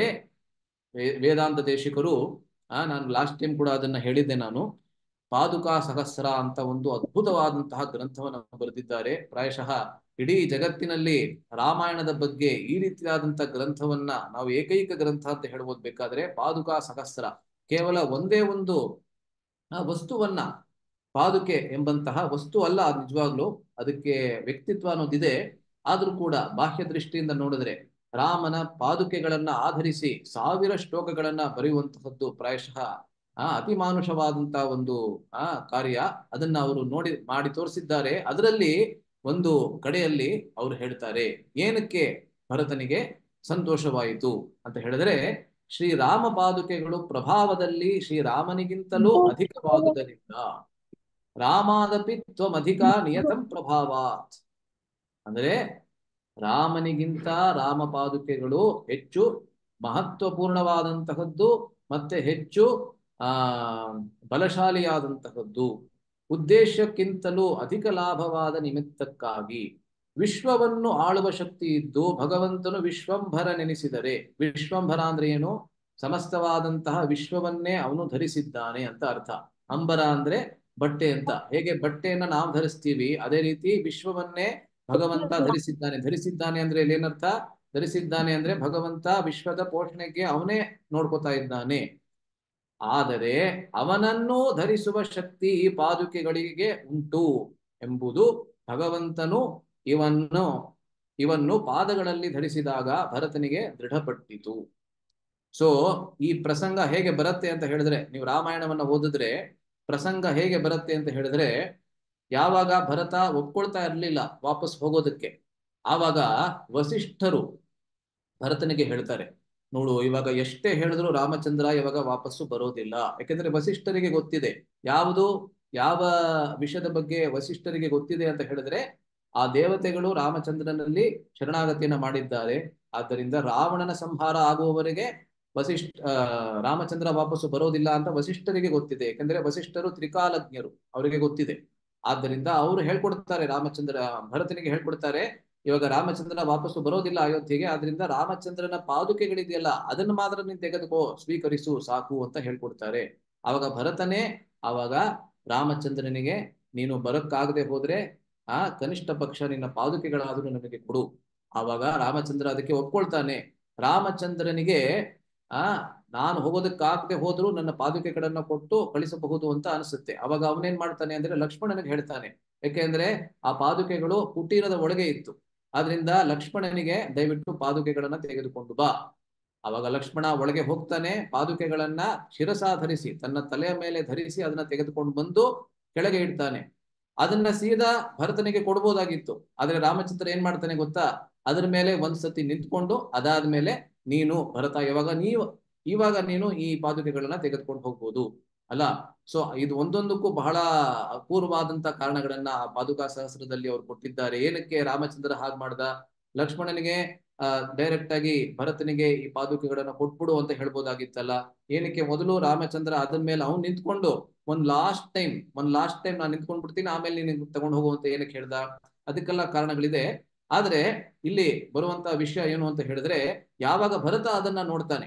ವೇದಾಂತ ದೇಶಿಕರು ಆ ನಾನು ಲಾಸ್ಟ್ ಟೈಮ್ ಕೂಡ ಅದನ್ನ ಹೇಳಿದ್ದೆ ನಾನು ಪಾದುಕಾ ಸಹಸ್ರ ಅಂತ ಒಂದು ಅದ್ಭುತವಾದಂತಹ ಗ್ರಂಥವನ್ನು ಬರೆದಿದ್ದಾರೆ ಪ್ರಾಯಶಃ ಇಡೀ ಜಗತ್ತಿನಲ್ಲಿ ರಾಮಾಯಣದ ಬಗ್ಗೆ ಈ ರೀತಿಯಾದಂತಹ ಗ್ರಂಥವನ್ನ ನಾವು ಏಕೈಕ ಗ್ರಂಥ ಅಂತ ಹೇಳ್ಬೋದು ಬೇಕಾದ್ರೆ ಪಾದುಕಾ ಸಹಸ್ರ ಕೇವಲ ಒಂದೇ ಒಂದು ವಸ್ತುವನ್ನ ಪಾದುಕೆ ಎಂಬಂತಹ ವಸ್ತು ಅಲ್ಲ ನಿಜವಾಗ್ಲು ಅದಕ್ಕೆ ವ್ಯಕ್ತಿತ್ವ ಅನ್ನೋದಿದೆ ಆದ್ರೂ ಕೂಡ ಬಾಹ್ಯ ದೃಷ್ಟಿಯಿಂದ ನೋಡಿದ್ರೆ ರಾಮನ ಪಾದುಕೆಗಳನ್ನ ಆಧರಿಸಿ ಸಾವಿರ ಶ್ಲೋಕಗಳನ್ನ ಬರೆಯುವಂತಹದ್ದು ಪ್ರಾಯಶಃ ಆ ಅತಿ ಮಾನುಷವಾದಂತಹ ಒಂದು ಆ ಕಾರ್ಯ ಅದನ್ನ ಅವರು ನೋಡಿ ಮಾಡಿ ತೋರಿಸಿದ್ದಾರೆ ಅದರಲ್ಲಿ ಒಂದು ಕಡೆಯಲ್ಲಿ ಅವರು ಹೇಳ್ತಾರೆ ಏನಕ್ಕೆ ಭರತನಿಗೆ ಸಂತೋಷವಾಯಿತು ಅಂತ ಹೇಳಿದ್ರೆ ಶ್ರೀರಾಮ ಪಾದುಕೆಗಳು ಪ್ರಭಾವದಲ್ಲಿ ಶ್ರೀರಾಮನಿಗಿಂತಲೂ ಅಧಿಕವಾದುದರಿಂದ ರಾಮಾದಪಿ ತ್ವಮಧಿಕ ನಿಯತಂ ಪ್ರಭಾವಾತ್ ಅಂದ್ರೆ ರಾಮನಿಗಿಂತ ರಾಮ ಪಾದುಕೆಗಳು ಹೆಚ್ಚು ಮಹತ್ವಪೂರ್ಣವಾದಂತಹದ್ದು ಮತ್ತೆ ಹೆಚ್ಚು ಆ ಬಲಶಾಲಿಯಾದಂತಹದ್ದು ಉದ್ದೇಶಕ್ಕಿಂತಲೂ ಅಧಿಕ ಲಾಭವಾದ ನಿಮಿತ್ತಕ್ಕಾಗಿ ವಿಶ್ವವನ್ನು ಆಳುವ ಶಕ್ತಿ ಇದ್ದು ಭಗವಂತನು ವಿಶ್ವಂಭರ ನೆನೆಸಿದರೆ ವಿಶ್ವಂಭರ ಅಂದ್ರೆ ಏನು ಸಮಸ್ತವಾದಂತಹ ವಿಶ್ವವನ್ನೇ ಅವನು ಧರಿಸಿದ್ದಾನೆ ಅಂತ ಅರ್ಥ ಅಂಬರ ಅಂದ್ರೆ ಬಟ್ಟೆ ಅಂತ ಹೇಗೆ ಬಟ್ಟೆಯನ್ನ ನಾವು ಧರಿಸ್ತೀವಿ ಅದೇ ರೀತಿ ವಿಶ್ವವನ್ನೇ ಭಗವಂತ ಧರಿಸಿದ್ದಾನೆ ಧರಿಸಿದ್ದಾನೆ ಅಂದ್ರೆ ಇಲ್ಲಿ ಏನರ್ಥ ಧರಿಸಿದ್ದಾನೆ ಅಂದ್ರೆ ಭಗವಂತ ವಿಶ್ವದ ಪೋಷಣೆಗೆ ಅವನೇ ನೋಡ್ಕೋತಾ ಇದ್ದಾನೆ ಆದರೆ ಅವನನ್ನು ಧರಿಸುವ ಶಕ್ತಿ ಈ ಪಾದುಕೆಗಳಿಗೆ ಉಂಟು ಎಂಬುದು ಭಗವಂತನು ಇವನ್ನು ಇವನ್ನು ಪಾದಗಳಲ್ಲಿ ಧರಿಸಿದಾಗ ಭರತನಿಗೆ ದೃಢಪಟ್ಟಿತು ಸೊ ಈ ಪ್ರಸಂಗ ಹೇಗೆ ಬರುತ್ತೆ ಅಂತ ಹೇಳಿದ್ರೆ ನೀವು ರಾಮಾಯಣವನ್ನ ಓದಿದ್ರೆ ಪ್ರಸಂಗ ಹೇಗೆ ಬರುತ್ತೆ ಅಂತ ಹೇಳಿದ್ರೆ ಯಾವಾಗ ಭರತ ಒಪ್ಕೊಳ್ತಾ ಇರ್ಲಿಲ್ಲ ವಾಪಸ್ ಹೋಗೋದಕ್ಕೆ ಆವಾಗ ವಸಿಷ್ಠರು ಭರತನಿಗೆ ಹೇಳ್ತಾರೆ ನೋಡು ಇವಾಗ ಎಷ್ಟೇ ಹೇಳಿದ್ರು ರಾಮಚಂದ್ರ ಇವಾಗ ವಾಪಸ್ಸು ಬರೋದಿಲ್ಲ ಯಾಕೆಂದ್ರೆ ವಸಿಷ್ಠರಿಗೆ ಗೊತ್ತಿದೆ ಯಾವುದು ಯಾವ ವಿಷಯದ ಬಗ್ಗೆ ವಸಿಷ್ಠರಿಗೆ ಗೊತ್ತಿದೆ ಅಂತ ಹೇಳಿದ್ರೆ ಆ ದೇವತೆಗಳು ರಾಮಚಂದ್ರನಲ್ಲಿ ಶರಣಾಗತಿಯನ್ನ ಮಾಡಿದ್ದಾರೆ ಆದ್ದರಿಂದ ರಾವಣನ ಸಂಹಾರ ಆಗುವವರೆಗೆ ವಸಿಷ್ಠ ರಾಮಚಂದ್ರ ವಾಪಸ್ಸು ಬರೋದಿಲ್ಲ ಅಂತ ವಸಿಷ್ಠರಿಗೆ ಗೊತ್ತಿದೆ ಯಾಕಂದ್ರೆ ವಸಿಷ್ಠರು ತ್ರಿಕಾಲಜ್ಞರು ಅವರಿಗೆ ಗೊತ್ತಿದೆ ಆದ್ದರಿಂದ ಅವರು ಹೇಳ್ಕೊಡ್ತಾರೆ ರಾಮಚಂದ್ರ ಭರತನಿಗೆ ಹೇಳ್ಕೊಡ್ತಾರೆ ಇವಾಗ ರಾಮಚಂದ್ರನ ವಾಪಸ್ಸು ಬರೋದಿಲ್ಲ ಅಯೋಧ್ಯೆಗೆ ಆದ್ರಿಂದ ರಾಮಚಂದ್ರನ ಪಾದುಕೆಗಳಿದೆಯಲ್ಲ ಅದನ್ನು ಮಾತ್ರ ನೀನ್ ತೆಗೆದುಕೋ ಸ್ವೀಕರಿಸು ಸಾಕು ಅಂತ ಹೇಳ್ಕೊಡ್ತಾರೆ ಅವಾಗ ಭರತನೇ ಅವಾಗ ರಾಮಚಂದ್ರನಿಗೆ ನೀನು ಬರಕ್ಕಾಗದೆ ಹೋದ್ರೆ ಆ ಕನಿಷ್ಠ ಪಕ್ಷ ನಿನ್ನ ಪಾದುಕೆಗಳಾದ್ರೂ ನನಗೆ ಕೊಡು ಆವಾಗ ರಾಮಚಂದ್ರ ಅದಕ್ಕೆ ಒಪ್ಕೊಳ್ತಾನೆ ರಾಮಚಂದ್ರನಿಗೆ ಆ ನಾನು ಹೋಗೋದಕ್ಕಾಗದೆ ಹೋದ್ರು ನನ್ನ ಪಾದುಕೆಗಳನ್ನ ಕೊಟ್ಟು ಕಳಿಸಬಹುದು ಅಂತ ಅನಿಸುತ್ತೆ ಅವಾಗ ಅವನೇನ್ ಮಾಡ್ತಾನೆ ಅಂದ್ರೆ ಲಕ್ಷ್ಮಣನಿಗೆ ಹೇಳ್ತಾನೆ ಯಾಕೆಂದ್ರೆ ಆ ಪಾದುಕೆಗಳು ಕುಟೀರದ ಒಳಗೆ ಇತ್ತು ಆದ್ರಿಂದ ಲಕ್ಷ್ಮಣನಿಗೆ ದಯವಿಟ್ಟು ಪಾದುಕೆಗಳನ್ನ ತೆಗೆದುಕೊಂಡು ಬಾ ಅವಾಗ ಲಕ್ಷ್ಮಣ ಒಳಗೆ ಹೋಗ್ತಾನೆ ಪಾದುಕೆಗಳನ್ನ ಶಿರಸ ಧರಿಸಿ ತನ್ನ ತಲೆಯ ಮೇಲೆ ಧರಿಸಿ ಅದನ್ನ ತೆಗೆದುಕೊಂಡು ಬಂದು ಕೆಳಗೆ ಇಡ್ತಾನೆ ಅದನ್ನ ಸೀದಾ ಭರತನಿಗೆ ಕೊಡ್ಬೋದಾಗಿತ್ತು ಆದ್ರೆ ರಾಮಚಂದ್ರ ಏನ್ ಮಾಡ್ತಾನೆ ಗೊತ್ತಾ ಅದ್ರ ಮೇಲೆ ಒಂದ್ಸತಿ ನಿಂತ್ಕೊಂಡು ಅದಾದ್ಮೇಲೆ ನೀನು ಭರತ ಯಾವಾಗ ನೀವು ಇವಾಗ ನೀನು ಈ ಪಾದುಕೆಗಳನ್ನ ತೆಗೆದುಕೊಂಡು ಹೋಗ್ಬೋದು ಅಲ್ಲ ಸೊ ಇದು ಒಂದೊಂದಕ್ಕೂ ಬಹಳ ಅಪೂರ್ವವಾದಂತ ಕಾರಣಗಳನ್ನ ಆ ಪಾದುಕಾ ಸಹಸ್ರದಲ್ಲಿ ಅವ್ರು ಕೊಟ್ಟಿದ್ದಾರೆ ಏನಕ್ಕೆ ರಾಮಚಂದ್ರ ಹಾಗೆ ಮಾಡ್ದ ಲಕ್ಷ್ಮಣನಿಗೆ ಆ ಡೈರೆಕ್ಟ್ ಆಗಿ ಭರತನಿಗೆ ಈ ಪಾದುಕೆಗಳನ್ನ ಕೊಟ್ಬಿಡು ಅಂತ ಹೇಳ್ಬೋದಾಗಿತ್ತಲ್ಲ ಏನಕ್ಕೆ ಮೊದಲು ರಾಮಚಂದ್ರ ಅದನ್ ಮೇಲೆ ಅವ್ನು ನಿಂತ್ಕೊಂಡು ಒಂದ್ ಲಾಸ್ಟ್ ಟೈಮ್ ಒಂದ್ ಲಾಸ್ಟ್ ಟೈಮ್ ನಾನು ನಿಂತ್ಕೊಂಡ್ ಬಿಡ್ತೀನಿ ಆಮೇಲೆ ನೀನು ತಗೊಂಡು ಹೋಗುವಂತ ಏನಕ್ಕೆ ಹೇಳ್ದ ಅದಕ್ಕೆಲ್ಲ ಕಾರಣಗಳಿದೆ ಆದ್ರೆ ಇಲ್ಲಿ ಬರುವಂತ ವಿಷಯ ಏನು ಅಂತ ಹೇಳಿದ್ರೆ ಯಾವಾಗ ಭರತ ಅದನ್ನ ನೋಡ್ತಾನೆ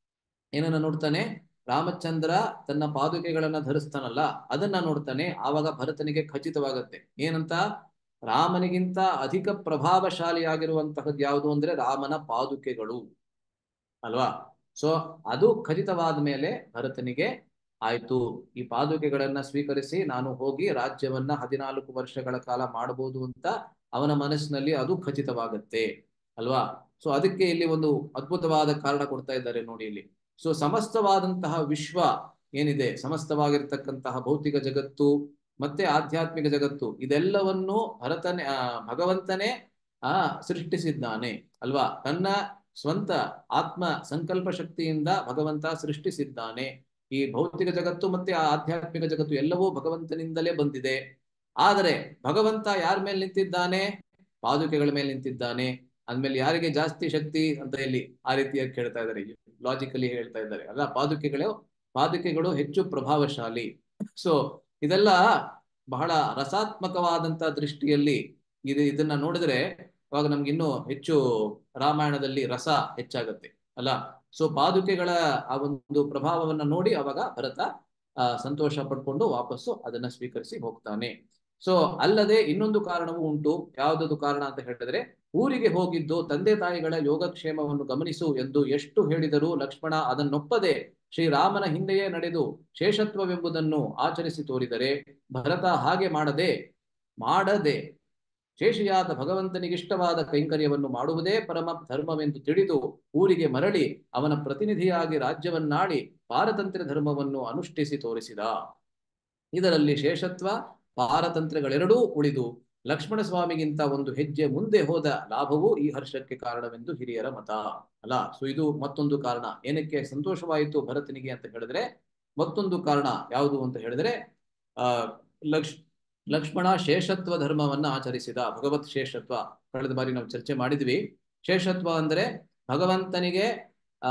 ಏನನ್ನ ನೋಡ್ತಾನೆ ರಾಮಚಂದ್ರ ತನ್ನ ಪಾದುಕೆಗಳನ್ನ ಧರಿಸ್ತಾನಲ್ಲ ಅದನ್ನ ನೋಡ್ತಾನೆ ಆವಾಗ ಭರತನಿಗೆ ಖಚಿತವಾಗತ್ತೆ ಏನಂತ ರಾಮನಿಗಿಂತ ಅಧಿಕ ಪ್ರಭಾವಶಾಲಿಯಾಗಿರುವಂತಹದ್ದು ಯಾವುದು ಅಂದ್ರೆ ರಾಮನ ಪಾದುಕೆಗಳು ಅಲ್ವಾ ಸೊ ಅದು ಖಚಿತವಾದ ಮೇಲೆ ಭರತನಿಗೆ ಆಯ್ತು ಈ ಪಾದುಕೆಗಳನ್ನ ಸ್ವೀಕರಿಸಿ ನಾನು ಹೋಗಿ ರಾಜ್ಯವನ್ನ ಹದಿನಾಲ್ಕು ವರ್ಷಗಳ ಕಾಲ ಮಾಡಬಹುದು ಅಂತ ಅವನ ಮನಸ್ಸಿನಲ್ಲಿ ಅದು ಖಚಿತವಾಗತ್ತೆ ಅಲ್ವಾ ಸೊ ಅದಕ್ಕೆ ಇಲ್ಲಿ ಒಂದು ಅದ್ಭುತವಾದ ಕಾರಣ ಕೊಡ್ತಾ ಇದ್ದಾರೆ ನೋಡಿ ಇಲ್ಲಿ ಸೊ ಸಮಸ್ತವಾದಂತಹ ವಿಶ್ವ ಏನಿದೆ ಸಮಸ್ತವಾಗಿರ್ತಕ್ಕಂತಹ ಭೌತಿಕ ಜಗತ್ತು ಮತ್ತೆ ಆಧ್ಯಾತ್ಮಿಕ ಜಗತ್ತು ಇದೆಲ್ಲವನ್ನು ಭರತನೇ ಆ ಭಗವಂತನೇ ಆ ಸೃಷ್ಟಿಸಿದ್ದಾನೆ ಅಲ್ವಾ ತನ್ನ ಸ್ವಂತ ಆತ್ಮ ಸಂಕಲ್ಪ ಶಕ್ತಿಯಿಂದ ಭಗವಂತ ಸೃಷ್ಟಿಸಿದ್ದಾನೆ ಈ ಭೌತಿಕ ಜಗತ್ತು ಮತ್ತೆ ಆ ಆಧ್ಯಾತ್ಮಿಕ ಜಗತ್ತು ಎಲ್ಲವೂ ಭಗವಂತನಿಂದಲೇ ಬಂದಿದೆ ಆದರೆ ಭಗವಂತ ಯಾರ ಮೇಲೆ ನಿಂತಿದ್ದಾನೆ ಪಾದುಕೆಗಳ ಮೇಲೆ ನಿಂತಿದ್ದಾನೆ ಅಂದ್ಮೇಲೆ ಯಾರಿಗೆ ಜಾಸ್ತಿ ಶಕ್ತಿ ಅಂತ ಇಲ್ಲಿ ಆ ರೀತಿಯಾಗಿ ಕೇಳ್ತಾ ಇದ್ದಾರೆ ಲಾಜಿಕಲಿ ಹೇಳ್ತಾ ಇದ್ದಾರೆ ಅಲ್ಲ ಪಾದುಕೆಗಳು ಪಾದುಕೆಗಳು ಹೆಚ್ಚು ಪ್ರಭಾವಶಾಲಿ ಸೊ ಇದೆಲ್ಲ ಬಹಳ ರಸಾತ್ಮಕವಾದಂತ ದೃಷ್ಟಿಯಲ್ಲಿ ಇದು ಇದನ್ನ ನೋಡಿದ್ರೆ ಅವಾಗ ನಮ್ಗೆ ಇನ್ನೂ ಹೆಚ್ಚು ರಾಮಾಯಣದಲ್ಲಿ ರಸ ಹೆಚ್ಚಾಗತ್ತೆ ಅಲ್ಲ ಸೊ ಪಾದುಕೆಗಳ ಆ ಒಂದು ಪ್ರಭಾವವನ್ನ ನೋಡಿ ಅವಾಗ ಭರತ ಆ ಸಂತೋಷ ಪಡ್ಕೊಂಡು ವಾಪಸ್ಸು ಅದನ್ನ ಸ್ವೀಕರಿಸಿ ಹೋಗ್ತಾನೆ ಸೊ ಅಲ್ಲದೆ ಇನ್ನೊಂದು ಕಾರಣವೂ ಉಂಟು ಯಾವುದದು ಕಾರಣ ಅಂತ ಹೇಳಿದ್ರೆ ಊರಿಗೆ ಹೋಗಿದ್ದು ತಂದೆ ತಾಯಿಗಳ ಯೋಗಕ್ಷೇಮವನ್ನು ಗಮನಿಸು ಎಂದು ಎಷ್ಟು ಹೇಳಿದರೂ ಲಕ್ಷ್ಮಣ ಅದನ್ನೊಪ್ಪದೆ ಶ್ರೀರಾಮನ ಹಿಂದೆಯೇ ನಡೆದು ಶೇಷತ್ವವೆಂಬುದನ್ನು ಆಚರಿಸಿ ತೋರಿದರೆ ಭರತ ಹಾಗೆ ಮಾಡದೆ ಮಾಡದೆ ಶೇಷಿಯಾದ ಭಗವಂತನಿಗಿಷ್ಟವಾದ ಕೈಂಕರ್ಯವನ್ನು ಮಾಡುವುದೇ ಪರಮ ಧರ್ಮವೆಂದು ತಿಳಿದು ಊರಿಗೆ ಮರಳಿ ಅವನ ಪ್ರತಿನಿಧಿಯಾಗಿ ರಾಜ್ಯವನ್ನಾಡಿ ಪಾರತಂತ್ರ್ಯ ಧರ್ಮವನ್ನು ಅನುಷ್ಠಿಸಿ ತೋರಿಸಿದ ಇದರಲ್ಲಿ ಶೇಷತ್ವ ಪಾರತಂತ್ರ್ಯಗಳೆರಡೂ ಉಳಿದು ಲಕ್ಷ್ಮಣ ಸ್ವಾಮಿಗಿಂತ ಒಂದು ಹೆಜ್ಜೆ ಮುಂದೆ ಹೋದ ಲಾಭವೂ ಈ ಹರ್ಷಕ್ಕೆ ಕಾರಣವೆಂದು ಹಿರಿಯರ ಮತ ಅಲ್ಲ ಸೊ ಇದು ಮತ್ತೊಂದು ಕಾರಣ ಏನಕ್ಕೆ ಸಂತೋಷವಾಯಿತು ಭರತನಿಗೆ ಅಂತ ಹೇಳಿದ್ರೆ ಮತ್ತೊಂದು ಕಾರಣ ಯಾವುದು ಅಂತ ಹೇಳಿದ್ರೆ ಆ ಲಕ್ಷ್ ಲಕ್ಷ್ಮಣ ಶೇಷತ್ವ ಧರ್ಮವನ್ನ ಆಚರಿಸಿದ ಭಗವತ್ ಶೇಷತ್ವ ಕಳೆದ ಬಾರಿ ನಾವು ಚರ್ಚೆ ಮಾಡಿದ್ವಿ ಶೇಷತ್ವ ಅಂದ್ರೆ ಭಗವಂತನಿಗೆ ಆ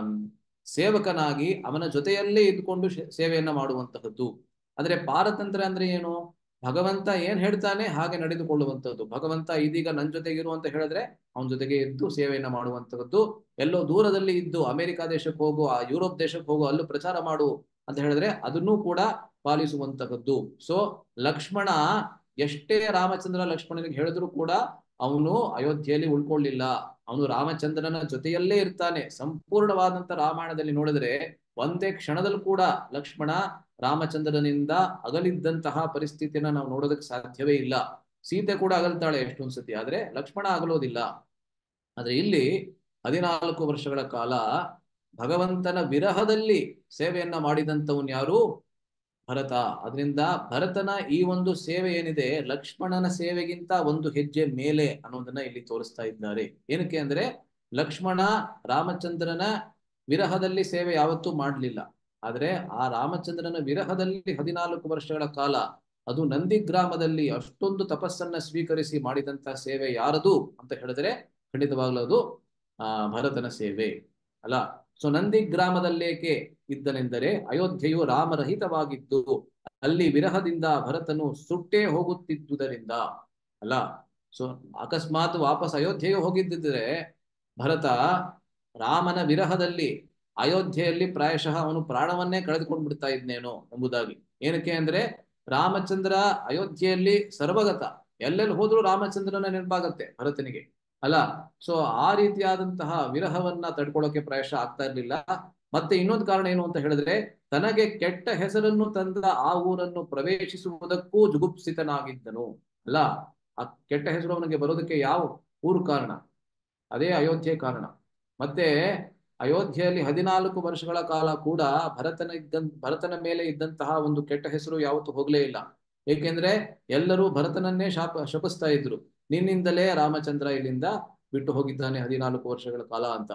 ಸೇವಕನಾಗಿ ಅವನ ಜೊತೆಯಲ್ಲೇ ಇದ್ಕೊಂಡು ಸೇವೆಯನ್ನ ಮಾಡುವಂತಹದ್ದು ಅಂದ್ರೆ ಪಾರತಂತ್ರ ಅಂದ್ರೆ ಏನು ಭಗವಂತ ಏನ್ ಹೇಳ್ತಾನೆ ಹಾಗೆ ನಡೆದುಕೊಳ್ಳುವಂತದ್ದು ಭಗವಂತ ಇದೀಗ ನನ್ ಜೊತೆಗಿರು ಅಂತ ಹೇಳಿದ್ರೆ ಅವನ ಜೊತೆಗೆ ಇದ್ದು ಸೇವೆಯನ್ನ ಮಾಡುವಂತಹದ್ದು ಎಲ್ಲೋ ದೂರದಲ್ಲಿ ಇದ್ದು ಅಮೆರಿಕ ದೇಶಕ್ಕೆ ಹೋಗು ಆ ಯುರೋಪ್ ದೇಶಕ್ಕೆ ಹೋಗು ಅಲ್ಲೂ ಪ್ರಚಾರ ಮಾಡು ಅಂತ ಹೇಳಿದ್ರೆ ಅದನ್ನೂ ಕೂಡ ಪಾಲಿಸುವಂತಹದ್ದು ಸೊ ಲಕ್ಷ್ಮಣ ಎಷ್ಟೇ ರಾಮಚಂದ್ರ ಲಕ್ಷ್ಮಣನಿಗೆ ಹೇಳಿದ್ರು ಕೂಡ ಅವನು ಅಯೋಧ್ಯೆಯಲ್ಲಿ ಉಳ್ಕೊಳ್ಳಿಲ್ಲ ಅವನು ರಾಮಚಂದ್ರನ ಜೊತೆಯಲ್ಲೇ ಇರ್ತಾನೆ ಸಂಪೂರ್ಣವಾದಂತ ರಾಮಾಯಣದಲ್ಲಿ ನೋಡಿದ್ರೆ ಒಂದೇ ಕ್ಷಣದಲ್ಲೂ ಕೂಡ ಲಕ್ಷ್ಮಣ ರಾಮಚಂದ್ರನಿಂದ ಅಗಲಿದ್ದಂತಹ ಪರಿಸ್ಥಿತಿಯನ್ನ ನಾವು ನೋಡೋದಕ್ಕೆ ಸಾಧ್ಯವೇ ಇಲ್ಲ ಸೀತೆ ಕೂಡ ಅಗಲ್ತಾಳೆ ಎಷ್ಟೊಂದ್ ಸತಿ ಆದ್ರೆ ಲಕ್ಷ್ಮಣ ಅಗಲೋದಿಲ್ಲ ಆದ್ರೆ ಇಲ್ಲಿ ಹದಿನಾಲ್ಕು ವರ್ಷಗಳ ಕಾಲ ಭಗವಂತನ ವಿರಹದಲ್ಲಿ ಸೇವೆಯನ್ನ ಮಾಡಿದಂಥವನ್ ಯಾರು ಭರತ ಅದರಿಂದ ಭರತನ ಈ ಒಂದು ಸೇವೆ ಏನಿದೆ ಲಕ್ಷ್ಮಣನ ಸೇವೆಗಿಂತ ಒಂದು ಹೆಜ್ಜೆ ಮೇಲೆ ಅನ್ನೋದನ್ನ ಇಲ್ಲಿ ತೋರಿಸ್ತಾ ಇದ್ದಾರೆ ಏನಕ್ಕೆ ಅಂದ್ರೆ ಲಕ್ಷ್ಮಣ ರಾಮಚಂದ್ರನ ವಿರಹದಲ್ಲಿ ಸೇವೆ ಯಾವತ್ತೂ ಮಾಡಲಿಲ್ಲ ಆದ್ರೆ ಆ ರಾಮಚಂದ್ರನ ವಿರಹದಲ್ಲಿ ಹದಿನಾಲ್ಕು ವರ್ಷಗಳ ಕಾಲ ಅದು ನಂದಿ ಗ್ರಾಮದಲ್ಲಿ ಅಷ್ಟೊಂದು ತಪಸ್ಸನ್ನ ಸ್ವೀಕರಿಸಿ ಮಾಡಿದಂತ ಸೇವೆ ಯಾರದು ಅಂತ ಹೇಳಿದ್ರೆ ಖಂಡಿತವಾಗ್ಲೂ ಅದು ಆ ಭರತನ ಸೇವೆ ಅಲ್ಲ ಸೊ ನಂದಿ ಗ್ರಾಮದಲ್ಲೇಕೆ ಇದ್ದನೆಂದರೆ ಅಯೋಧ್ಯೆಯು ರಾಮರಹಿತವಾಗಿದ್ದು ಅಲ್ಲಿ ವಿರಹದಿಂದ ಭರತನು ಸುಟ್ಟೇ ಹೋಗುತ್ತಿದ್ದುದರಿಂದ ಅಲ್ಲ ಸೊ ಅಕಸ್ಮಾತ್ ವಾಪಸ್ ಅಯೋಧ್ಯೆಗೆ ಹೋಗಿದ್ದಿದ್ರೆ ಭರತ ರಾಮನ ವಿರಹದಲ್ಲಿ ಅಯೋಧ್ಯೆಯಲ್ಲಿ ಪ್ರಾಯಶಃ ಅವನು ಪ್ರಾಣವನ್ನೇ ಕಳೆದುಕೊಂಡು ಬಿಡ್ತಾ ಇದ್ನೇನೋ ಎಂಬುದಾಗಿ ಏನಕ್ಕೆ ಅಂದ್ರೆ ರಾಮಚಂದ್ರ ಅಯೋಧ್ಯೆಯಲ್ಲಿ ಸರ್ವಗತ ಎಲ್ಲೆಲ್ಲಿ ಹೋದ್ರೂ ರಾಮಚಂದ್ರನ ನೆನಪಾಗತ್ತೆ ಭರತನಿಗೆ ಅಲ್ಲ ಸೊ ಆ ರೀತಿಯಾದಂತಹ ವಿರಹವನ್ನ ತಡ್ಕೊಳ್ಳೋಕೆ ಪ್ರಾಯಶಃ ಆಗ್ತಾ ಇರ್ಲಿಲ್ಲ ಮತ್ತೆ ಇನ್ನೊಂದು ಕಾರಣ ಏನು ಅಂತ ಹೇಳಿದ್ರೆ ತನಗೆ ಕೆಟ್ಟ ಹೆಸರನ್ನು ತಂದ ಆ ಊರನ್ನು ಪ್ರವೇಶಿಸುವುದಕ್ಕೂ ಜುಗುಪ್ಸಿತನಾಗಿದ್ದನು ಅಲ್ಲ ಆ ಕೆಟ್ಟ ಹೆಸರು ಅವನಿಗೆ ಬರೋದಕ್ಕೆ ಯಾವ ಊರು ಕಾರಣ ಅದೇ ಅಯೋಧ್ಯೆ ಕಾರಣ ಮತ್ತೆ ಅಯೋಧ್ಯೆಯಲ್ಲಿ ಹದಿನಾಲ್ಕು ವರ್ಷಗಳ ಕಾಲ ಕೂಡ ಭರತನ ಇದ್ದಂತ ಭರತನ ಮೇಲೆ ಇದ್ದಂತಹ ಒಂದು ಕೆಟ್ಟ ಹೆಸರು ಯಾವತ್ತೂ ಹೋಗ್ಲೇ ಇಲ್ಲ ಏಕೆಂದ್ರೆ ಎಲ್ಲರೂ ಭರತನನ್ನೇ ಶಾಪ ಶಪಿಸ್ತಾ ಇದ್ರು ನಿನ್ನಿಂದಲೇ ರಾಮಚಂದ್ರ ಇಲ್ಲಿಂದ ಬಿಟ್ಟು ಹೋಗಿದ್ದಾನೆ ಹದಿನಾಲ್ಕು ವರ್ಷಗಳ ಕಾಲ ಅಂತ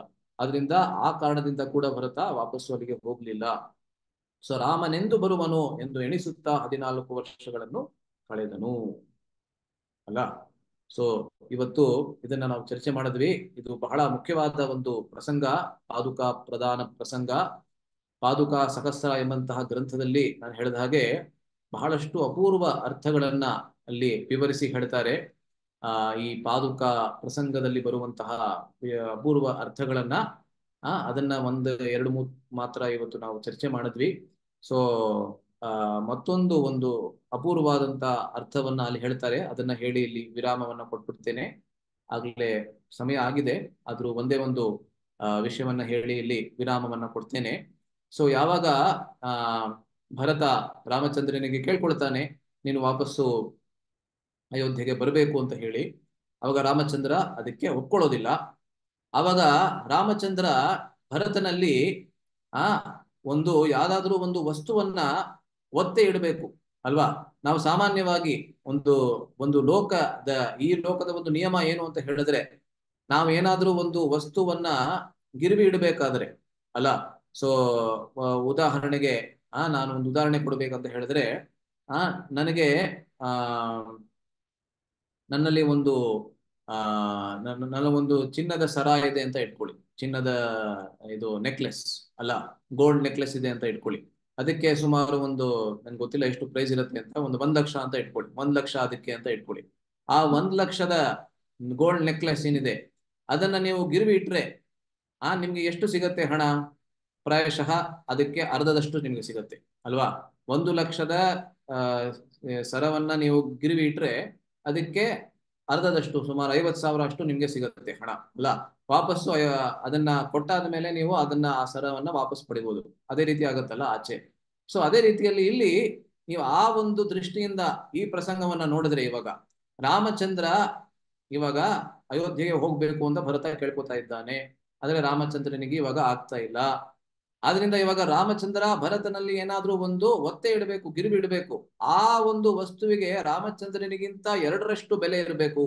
ಅದರಿಂದ ಆ ಕಾರಣದಿಂದ ಕೂಡ ಭರತ ವಾಪಸ್ಸು ಅಲ್ಲಿಗೆ ಹೋಗ್ಲಿಲ್ಲ ಸೊ ರಾಮನೆಂದು ಬರುವನು ಎಂದು ಎಣಿಸುತ್ತಾ ಹದಿನಾಲ್ಕು ವರ್ಷಗಳನ್ನು ಕಳೆದನು ಅಲ್ಲ ಸೊ ಇವತ್ತು ಇದನ್ನ ನಾವು ಚರ್ಚೆ ಮಾಡಿದ್ವಿ ಇದು ಬಹಳ ಮುಖ್ಯವಾದ ಒಂದು ಪ್ರಸಂಗ ಪಾದುಕಾ ಪ್ರಧಾನ ಪ್ರಸಂಗ ಪಾದುಕಾ ಸಹಸ್ರ ಎಂಬಂತಹ ಗ್ರಂಥದಲ್ಲಿ ನಾನು ಹೇಳಿದ ಹಾಗೆ ಬಹಳಷ್ಟು ಅಪೂರ್ವ ಅರ್ಥಗಳನ್ನ ಅಲ್ಲಿ ವಿವರಿಸಿ ಹೇಳ್ತಾರೆ ಆ ಈ ಪಾದುಕಾ ಪ್ರಸಂಗದಲ್ಲಿ ಬರುವಂತಹ ಅಪೂರ್ವ ಅರ್ಥಗಳನ್ನ ಆ ಅದನ್ನ ಒಂದು ಎರಡು ಮೂರು ಮಾತ್ರ ಇವತ್ತು ನಾವು ಚರ್ಚೆ ಮಾಡಿದ್ವಿ ಸೊ ಆ ಮತ್ತೊಂದು ಒಂದು ಅಪೂರ್ವವಾದಂತ ಅರ್ಥವನ್ನ ಅಲ್ಲಿ ಹೇಳ್ತಾರೆ ಅದನ್ನ ಹೇಳಿ ಇಲ್ಲಿ ವಿರಾಮವನ್ನ ಕೊಟ್ಬಿಡ್ತೇನೆ ಆಗ್ಲೇ ಸಮಯ ಆಗಿದೆ ಆದ್ರೂ ಒಂದೇ ಒಂದು ಆ ವಿಷಯವನ್ನ ಹೇಳಿ ಇಲ್ಲಿ ವಿರಾಮವನ್ನ ಕೊಡ್ತೇನೆ ಸೊ ಯಾವಾಗ ಆ ಭರತ ರಾಮಚಂದ್ರನಿಗೆ ಕೇಳ್ಕೊಳ್ತಾನೆ ನೀನು ವಾಪಸ್ಸು ಅಯೋಧ್ಯೆಗೆ ಬರಬೇಕು ಅಂತ ಹೇಳಿ ಅವಾಗ ರಾಮಚಂದ್ರ ಅದಕ್ಕೆ ಒಪ್ಕೊಳ್ಳೋದಿಲ್ಲ ಅವಾಗ ರಾಮಚಂದ್ರ ಭರತನಲ್ಲಿ ಆ ಒಂದು ಯಾವ್ದಾದ್ರೂ ಒಂದು ವಸ್ತುವನ್ನ ಒತ್ತೆ ಇಡಬೇಕು ಅಲ್ವಾ ನಾವು ಸಾಮಾನ್ಯವಾಗಿ ಒಂದು ಒಂದು ಲೋಕದ ಈ ಲೋಕದ ಒಂದು ನಿಯಮ ಏನು ಅಂತ ಹೇಳಿದ್ರೆ ನಾವು ಏನಾದ್ರೂ ಒಂದು ವಸ್ತುವನ್ನ ಗಿರ್ವಿ ಇಡಬೇಕಾದ್ರೆ ಅಲ್ಲ ಸೊ ಉದಾಹರಣೆಗೆ ಆ ನಾನು ಒಂದು ಉದಾಹರಣೆ ಕೊಡ್ಬೇಕಂತ ಹೇಳಿದ್ರೆ ಆ ನನಗೆ ಆ ನನ್ನಲ್ಲಿ ಒಂದು ಆ ನನ್ನ ನನ್ನ ಒಂದು ಚಿನ್ನದ ಸರ ಇದೆ ಅಂತ ಇಟ್ಕೊಳ್ಳಿ ಚಿನ್ನದ ಇದು ನೆಕ್ಲೆಸ್ ಅಲ್ಲ ಗೋಲ್ಡ್ ನೆಕ್ಲೆಸ್ ಇದೆ ಅಂತ ಇಟ್ಕೊಳ್ಳಿ ಅದಕ್ಕೆ ಸುಮಾರು ಒಂದು ನನ್ಗೆ ಗೊತ್ತಿಲ್ಲ ಎಷ್ಟು ಪ್ರೈಸ್ ಇರುತ್ತೆ ಅಂತ ಒಂದು ಒಂದ್ ಲಕ್ಷ ಅಂತ ಇಟ್ಕೊಳ್ಳಿ ಒಂದ್ ಲಕ್ಷ ಅದಕ್ಕೆ ಅಂತ ಇಟ್ಕೊಳ್ಳಿ ಆ ಒಂದ್ ಲಕ್ಷದ ಗೋಲ್ಡ್ ನೆಕ್ಲೆಸ್ ಏನಿದೆ ಅದನ್ನ ನೀವು ಗಿರ್ವಿ ಇಟ್ರೆ ಆ ನಿಮ್ಗೆ ಎಷ್ಟು ಸಿಗತ್ತೆ ಹಣ ಪ್ರಾಯಶಃ ಅದಕ್ಕೆ ಅರ್ಧದಷ್ಟು ನಿಮ್ಗೆ ಸಿಗತ್ತೆ ಅಲ್ವಾ ಒಂದು ಲಕ್ಷದ ಆ ಸರವನ್ನ ನೀವು ಗಿರ್ವಿ ಇಟ್ರೆ ಅದಕ್ಕೆ ಅರ್ಧದಷ್ಟು ಸುಮಾರು ಐವತ್ ಸಾವಿರ ಅಷ್ಟು ನಿಮ್ಗೆ ಸಿಗುತ್ತೆ ಹಣ ಅಲ್ಲ ವಾಪಸ್ಸು ಅದನ್ನ ಕೊಟ್ಟಾದ ಮೇಲೆ ನೀವು ಅದನ್ನ ಆ ಸರವನ್ನ ವಾಪಸ್ ಪಡಿಬಹುದು ಅದೇ ರೀತಿ ಆಗುತ್ತಲ್ಲ ಆಚೆ ಸೊ ಅದೇ ರೀತಿಯಲ್ಲಿ ಇಲ್ಲಿ ನೀವು ಆ ಒಂದು ದೃಷ್ಟಿಯಿಂದ ಈ ಪ್ರಸಂಗವನ್ನ ನೋಡಿದ್ರೆ ಇವಾಗ ರಾಮಚಂದ್ರ ಇವಾಗ ಅಯೋಧ್ಯೆಗೆ ಹೋಗ್ಬೇಕು ಅಂತ ಭರತ ಕೇಳ್ಕೊತಾ ಇದ್ದಾನೆ ಆದ್ರೆ ರಾಮಚಂದ್ರನಿಗೆ ಇವಾಗ ಆಗ್ತಾ ಇಲ್ಲ ಆದ್ರಿಂದ ಇವಾಗ ರಾಮಚಂದ್ರ ಭರತನಲ್ಲಿ ಏನಾದ್ರೂ ಒಂದು ಒತ್ತೆ ಇಡಬೇಕು ಗಿರಿವಿ ಇಡಬೇಕು ಆ ಒಂದು ವಸ್ತುವಿಗೆ ರಾಮಚಂದ್ರನಿಗಿಂತ ಎರಡರಷ್ಟು ಬೆಲೆ ಇರಬೇಕು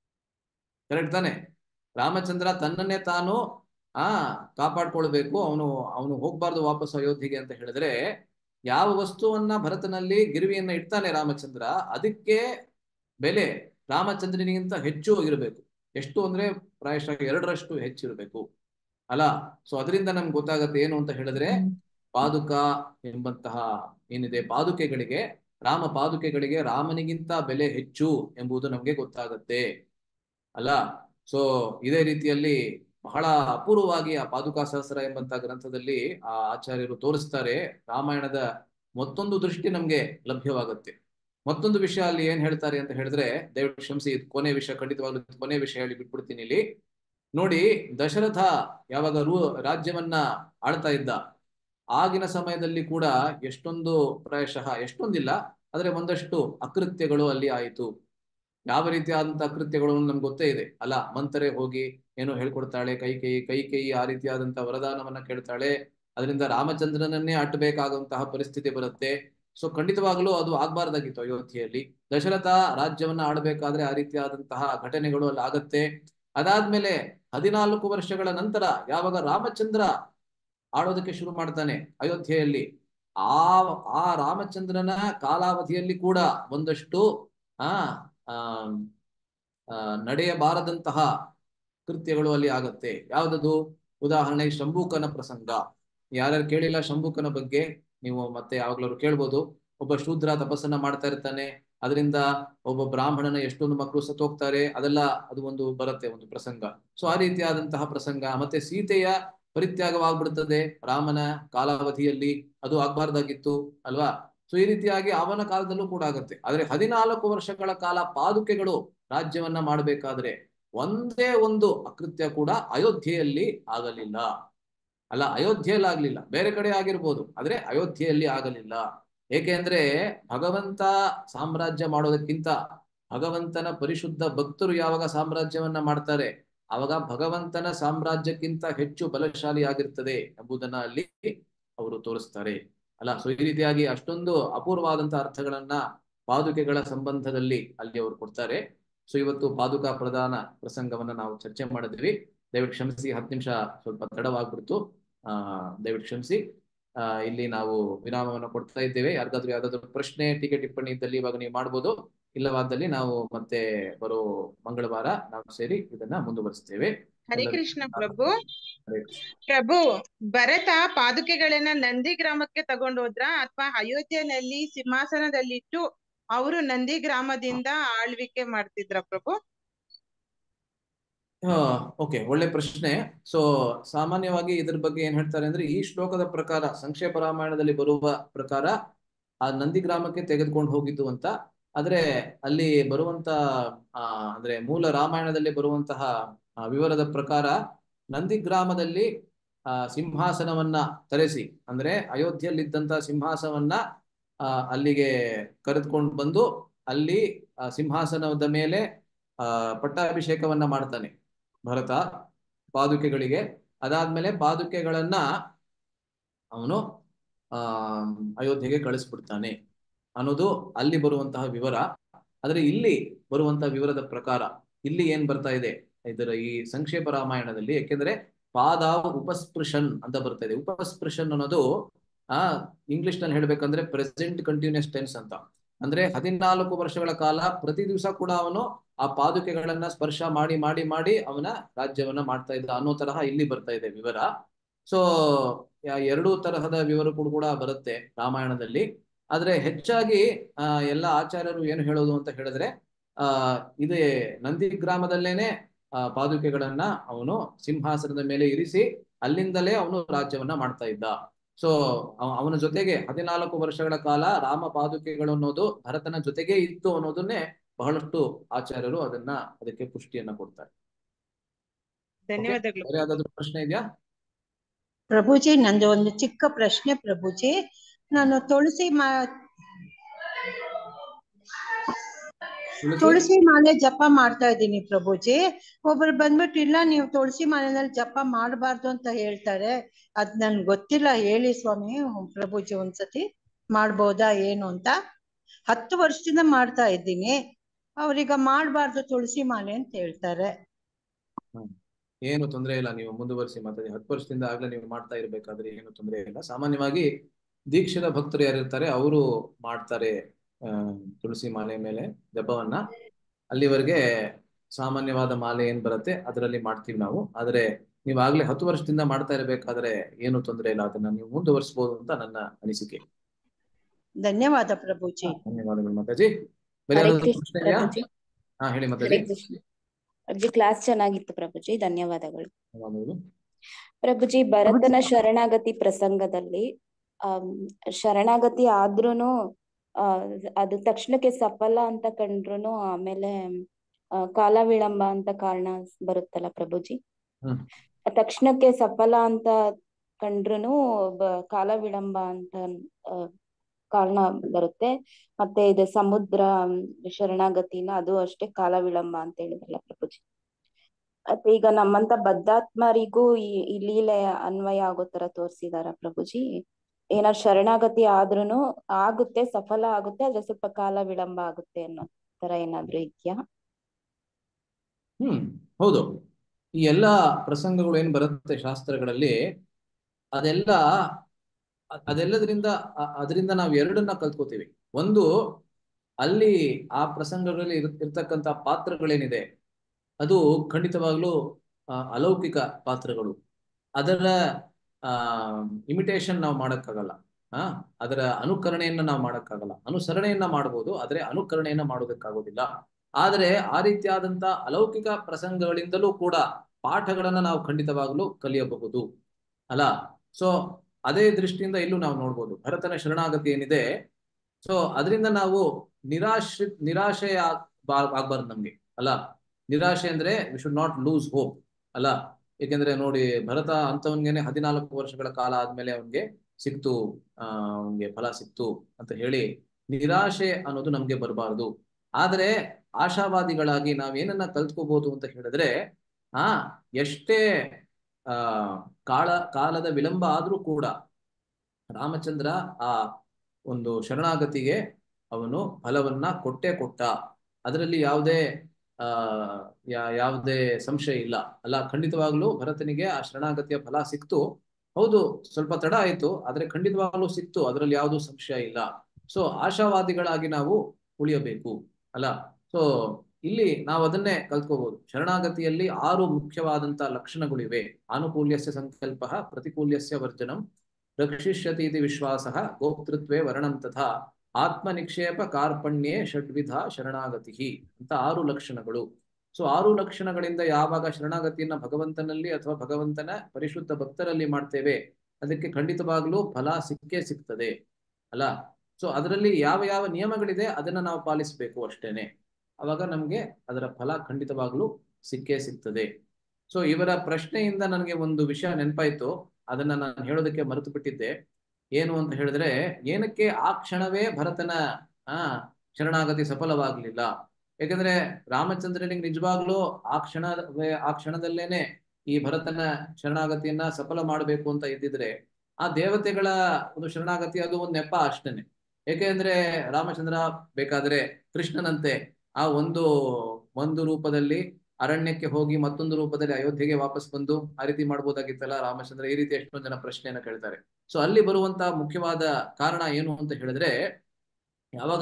ಕರೆಕ್ಟ್ ತಾನೆ ರಾಮಚಂದ್ರ ತನ್ನನ್ನೇ ತಾನು ಆ ಕಾಪಾಡ್ಕೊಳ್ಬೇಕು ಅವನು ಅವನು ಹೋಗ್ಬಾರ್ದು ವಾಪಸ್ ಅಯೋಧ್ಯೆಗೆ ಅಂತ ಹೇಳಿದ್ರೆ ಯಾವ ವಸ್ತುವನ್ನ ಭರತನಲ್ಲಿ ಗಿರಿವಿಯನ್ನ ಇಡ್ತಾನೆ ರಾಮಚಂದ್ರ ಅದಕ್ಕೆ ಬೆಲೆ ರಾಮಚಂದ್ರನಿಗಿಂತ ಹೆಚ್ಚು ಇರಬೇಕು ಎಷ್ಟು ಅಂದ್ರೆ ಪ್ರಾಯಶಃ ಎರಡರಷ್ಟು ಹೆಚ್ಚಿರಬೇಕು ಅಲ್ಲ ಸೊ ಅದರಿಂದ ನಮ್ಗೆ ಗೊತ್ತಾಗತ್ತೆ ಏನು ಅಂತ ಹೇಳಿದ್ರೆ ಪಾದುಕ ಎಂಬಂತಹ ಏನಿದೆ ಪಾದುಕೆಗಳಿಗೆ ರಾಮ ಪಾದುಕೆಗಳಿಗೆ ರಾಮನಿಗಿಂತ ಬೆಲೆ ಹೆಚ್ಚು ಎಂಬುದು ನಮ್ಗೆ ಗೊತ್ತಾಗತ್ತೆ ಅಲ್ಲ ಸೊ ಇದೇ ರೀತಿಯಲ್ಲಿ ಬಹಳ ಅಪೂರ್ವವಾಗಿ ಆ ಪಾದುಕಾ ಸಹಸ್ರ ಎಂಬಂತಹ ಗ್ರಂಥದಲ್ಲಿ ಆ ಆಚಾರ್ಯರು ತೋರಿಸ್ತಾರೆ ರಾಮಾಯಣದ ಮತ್ತೊಂದು ದೃಷ್ಟಿ ನಮ್ಗೆ ಲಭ್ಯವಾಗುತ್ತೆ ಮತ್ತೊಂದು ವಿಷಯ ಅಲ್ಲಿ ಏನ್ ಹೇಳ್ತಾರೆ ಅಂತ ಹೇಳಿದ್ರೆ ದಯವಿಟ್ಟು ಕ್ಷಮಿಸಿ ಕೊನೆ ವಿಷಯ ಖಂಡಿತವಾಗ್ಲೂ ಕೊನೆ ವಿಷಯ ಹೇಳಿ ಬಿಟ್ಬಿಡ್ತೀನಿ ಇಲ್ಲಿ ನೋಡಿ ದಶರಥ ಯಾವಾಗ ರೂ ರಾಜ್ಯವನ್ನ ಆಳ್ತಾ ಇದ್ದ ಆಗಿನ ಸಮಯದಲ್ಲಿ ಕೂಡ ಎಷ್ಟೊಂದು ಪ್ರಾಯಶಃ ಎಷ್ಟೊಂದಿಲ್ಲ ಆದ್ರೆ ಒಂದಷ್ಟು ಅಕೃತ್ಯಗಳು ಅಲ್ಲಿ ಆಯಿತು ಯಾವ ರೀತಿಯಾದಂತ ಅಕೃತ್ಯಗಳು ನಮ್ಗೆ ಗೊತ್ತೇ ಇದೆ ಅಲ್ಲ ಮಂತರೆ ಹೋಗಿ ಏನೋ ಹೇಳ್ಕೊಡ್ತಾಳೆ ಕೈ ಕೈ ಕೈ ಕೈ ಆ ರೀತಿಯಾದಂತಹ ವರದಾನವನ್ನ ಕೇಳ್ತಾಳೆ ಅದರಿಂದ ರಾಮಚಂದ್ರನನ್ನೇ ಅಟ್ಟಬೇಕಾದಂತಹ ಪರಿಸ್ಥಿತಿ ಬರುತ್ತೆ ಸೊ ಖಂಡಿತವಾಗ್ಲೂ ಅದು ಆಗ್ಬಾರ್ದಾಗಿತ್ತು ಅಯೋಧ್ಯೆಯಲ್ಲಿ ದಶರಥ ರಾಜ್ಯವನ್ನ ಆಳ್ಬೇಕಾದ್ರೆ ಆ ರೀತಿಯಾದಂತಹ ಘಟನೆಗಳು ಅಲ್ಲಿ ಆಗತ್ತೆ ಅದಾದ್ಮೇಲೆ ಹದಿನಾಲ್ಕು ವರ್ಷಗಳ ನಂತರ ಯಾವಾಗ ರಾಮಚಂದ್ರ ಆಳೋದಕ್ಕೆ ಶುರು ಮಾಡ್ತಾನೆ ಅಯೋಧ್ಯೆಯಲ್ಲಿ ಆ ಆ ರಾಮಚಂದ್ರನ ಕಾಲಾವಧಿಯಲ್ಲಿ ಕೂಡ ಒಂದಷ್ಟು ಆ ನಡೆಯಬಾರದಂತಹ ಕೃತ್ಯಗಳು ಅಲ್ಲಿ ಆಗತ್ತೆ ಯಾವ್ದದು ಉದಾಹರಣೆಗೆ ಶಂಭೂಕನ ಪ್ರಸಂಗ ಯಾರ್ಯಾರು ಕೇಳಿಲ್ಲ ಶಂಭೂಕನ ಬಗ್ಗೆ ನೀವು ಮತ್ತೆ ಯಾವಾಗ್ಲಾದ್ರು ಕೇಳ್ಬೋದು ಒಬ್ಬ ಶೂದ್ರ ತಪಸ್ಸನ್ನ ಮಾಡ್ತಾ ಇರ್ತಾನೆ ಅದರಿಂದ ಒಬ್ಬ ಬ್ರಾಹ್ಮಣನ ಎಷ್ಟೊಂದು ಮಕ್ಕಳು ಸತ್ತೋಗ್ತಾರೆ ಅದೆಲ್ಲ ಅದು ಒಂದು ಬರುತ್ತೆ ಒಂದು ಪ್ರಸಂಗ ಸೊ ಆ ರೀತಿಯಾದಂತಹ ಪ್ರಸಂಗ ಮತ್ತೆ ಸೀತೆಯ ಪರಿತ್ಯಾಗವಾಗ್ಬಿಡ್ತದೆ ರಾಮನ ಕಾಲಾವಧಿಯಲ್ಲಿ ಅದು ಆಗ್ಬಾರ್ದಾಗಿತ್ತು ಅಲ್ವಾ ಸೊ ಈ ರೀತಿಯಾಗಿ ಅವನ ಕಾಲದಲ್ಲೂ ಕೂಡ ಆಗುತ್ತೆ ಆದ್ರೆ ಹದಿನಾಲ್ಕು ವರ್ಷಗಳ ಕಾಲ ಪಾದುಕೆಗಳು ರಾಜ್ಯವನ್ನ ಮಾಡಬೇಕಾದ್ರೆ ಒಂದೇ ಒಂದು ಅಕೃತ್ಯ ಕೂಡ ಅಯೋಧ್ಯೆಯಲ್ಲಿ ಆಗಲಿಲ್ಲ ಅಲ್ಲ ಅಯೋಧ್ಯೆಯಲ್ಲಿ ಆಗ್ಲಿಲ್ಲ ಬೇರೆ ಕಡೆ ಆಗಿರ್ಬೋದು ಆದ್ರೆ ಅಯೋಧ್ಯೆಯಲ್ಲಿ ಆಗಲಿಲ್ಲ ಏಕೆ ಅಂದ್ರೆ ಭಗವಂತ ಸಾಮ್ರಾಜ್ಯ ಮಾಡೋದಕ್ಕಿಂತ ಭಗವಂತನ ಪರಿಶುದ್ಧ ಭಕ್ತರು ಯಾವಾಗ ಸಾಮ್ರಾಜ್ಯವನ್ನ ಮಾಡ್ತಾರೆ ಅವಾಗ ಭಗವಂತನ ಸಾಮ್ರಾಜ್ಯಕ್ಕಿಂತ ಹೆಚ್ಚು ಬಲಶಾಲಿ ಆಗಿರ್ತದೆ ಎಂಬುದನ್ನ ಅಲ್ಲಿ ಅವರು ತೋರಿಸ್ತಾರೆ ಅಲ್ಲ ಸೊ ಈ ರೀತಿಯಾಗಿ ಅಷ್ಟೊಂದು ಅಪೂರ್ವವಾದಂತಹ ಅರ್ಥಗಳನ್ನ ಪಾದುಕೆಗಳ ಸಂಬಂಧದಲ್ಲಿ ಅಲ್ಲಿ ಅವರು ಕೊಡ್ತಾರೆ ಸೊ ಇವತ್ತು ಪಾದುಕಾ ಪ್ರಧಾನ ಪ್ರಸಂಗವನ್ನ ನಾವು ಚರ್ಚೆ ಮಾಡಿದ್ವಿ ದಯವಿಟ್ಟು ಕ್ಷಮಿಸಿ ಹತ್ತು ನಿಮಿಷ ಸ್ವಲ್ಪ ತಡವಾಗ್ಬಿಡ್ತು ಆ ದಯವಿಟ್ಟು ಕ್ಷಮಿಸಿ ಆ ಇಲ್ಲಿ ನಾವು ವಿರಾಮವನ್ನು ಕೊಡ್ತಾ ಇದ್ದೇವೆ ಯಾರಿಗಾದ್ರೂ ಯಾವ್ದಾದ್ರು ಪ್ರಶ್ನೆ ಟೀಕೆ ಟಿಪ್ಪಣಿ ಇದ್ದಲ್ಲಿ ಇವಾಗ ನೀವು ಮಾಡ್ಬೋದು ಇಲ್ಲವಾದಲ್ಲಿ ನಾವು ಮತ್ತೆ ಬರೋ ಮಂಗಳವಾರ ನಾವು ಸೇರಿ ಇದನ್ನ ಮುಂದುವರಿಸ್ತೇವೆ ಹರೇ ಎಲ್ಲರಿಗೂ ಕೃಷ್ಣ ಪ್ರಭು ಹರೇ ಕೃಷ್ಣ. ಪ್ರಭು ಭರತ ಪಾದುಕೆಗಳನ್ನ ನಂದಿ ಗ್ರಾಮಕ್ಕೆ ತಗೊಂಡು ಹೋದ್ರ ಅಥವಾ ಅಯೋಧ್ಯೆಯಲ್ಲಿ ಸಿಂಹಾಸನದಲ್ಲಿಟ್ಟು ಅವರು ನಂದಿ ಗ್ರಾಮದಿಂದ ಆಳ್ವಿಕೆ ಮಾಡ್ತಿದ್ರ ಪ್ರಭು ಓಕೆ ಒಳ್ಳೆ ಪ್ರಶ್ನೆ ಸೊ ಸಾಮಾನ್ಯವಾಗಿ ಇದ್ರ ಬಗ್ಗೆ ಏನ್ ಹೇಳ್ತಾರೆ ಅಂದ್ರೆ ಈ ಶ್ಲೋಕದ ಪ್ರಕಾರ ಸಂಕ್ಷೇಪ ರಾಮಾಯಣದಲ್ಲಿ ಬರುವ ಪ್ರಕಾರ ಆ ನಂದಿ ಗ್ರಾಮಕ್ಕೆ ತೆಗೆದುಕೊಂಡು ಹೋಗಿದ್ದು ಅಂತ ಆದ್ರೆ ಅಲ್ಲಿ ಬರುವಂತ ಆ ಅಂದ್ರೆ ಮೂಲ ರಾಮಾಯಣದಲ್ಲಿ ಬರುವಂತಹ ಆ, ವಿವರದ ಪ್ರಕಾರ ನಂದಿ ಗ್ರಾಮದಲ್ಲಿ ಆ ಸಿಂಹಾಸನವನ್ನ ತರಿಸಿ ಅಂದ್ರೆ ಅಯೋಧ್ಯೆಯಲ್ಲಿದ್ದಂತ ಸಿಂಹಾಸನವನ್ನ ಆ ಅಲ್ಲಿಗೆ ಕರೆದುಕೊಂಡು ಬಂದು ಅಲ್ಲಿ ಆ ಸಿಂಹಾಸನದ ಮೇಲೆ ಆ ಪಟ್ಟಾಭಿಷೇಕವನ್ನ ಮಾಡ್ತಾನೆ ಭರತ ಪಾದುಕೆಗಳಿಗೆ ಅದಾದ್ಮೇಲೆ ಪಾದುಕೆಗಳನ್ನ ಅವನು ಆ ಅಯೋಧ್ಯೆಗೆ ಕಳಿಸ್ಬಿಡ್ತಾನೆ ಅನ್ನೋದು ಅಲ್ಲಿ ಬರುವಂತಹ ವಿವರ ಆದ್ರೆ ಇಲ್ಲಿ ಬರುವಂತಹ ವಿವರದ ಪ್ರಕಾರ ಇಲ್ಲಿ ಏನ್ ಬರ್ತಾ ಇದೆ ಇದರ ಈ ಸಂಕ್ಷೇಪ ರಾಮಾಯಣದಲ್ಲಿ ಯಾಕೆಂದ್ರೆ ಪಾದಾವ್ ಉಪಸ್ಪೃಶನ್ ಅಂತ ಬರ್ತಾ ಇದೆ ಉಪಸ್ಪೃಶನ್ ಅನ್ನೋದು ಆ ಇಂಗ್ಲಿಷ್ ನಲ್ಲಿ ಹೇಳ್ಬೇಕಂದ್ರೆ ಪ್ರೆಸೆಂಟ್ ಕಂಟಿನ್ಯೂಸ್ ಟೆನ್ಸ್ ಅಂತ ಅಂದ್ರೆ ಹದಿನಾಲ್ಕು ವರ್ಷಗಳ ಕಾಲ ಪ್ರತಿ ದಿವಸ ಕೂಡ ಅವನು ಆ ಪಾದುಕೆಗಳನ್ನ ಸ್ಪರ್ಶ ಮಾಡಿ ಮಾಡಿ ಮಾಡಿ ಅವನ ರಾಜ್ಯವನ್ನ ಮಾಡ್ತಾ ಇದ್ದ ಅನ್ನೋ ತರಹ ಇಲ್ಲಿ ಬರ್ತಾ ಇದೆ ವಿವರ ಸೊ ಎರಡೂ ತರಹದ ವಿವರಗಳು ಕೂಡ ಬರುತ್ತೆ ರಾಮಾಯಣದಲ್ಲಿ ಆದ್ರೆ ಹೆಚ್ಚಾಗಿ ಆ ಎಲ್ಲ ಆಚಾರ್ಯರು ಏನು ಹೇಳೋದು ಅಂತ ಹೇಳಿದ್ರೆ ಆ ಇದೇ ನಂದಿ ಗ್ರಾಮದಲ್ಲೇನೆ ಆ ಪಾದುಕೆಗಳನ್ನ ಅವನು ಸಿಂಹಾಸನದ ಮೇಲೆ ಇರಿಸಿ ಅಲ್ಲಿಂದಲೇ ಅವನು ರಾಜ್ಯವನ್ನ ಮಾಡ್ತಾ ಇದ್ದ ಸೊ ಅವನ ಜೊತೆಗೆ ಹದಿನಾಲ್ಕು ವರ್ಷಗಳ ಕಾಲ ರಾಮ ಪಾದುಕೆಗಳು ಅನ್ನೋದು ಭರತನ ಜೊತೆಗೆ ಇತ್ತು ಅನ್ನೋದನ್ನೇ ಬಹಳಷ್ಟು ಆಚಾರ್ಯರು ಅದನ್ನ ಅದಕ್ಕೆ ಪುಷ್ಟಿಯನ್ನ ಕೊಡ್ತಾರೆ ಧನ್ಯವಾದಗಳು ಬೇರೆ ಯಾವ್ದಾದ್ರು ಪ್ರಶ್ನೆ ಇದೆಯಾ ಪ್ರಭುಜಿ ನಂದು ಒಂದು ಚಿಕ್ಕ ಪ್ರಶ್ನೆ ಪ್ರಭುಜಿ ನಾನು ತುಳಸಿ ಮಾ ತುಳಸಿ ತುಳಸಿ ಮಾಲೆ ಜಪ ಮಾಡ್ತಾ ಇದ್ದೀನಿ ಪ್ರಭುಜಿ ಒಬ್ರು ಬಂದ್ಬಿಟ್ಟು ಇಲ್ಲ ನೀವು ತುಳಸಿ ಮಾಲೆನಲ್ಲಿ ಜಪ ಮಾಡಬಾರ್ದು ಅಂತ ಹೇಳ್ತಾರೆ ಅದ್ ನನ್ಗೆ ಗೊತ್ತಿಲ್ಲ ಹೇಳಿ ಸ್ವಾಮಿ ಪ್ರಭುಜಿ ಒಂದ್ಸತಿ ಮಾಡ್ಬೋದಾ ಏನು ಅಂತ ಹತ್ತು ವರ್ಷದಿಂದ ಮಾಡ್ತಾ ಇದ್ದೀನಿ ಅವ್ರೀಗ ಮಾಡ್ಬಾರ್ದು ತುಳಸಿ ಮಾಲೆ ಅಂತ ಹೇಳ್ತಾರೆ ಹ್ಮ್. ಏನು ತೊಂದರೆ ಇಲ್ಲ ನೀವು ಮುಂದುವರಿಸಿ ಮಾತಾಡಿ ಹತ್ತು ವರ್ಷದಿಂದ ಆಗ್ಲೇ ನೀವು ಮಾಡ್ತಾ ಇರ್ಬೇಕಾದ್ರೆ ಏನು ತೊಂದರೆ ಇಲ್ಲ ಸಾಮಾನ್ಯವಾಗಿ ದೀಕ್ಷಿತ ಭಕ್ತರು ಯಾರಿರ್ತಾರೆ ಅವರು ಮಾಡ್ತಾರೆ ಆ, ತುಳಸಿ ಮಾಲೆ ಮೇಲೆ ಜಪವನ್ನ ಅಲ್ಲಿವರೆಗೆ ಸಾಮಾನ್ಯವಾದ ಮಾಲೆ ಏನ್ ಬರುತ್ತೆ ಅದರಲ್ಲಿ ಮಾಡ್ತೀವಿ ನಾವು ಆದ್ರೆ ನೀವು ಆಗ್ಲೇ ಹತ್ತು ವರ್ಷದಿಂದ ಮಾಡ್ತಾ ಇರ್ಬೇಕಾದ್ರೆ ಏನು ತೊಂದರೆ ಇಲ್ಲ ಅದನ್ನ ನೀವು ಮುಂದುವರಿಸಬಹುದು ಅಂತ ನನ್ನ ಅನಿಸಿಕೆ ಧನ್ಯವಾದ ಪ್ರಭುಜಿ ಧನ್ಯವಾದಗಳು ಮಾತಾಜಿ ಬೇರೆ ಹರೇ ಯಾವ್ದಾದ್ರು ಕೃಷ್ಣ ಪ್ರಶ್ನೆ ಇದೆಯಾ ಪ್ರಭುಜಿ ಹಾ ಹೇಳಿ ಹರೇ ಮಾತಾಜಿ ಕೃಷ್ಣ ಪ್ರಭುಜಿ ಕ್ಲಾಸ್ ಚೆನ್ನಾಗಿತ್ತು ಪ್ರಭುಜಿ ಧನ್ಯವಾದಗಳು ಧನ್ಯವಾದಗಳು ಪ್ರಭುಜಿ ಭರತನ ಶರಣಾಗತಿ ಪ್ರಸಂಗದಲ್ಲಿ ಆಮ್, ಶರಣಾಗತಿ ಆದ್ರೂನು ಆ ಅದು ತಕ್ಷಣಕ್ಕೆ ಸಫಲ ಅಂತ ಕಂಡ್ರುನು ಆಮೇಲೆ ಆ, ಕಾಲ ವಿಳಂಬ ಅಂತ ಕಾರಣ ಬರುತ್ತಲ್ಲ ಪ್ರಭುಜಿ ಹ್ಮ್ ತಕ್ಷಣಕ್ಕೆ ಸಫಲ ಅಂತ ಕಂಡ್ರುನು ಬ- ಕಾಲ ವಿಳಂಬ ಅಂತ ಆ, ಕಾರಣ ಬರುತ್ತೆ ಮತ್ತೆ ಇದು ಸಮುದ್ರ ಮ್, ಶರಣಾಗತಿನ ಅದು ಅಷ್ಟೇ ಕಾಲ ವಿಳಂಬ ಅಂತ ಹೇಳಿದ್ರಲ್ಲ ಪ್ರಭುಜಿ ಮತ್ತೆ ಈಗ ನಮ್ಮಂತ ಬದ್ಧಾತ್ಮರಿಗೂ ಈ ಈ ಲೀಲೆ ಅನ್ವಯ ಆಗೋ ತರ ತೋರ್ಸಿದಾರ ಪ್ರಭುಜಿ ಏನಾದ್ರು ಶರಣಾಗತಿ ಆದ್ರೂನು ಆಗುತ್ತೆ ಸಫಲ ಆಗುತ್ತೆ ಆದ್ರೆ ಸ್ವಲ್ಪ ಕಾಲ ವಿಳಂಬ ಆಗುತ್ತೆ ಅನ್ನೋ ತರ ಏನಾದ್ರು ಇದೆಯಾ ಹ್ಮ್ ಹೌದು ಈ ಎಲ್ಲಾ ಪ್ರಸಂಗಗಳು ಏನ್ ಬರುತ್ತೆ ಶಾಸ್ತ್ರಗಳಲ್ಲಿ ಅದೆಲ್ಲ ಅ- ಅದೆಲ್ಲದರಿಂದ ಅ- ಅದರಿಂದ ನಾವು ಎರಡನ್ನ ಕಲ್ತ್ಕೋತೀವಿ ಒಂದು ಅಲ್ಲಿ ಆ ಪ್ರಸಂಗಗಳಲ್ಲಿ ಇರ್ ಇರ್ತಕ್ಕಂಥ ಪಾತ್ರಗಳೇನಿದೆ ಅದು ಖಂಡಿತವಾಗ್ಲೂ ಆ, ಅಲೌಕಿಕ ಪಾತ್ರಗಳು ಅದರ ಆ ಇಮಿಟೇಷನ್ ನಾವು ಮಾಡಕ್ಕಾಗಲ್ಲ ಆ ಅದರ ಅನುಕರಣೆಯನ್ನ ನಾವು ಮಾಡಕ್ಕಾಗಲ್ಲ ಅನುಸರಣೆಯನ್ನ ಮಾಡಬಹುದು ಆದ್ರೆ ಅನುಕರಣೆಯನ್ನ ಮಾಡೋದಕ್ಕಾಗೋದಿಲ್ಲ ಆದರೆ ಆ ರೀತಿಯಾದಂತ ಅಲೌಕಿಕ ಪ್ರಸಂಗಗಳಿಂದಲೂ ಕೂಡ ಪಾಠಗಳನ್ನ ನಾವು ಖಂಡಿತವಾಗ್ಲೂ ಕಲಿಯಬಹುದು ಅಲ್ಲ ಸೊ ಅದೇ ದೃಷ್ಟಿಯಿಂದ ಇಲ್ಲೂ ನಾವು ನೋಡ್ಬೋದು ಭರತನ ಶರಣಾಗತಿ ಏನಿದೆ ಸೊ ಅದರಿಂದ ನಾವು ನಿರಾಶ್ರಿ ನಿರಾಶೆ ಆಗ್- ಆಗ್ಬಾರ್ದು ನಮ್ಗೆ ಅಲ್ಲ ನಿರಾಶೆ ಅಂದ್ರೆ we should not lose hope ಅಲ್ಲ ಏಕೆಂದ್ರೆ ನೋಡಿ ಭರತ ಅಂತವನ್ಗೆನೆ ಹದಿನಾಲ್ಕು ವರ್ಷಗಳ ಕಾಲ ಆದ್ಮೇಲೆ ಅವನ್ಗೆ ಸಿಕ್ತು ಆ ಅವನ್ಗೆ ಫಲ ಸಿಕ್ತು ಅಂತ ಹೇಳಿ ನಿರಾಶೆ ಅನ್ನೋದು ನಮ್ಗೆ ಬರಬಾರದು ಆದ್ರೆ ಆಶಾವಾದಿಗಳಾಗಿ ನಾವೇನನ್ನ ಕಲ್ತ್ಕೋಬಹುದು ಅಂತ ಹೇಳಿದ್ರೆ ಆ ಎಷ್ಟೇ ಆ ಕಾಲ ಕಾಲದ ವಿಳಂಬ ಆದ್ರೂ ಕೂಡ ರಾಮಚಂದ್ರ ಆ ಒಂದು ಶರಣಾಗತಿಗೆ ಅವನು ಫಲವನ್ನ ಕೊಟ್ಟೇ ಕೊಟ್ಟ ಅದರಲ್ಲಿ ಯಾವುದೇ ಆ ಯಾ- ಯಾವುದೇ ಸಂಶಯ ಇಲ್ಲ ಅಲ್ಲ ಖಂಡಿತವಾಗ್ಲೂ ಭರತನಿಗೆ ಆ ಶರಣಾಗತಿಯ ಫಲ ಸಿಕ್ತು ಹೌದು ಸ್ವಲ್ಪ ತಡ ಆಯ್ತು ಆದ್ರೆ ಖಂಡಿತವಾಗ್ಲೂ ಸಿಕ್ತು ಅದರಲ್ಲಿ ಯಾವುದೂ ಸಂಶಯ ಇಲ್ಲ ಸೊ ಆಶಾವಾದಿಗಳಾಗಿ ನಾವು ಉಳಿಯಬೇಕು ಅಲ್ಲ ಸೊ ಇಲ್ಲಿ ನಾವು ಅದನ್ನೇ ಕಲ್ತ್ಕೋಬಹುದು ಶರಣಾಗತಿಯಲ್ಲಿ ಆರು ಮುಖ್ಯವಾದಂತ ಲಕ್ಷಣಗಳಿವೆ ಆನುಕೂಲ್ಯಸ್ಯ ಸಂಕಲ್ಪ ಪ್ರತಿಕೂಲ್ಯಸ್ಯ ವರ್ಜನಂ ರಕ್ಷಿಷ್ಯತಿ ಇತಿ ವಿಶ್ವಾಸ ಗೋಪ್ತೃತ್ವೇ ವರ್ಣಂ ತಥಾ ಆತ್ಮ ನಿಕ್ಷೇಪ ಕಾರ್ಪಣ್ಯೇ ಷಡ್ವಿಧ ಶರಣಾಗತಿ ಅಂತ ಆರು ಲಕ್ಷಣಗಳು ಸೊ ಆರು ಲಕ್ಷಣಗಳಿಂದ ಯಾವಾಗ ಶರಣಾಗತಿಯನ್ನ ಭಗವಂತನಲ್ಲಿ ಅಥವಾ ಭಗವಂತನ ಪರಿಶುದ್ಧ ಭಕ್ತರಲ್ಲಿ ಮಾಡ್ತೇವೆ ಅದಕ್ಕೆ ಖಂಡಿತವಾಗ್ಲೂ ಫಲ ಸಿಕ್ಕೇ ಸಿಗ್ತದೆ ಅಲ್ಲ ಸೊ ಅದರಲ್ಲಿ ಯಾವ ಯಾವ ನಿಯಮಗಳಿದೆ ಅದನ್ನ ನಾವು ಪಾಲಿಸಬೇಕು ಅಷ್ಟೇನೆ ಅವಾಗ ನಮ್ಗೆ ಅದರ ಫಲ ಖಂಡಿತವಾಗ್ಲೂ ಸಿಕ್ಕೇ ಸಿಗ್ತದೆ ಸೊ ಇವರ ಪ್ರಶ್ನೆಯಿಂದ ನನಗೆ ಒಂದು ವಿಷಯ ನೆನಪಾಯ್ತು ಅದನ್ನ ನಾನು ಹೇಳೋದಕ್ಕೆ ಮರೆತು ಬಿಟ್ಟಿದ್ದೆ ಏನು ಅಂತ ಹೇಳಿದ್ರೆ ಏನಕ್ಕೆ ಆ ಕ್ಷಣವೇ ಭರತನ ಆ ಶರಣಾಗತಿ ಸಫಲವಾಗ್ಲಿಲ್ಲ ಯಾಕಂದ್ರೆ ರಾಮಚಂದ್ರನಿಗೆ ನಿಜವಾಗ್ಲೂ ಆ ಕ್ಷಣ ಆ ಕ್ಷಣದಲ್ಲೇನೆ ಈ ಭರತನ ಶರಣಾಗತಿಯನ್ನ ಸಫಲ ಮಾಡಬೇಕು ಅಂತ ಇದ್ದಿದ್ರೆ ಆ ದೇವತೆಗಳ ಒಂದು ಶರಣಾಗತಿ ಅದು ಒಂದು ನೆಪ ಅಷ್ಟೇನೆ ಏಕೆಂದ್ರೆ ರಾಮಚಂದ್ರ ಬೇಕಾದ್ರೆ ಕೃಷ್ಣನಂತೆ ಆ ಒಂದು ಒಂದು ರೂಪದಲ್ಲಿ ಅರಣ್ಯಕ್ಕೆ ಹೋಗಿ ಮತ್ತೊಂದು ರೂಪದಲ್ಲಿ ಅಯೋಧ್ಯೆಗೆ ವಾಪಸ್ ಬಂದು ಆ ರೀತಿ ಮಾಡ್ಬೋದಾಗಿತ್ತಲ್ಲ ರಾಮಚಂದ್ರ ಈ ರೀತಿ ಎಷ್ಟೊಂದು ಜನ ಪ್ರಶ್ನೆಯನ್ನ ಕೇಳ್ತಾರೆ ಸೊ ಅಲ್ಲಿ ಬರುವಂತ ಮುಖ್ಯವಾದ ಕಾರಣ ಏನು ಅಂತ ಹೇಳಿದ್ರೆ ಯಾವಾಗ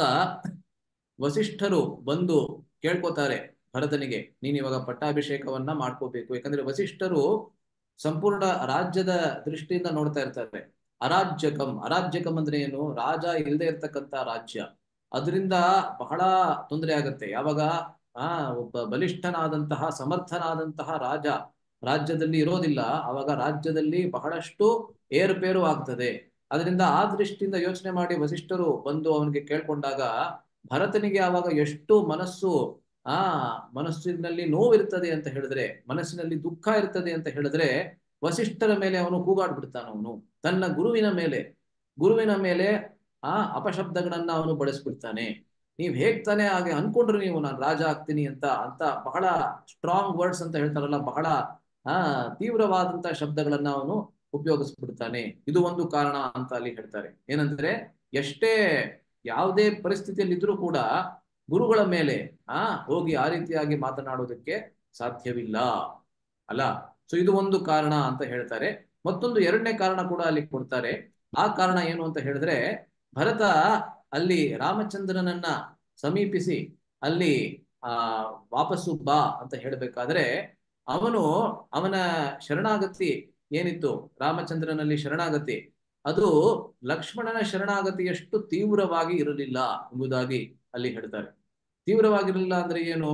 ವಸಿಷ್ಠರು ಬಂದು ಕೇಳ್ಕೊತಾರೆ ಭರತನಿಗೆ ನೀನ್ ಇವಾಗ ಪಟ್ಟಾಭಿಷೇಕವನ್ನ ಮಾಡ್ಕೋಬೇಕು ಯಾಕಂದ್ರೆ ವಸಿಷ್ಠರು ಸಂಪೂರ್ಣ ರಾಜ್ಯದ ದೃಷ್ಟಿಯಿಂದ ನೋಡ್ತಾ ಇರ್ತಾರೆ ಅರಾಜ್ಯಕಂ ಅರಾಜ್ಯಕಂ ಅಂದ್ರೆ ಏನು ರಾಜ ಇಲ್ಲದೆ ಇರ್ತಕ್ಕಂತ ರಾಜ್ಯ ಅದರಿಂದ ಬಹಳ ತೊಂದರೆ ಆಗತ್ತೆ ಯಾವಾಗ ಆ ಒಬ್ಬ ಬಲಿಷ್ಠನಾದಂತಹ ಸಮರ್ಥನಾದಂತಹ ರಾಜ ರಾಜ್ಯದಲ್ಲಿ ಇರೋದಿಲ್ಲ ಅವಾಗ ರಾಜ್ಯದಲ್ಲಿ ಬಹಳಷ್ಟು ಏರುಪೇರು ಆಗ್ತದೆ ಅದರಿಂದ ಆ ದೃಷ್ಟಿಯಿಂದ ಯೋಚನೆ ಮಾಡಿ ವಸಿಷ್ಠರು ಬಂದು ಅವನಿಗೆ ಕೇಳ್ಕೊಂಡಾಗ ಭರತನಿಗೆ ಆವಾಗ ಎಷ್ಟು ಮನಸ್ಸು ಆ ಮನಸ್ಸಿನಲ್ಲಿ ನೋವಿರ್ತದೆ ಅಂತ ಹೇಳಿದ್ರೆ ಮನಸ್ಸಿನಲ್ಲಿ ದುಃಖ ಇರ್ತದೆ ಅಂತ ಹೇಳಿದ್ರೆ ವಸಿಷ್ಠರ ಮೇಲೆ ಅವನು ಕೂಗಾಡ್ಬಿಡ್ತಾನ ಅವನು ತನ್ನ ಗುರುವಿನ ಮೇಲೆ ಗುರುವಿನ ಮೇಲೆ ಆ ಅಪಶಬ್ದಗಳನ್ನ ಅವನು ಬಳಸ್ಬಿಡ್ತಾನೆ ನೀವ್ ಹೇಗ್ ತಾನೇ ಹಾಗೆ ಅನ್ಕೊಂಡ್ರು ನೀವು ನಾನು ರಾಜ ಆಗ್ತೀನಿ ಅಂತ ಅಂತ ಬಹಳ ಸ್ಟ್ರಾಂಗ್ ವರ್ಡ್ಸ್ ಅಂತ ಹೇಳ್ತಾರಲ್ಲ ಬಹಳ ಆ ತೀವ್ರವಾದಂತಹ ಶಬ್ದಗಳನ್ನ ಅವನು ಉಪಯೋಗಿಸ್ಬಿಡ್ತಾನೆ ಇದು ಒಂದು ಕಾರಣ ಅಂತ ಅಲ್ಲಿ ಹೇಳ್ತಾರೆ ಏನಂದ್ರೆ ಎಷ್ಟೇ ಯಾವುದೇ ಪರಿಸ್ಥಿತಿಯಲ್ಲಿ ಇದ್ರೂ ಕೂಡ ಗುರುಗಳ ಮೇಲೆ ಆ ಹೋಗಿ ಆ ರೀತಿಯಾಗಿ ಮಾತನಾಡೋದಕ್ಕೆ ಸಾಧ್ಯವಿಲ್ಲ ಅಲ್ಲ ಸೊ ಇದು ಒಂದು ಕಾರಣ ಅಂತ ಹೇಳ್ತಾರೆ ಮತ್ತೊಂದು ಎರಡನೇ ಕಾರಣ ಕೂಡ ಅಲ್ಲಿ ಕೊಡ್ತಾರೆ ಆ ಕಾರಣ ಏನು ಅಂತ ಹೇಳಿದ್ರೆ ಭರತ ಅಲ್ಲಿ ರಾಮಚಂದ್ರನನ್ನ ಸಮೀಪಿಸಿ ಅಲ್ಲಿ ಆ ವಾಪಸ್ಸು ಬಾ ಅಂತ ಹೇಳ್ಬೇಕಾದ್ರೆ ಅವನು ಅವನ ಶರಣಾಗತಿ ಏನಿತ್ತು ರಾಮಚಂದ್ರನಲ್ಲಿ ಶರಣಾಗತಿ ಅದು ಲಕ್ಷ್ಮಣನ ಶರಣಾಗತಿಯಷ್ಟು ತೀವ್ರವಾಗಿ ಇರಲಿಲ್ಲ ಎಂಬುದಾಗಿ ಅಲ್ಲಿ ಹೇಳ್ತಾರೆ ತೀವ್ರವಾಗಿರಲಿಲ್ಲ ಅಂದ್ರೆ ಏನು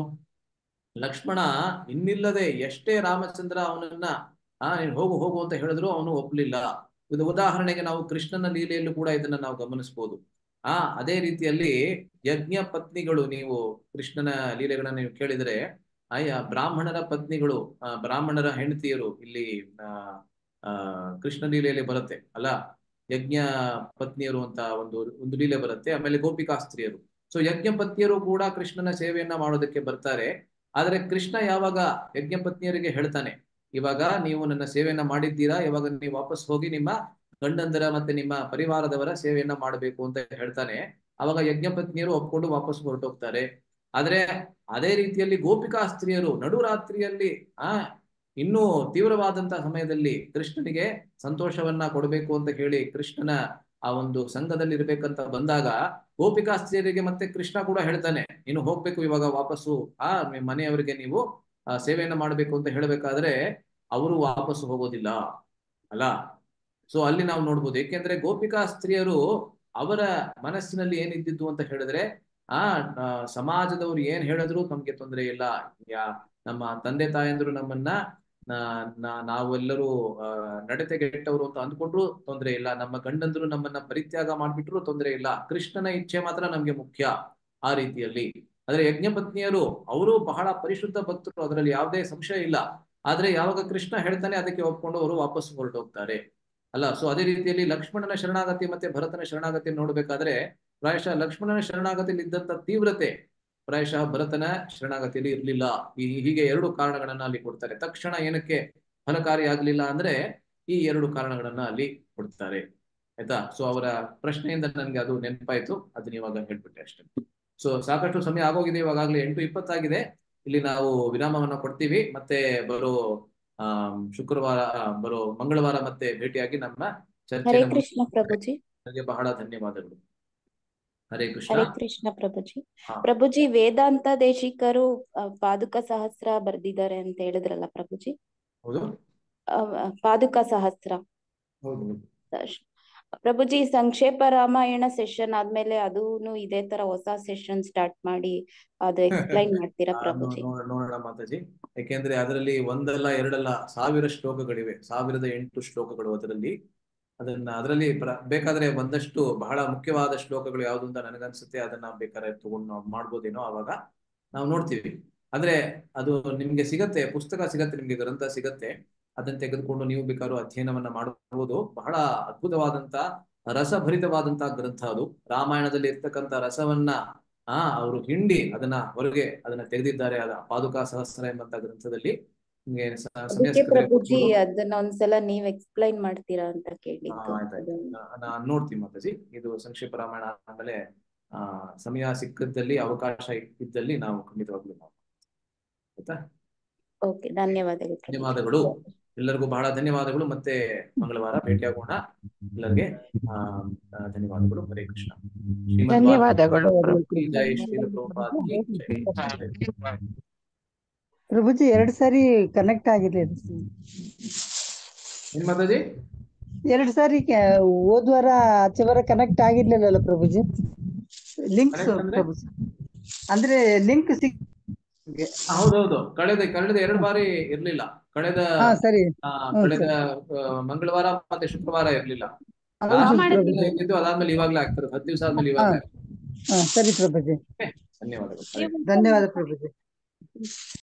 ಲಕ್ಷ್ಮಣ ಇನ್ನಿಲ್ಲದೆ ಎಷ್ಟೇ ರಾಮಚಂದ್ರ ಅವನನ್ನ ಆ ನೀನ್ ಹೋಗು ಹೋಗು ಅಂತ ಹೇಳಿದ್ರು ಅವನು ಒಪ್ಲಿಲ್ಲ ಇದು ಉದಾಹರಣೆಗೆ ನಾವು ಕೃಷ್ಣನ ಲೀಲೆಯಲ್ಲೂ ಕೂಡ ಇದನ್ನ ನಾವು ಗಮನಿಸಬಹುದು ಆ ಅದೇ ರೀತಿಯಲ್ಲಿ ಯಜ್ಞ ಪತ್ನಿಗಳು ನೀವು ಕೃಷ್ಣನ ಲೀಲೆಗಳನ್ನ ನೀವು ಕೇಳಿದ್ರೆ ಆಯಾ ಬ್ರಾಹ್ಮಣರ ಪತ್ನಿಗಳು ಆ ಬ್ರಾಹ್ಮಣರ ಹೆಂಡತಿಯರು ಇಲ್ಲಿ ಆ ಆ ಕೃಷ್ಣ ಲೀಲೆಯಲ್ಲಿ ಬರುತ್ತೆ ಅಲ್ಲ ಯಜ್ಞ ಪತ್ನಿಯರು ಅಂತ ಒಂದು ಒಂದು ಲೀಲೆ ಬರುತ್ತೆ ಆಮೇಲೆ ಗೋಪಿಕಾಸ್ತ್ರೀಯರು ಸೊ ಯಜ್ಞ ಪತ್ನಿಯರು ಕೂಡ ಕೃಷ್ಣನ ಸೇವೆಯನ್ನ ಮಾಡೋದಕ್ಕೆ ಬರ್ತಾರೆ ಆದ್ರೆ ಕೃಷ್ಣ ಯಾವಾಗ ಯಜ್ಞ ಪತ್ನಿಯರಿಗೆ ಹೇಳ್ತಾನೆ ಇವಾಗ ನೀವು ನನ್ನ ಸೇವೆಯನ್ನ ಮಾಡಿದ್ದೀರಾ ಇವಾಗ ನೀವು ವಾಪಸ್ ಹೋಗಿ ನಿಮ್ಮ ಗಂಡಂದರ ಮತ್ತೆ ನಿಮ್ಮ ಪರಿವಾರದವರ ಸೇವೆಯನ್ನ ಮಾಡಬೇಕು ಅಂತ ಹೇಳ್ತಾನೆ ಅವಾಗ ಯಜ್ಞ ಪತ್ನಿಯರು ಒಪ್ಕೊಂಡು ವಾಪಸ್ ಹೊರಟೋಗ್ತಾರೆ ಆದ್ರೆ ಅದೇ ರೀತಿಯಲ್ಲಿ ಗೋಪಿಕಾ ಸ್ತ್ರೀಯರು ನಡುರಾತ್ರಿಯಲ್ಲಿ ಆ ಇನ್ನೂ ತೀವ್ರವಾದಂತಹ ಸಮಯದಲ್ಲಿ ಕೃಷ್ಣನಿಗೆ ಸಂತೋಷವನ್ನ ಕೊಡಬೇಕು ಅಂತ ಹೇಳಿ ಕೃಷ್ಣನ ಆ ಒಂದು ಸಂಘದಲ್ಲಿ ಇರ್ಬೇಕಂತ ಬಂದಾಗ ಗೋಪಿಕಾ ಸ್ತ್ರೀಯರಿಗೆ ಮತ್ತೆ ಕೃಷ್ಣ ಕೂಡ ಹೇಳ್ತಾನೆ ನೀನು ಹೋಗ್ಬೇಕು ಇವಾಗ ವಾಪಸ್ಸು ಆ ನಿಮ್ಮ ಮನೆಯವರಿಗೆ ನೀವು ಆ ಸೇವೆಯನ್ನ ಮಾಡ್ಬೇಕು ಅಂತ ಹೇಳ್ಬೇಕಾದ್ರೆ ಅವರು ವಾಪಸ್ಸು ಹೋಗೋದಿಲ್ಲ ಅಲ್ಲ ಸೊ ಅಲ್ಲಿ ನಾವು ನೋಡ್ಬೋದು ಏಕೆಂದ್ರೆ ಗೋಪಿಕಾ ಸ್ತ್ರೀಯರು ಅವರ ಮನಸ್ಸಿನಲ್ಲಿ ಏನಿದ್ದಿದ್ದು ಅಂತ ಹೇಳಿದ್ರೆ ಆ ಆ, ಸಮಾಜದವ್ರು ಏನ್ ಹೇಳಿದ್ರು ನಮ್ಗೆ ತೊಂದರೆ ಇಲ್ಲ ಯಾ ನಮ್ಮ ತಂದೆ ತಾಯಂದ್ರು ನಮ್ಮನ್ನ ನಾ- ನಾ- ನಾವೆಲ್ಲರೂ ಆ, ನಡತೆಗೆಟ್ಟವರು ಅಂತ ಅಂದ್ಕೊಂಡ್ರು ತೊಂದರೆ ಇಲ್ಲ ನಮ್ಮ ಗಂಡಂದ್ರು ನಮ್ಮನ್ನ ಪರಿತ್ಯಾಗ ಮಾಡ್ಬಿಟ್ರು ತೊಂದರೆ ಇಲ್ಲ ಕೃಷ್ಣನ ಇಚ್ಛೆ ಮಾತ್ರ ನಮ್ಗೆ ಮುಖ್ಯ ಆ ರೀತಿಯಲ್ಲಿ ಆದ್ರೆ ಯಜ್ಞ ಪತ್ನಿಯರು ಅವರು ಬಹಳ ಪರಿಶುದ್ಧ ಭಕ್ತರು ಅದರಲ್ಲಿ ಯಾವುದೇ ಸಂಶಯ ಇಲ್ಲ ಆದ್ರೆ ಯಾವಾಗ ಕೃಷ್ಣ ಹೇಳ್ತಾನೆ ಅದಕ್ಕೆ ಒಪ್ಕೊಂಡು ಅವರು ವಾಪಸ್ ಹೊರಟೋಗ್ತಾರೆ ಅಲ್ಲ ಸೊ ಅದೇ ರೀತಿಯಲ್ಲಿ ಲಕ್ಷ್ಮಣನ ಶರಣಾಗತಿ ಮತ್ತೆ ಭರತನ ಶರಣಾಗತಿ ನೋಡ್ಬೇಕಾದ್ರೆ ಪ್ರಾಯಶಃ ಲಕ್ಷ್ಮಣನ ಶರಣಾಗತಿಯಲ್ಲಿ ಇದ್ದಂತ ತೀವ್ರತೆ ಪ್ರಾಯಶಃ ಭರತನ ಶರಣಾಗತಿಯಲ್ಲಿ ಇರ್ಲಿಲ್ಲ ಈ ಹೀಗೆ ಎರಡು ಕಾರಣಗಳನ್ನ ಅಲ್ಲಿ ಕೊಡ್ತಾರೆ ತಕ್ಷಣ ಏನಕ್ಕೆ ಫಲಕಾರಿ ಆಗ್ಲಿಲ್ಲ ಅಂದ್ರೆ ಈ ಎರಡು ಕಾರಣಗಳನ್ನ ಅಲ್ಲಿ ಕೊಡ್ತಾರೆ ಆಯ್ತಾ ಸೊ ಅವರ ಪ್ರಶ್ನೆಯಿಂದ ನನ್ಗೆ ಅದು ನೆನಪಾಯ್ತು ಅದನ್ನ ಇವಾಗ ಹೇಳ್ಬಿಟ್ಟೆ ಅಷ್ಟೇ ಸೊ ಸಾಕಷ್ಟು ಸಮಯ ಆಗೋಗಿದೆ ಇವಾಗಲೇ ಎಂಟು ಇಪ್ಪತ್ತಾಗಿದೆ ಇಲ್ಲಿ ನಾವು ವಿರಾಮವನ್ನ ಕೊಡ್ತೀವಿ ಮತ್ತೆ ಬರೋ ಆ ಶುಕ್ರವಾರ ಆ, ಬರೋ ಮಂಗಳವಾರ ಮತ್ತೆ ಭೇಟಿಯಾಗಿ ನಮ್ಮ ಹರೇ ಚರ್ಚೆನ ಕೃಷ್ಣ ಮುಂದುವರಿಸ್ತಾರೆ ಪ್ರಭುಜಿ ನನಗೆ ಬಹಳ ಧನ್ಯವಾದಗಳು ಹರೇ ಕೃಷ್ಣ ಹರೇ ಕೃಷ್ಣ ಪ್ರಭುಜಿ ಹಾ ಪ್ರಭುಜಿ ವೇದಾಂತ ದೇಶಿಕರು ಆ, ಪಾದುಕ ಸಹಸ್ರ ಬರ್ದಿದ್ದಾರೆ ಅಂತ ಹೇಳಿದ್ರಲ್ಲ ಪ್ರಭುಜಿ ಹೌದು ಆ, ಆ, ಪಾದುಕ ಸಹಸ್ರ ಹೌದು ಹೌದು ಅಶ್- ಪ್ರಭುಜಿ ಸಂಕ್ಷೇಪ ರಾಮಾಯಣ ಸೆಷನ್ ಆದ್ಮೇಲೆ ಅದೂನು ಇದೇ ತರ ಹೊಸ ಸೆಷನ್ ಸ್ಟಾರ್ಟ್ ಮಾಡಿ ಅದು ಎಕ್ಸ್ಪ್ಲೈನ್ ಮಾಡ್ತೀರಾ ಆ, ನೋ- ಪ್ರಭುಜಿ ನೋ- ನೋಡೋಣ ಮಾತಾಜಿ ಯಾಕೆಂದ್ರೆ ಅದರಲ್ಲಿ ಒಂದಲ್ಲ ಎರಡಲ್ಲ ಸಾವಿರ ಶ್ಲೋಕಗಳಿವೆ ಸಾವಿರದ ಎಂಟು ಶ್ಲೋಕಗಳು ಅದರಲ್ಲಿ ಅದನ್ನ ಅದರಲ್ಲಿ ಪ್ರ- ಬೇಕಾದ್ರೆ ಒಂದಷ್ಟು ಬಹಳ ಮುಖ್ಯವಾದ ಶ್ಲೋಕಗಳು ಯಾವ್ದು ಅಂತ ನನಗನ್ಸುತ್ತೆ ಅದನ್ನ ಬೇಕಾದ್ರೆ ತಗೊಂಡು ನಾವು ಮಾಡ್ಬೋದೇನೋ ಅವಾಗ ನಾವು ನೋಡ್ತೀವಿ ಆದ್ರೆ ಅದು ನಿಮ್ಗೆ ಸಿಗತ್ತೆ ಪುಸ್ತಕ ಸಿಗತ್ತೆ ನಿಮ್ಗೆ ಗ್ರಂಥ ಸಿಗತ್ತೆ ಅದನ್ನ ತೆಗೆದುಕೊಂಡು ನೀವು ಬೇಕಾದ್ರೂ ಅಧ್ಯಯನವನ್ನ ಮಾಡಬಹುದು ಬಹಳ ಅದ್ಭುತವಾದಂತ ರಸಭರಿತವಾದಂತಹ ಗ್ರಂಥ ಅದು ರಾಮಾಯಣದಲ್ಲಿ ಇರ್ತಕ್ಕಂಥ ರಸವನ್ನ ಆ ಅವರು ಹಿಂಡಿ ಅದನ್ನ ಹೊರಗೆ ಅದನ್ನ ತೆಗೆದಿದ್ದಾರೆ ಅದ ಪಾದುಕಾ ಸಹಸ್ರ ಎಂಬಂತ ಗ್ರಂಥದಲ್ಲಿ ನಿಮ್ಗೆ ಸ- ಸಮಯ ಅದಕ್ಕೆ ಸಿಕ್ಕಿದ್ರೆ ಪ್ರಭುಜಿ ಓದ್ಬೋದು. ಅದನ್ನ ಒಂದ್ಸಲ ನೀವ್ ಎಕ್ಸ್ಪ್ಲೈನ್ ಮಾಡ್ತೀರಾ ಅಂತ ಆ, ಕೇಳಿದ್ದು ಆಯ್ತಾಯ್ತು ಅದನ್ನ ನಾ- ನಾನ್ ನೋಡ್ತೀನಿ ಮಾತಾಜಿ ಇದು ಸಂಕ್ಷೇಪ ರಾಮಾಯಣ ಆಮೇಲೆ ಆ ಸಮಯ ಸಿಕ್ಕದಲ್ಲಿ ಅವಕಾಶ ಇದ್ದಲ್ಲಿ ನಾವು ಖಂಡಿತವಾಗ್ಲೂ ನಾವು ಆಯ್ತಾ ಓಕೆ ಧನ್ಯವಾದಗಳು ಪ್ರಭುಜಿ ಧನ್ಯವಾದಗಳು ಎಲ್ಲರಿಗೂ ಬಹಳ ಧನ್ಯವಾದಗಳು ಮತ್ತೆ ಮಂಗಳವಾರ ಭೇಟಿಯಾಗೋಣ ಎಲ್ಲರಿಗೆ ಆ ಆ, ಧನ್ಯವಾದಗಳು ಹರೇ ಕೃಷ್ಣ ಶ್ರೀಮದ್ ಧನ್ಯವಾದಗಳು ಭಾಗವತ್ ಕಿ ಜೈ ಶ್ರೀಲ ಪ್ರಭುಪಾದ್ ಕಿ ಜೈ ಜೈ. ಪ್ರಭುಜಿ ಎರಡ್ ಸಾರಿ ಕನೆಕ್ಟ್ ಆಗಿದೆ ಏನ್ ಮಾತಾಜಿ ಎರಡ್ ಸಾರಿ ಕ- ಹೋದ್ ವಾರ ಆಚೆ ವಾರ ಕನೆಕ್ಟ್ ಆಗಿರ್ಲಿಲ್ಲಲ್ಲ ಪ್ರಭುಜಿ ಲಿಂಕ್ಸ್ Connect ಅಂದ್ರೆ? ಪ್ರಭುಜಿ ಅಂದ್ರೆ ಲಿಂಕ್ ಸಿಗ್ ಆ, ಹೌದೌದು ಕಳೆದ ಕಳೆದ ಎರಡು ಬಾರಿ ಇರ್ಲಿಲ್ಲ ಕಳೆದ ಹಾ ಸರಿ ಆ, ಹ್ಮ್, ಕಳೆದ ಆ, ಮಂಗಳವಾರ ಮತ್ತೆ ಶುಕ್ರವಾರ ಇರ್ಲಿಲ್ಲ ಹೌದು ಲಾಸ್ಟ್ ಪ್ರಭುಜಿ ಇದ್ದು ಅದಾದ್ಮೇಲೆ ಇವಾಗ್ಲೇ ಆಗ್ತದೆ ಹತ್ತು ದಿವಸ ಆದ್ಮೇಲೆ ಹಾ ಇವಾಗ್ಲೇ ಆಗ್ತದೆ ಹಾ ಸರಿ ಪ್ರಭುಜಿ ಧನ್ಯವಾದಗಳು ಹರೇ ಧನ್ಯವಾದ ಪ್ರಭುಜಿ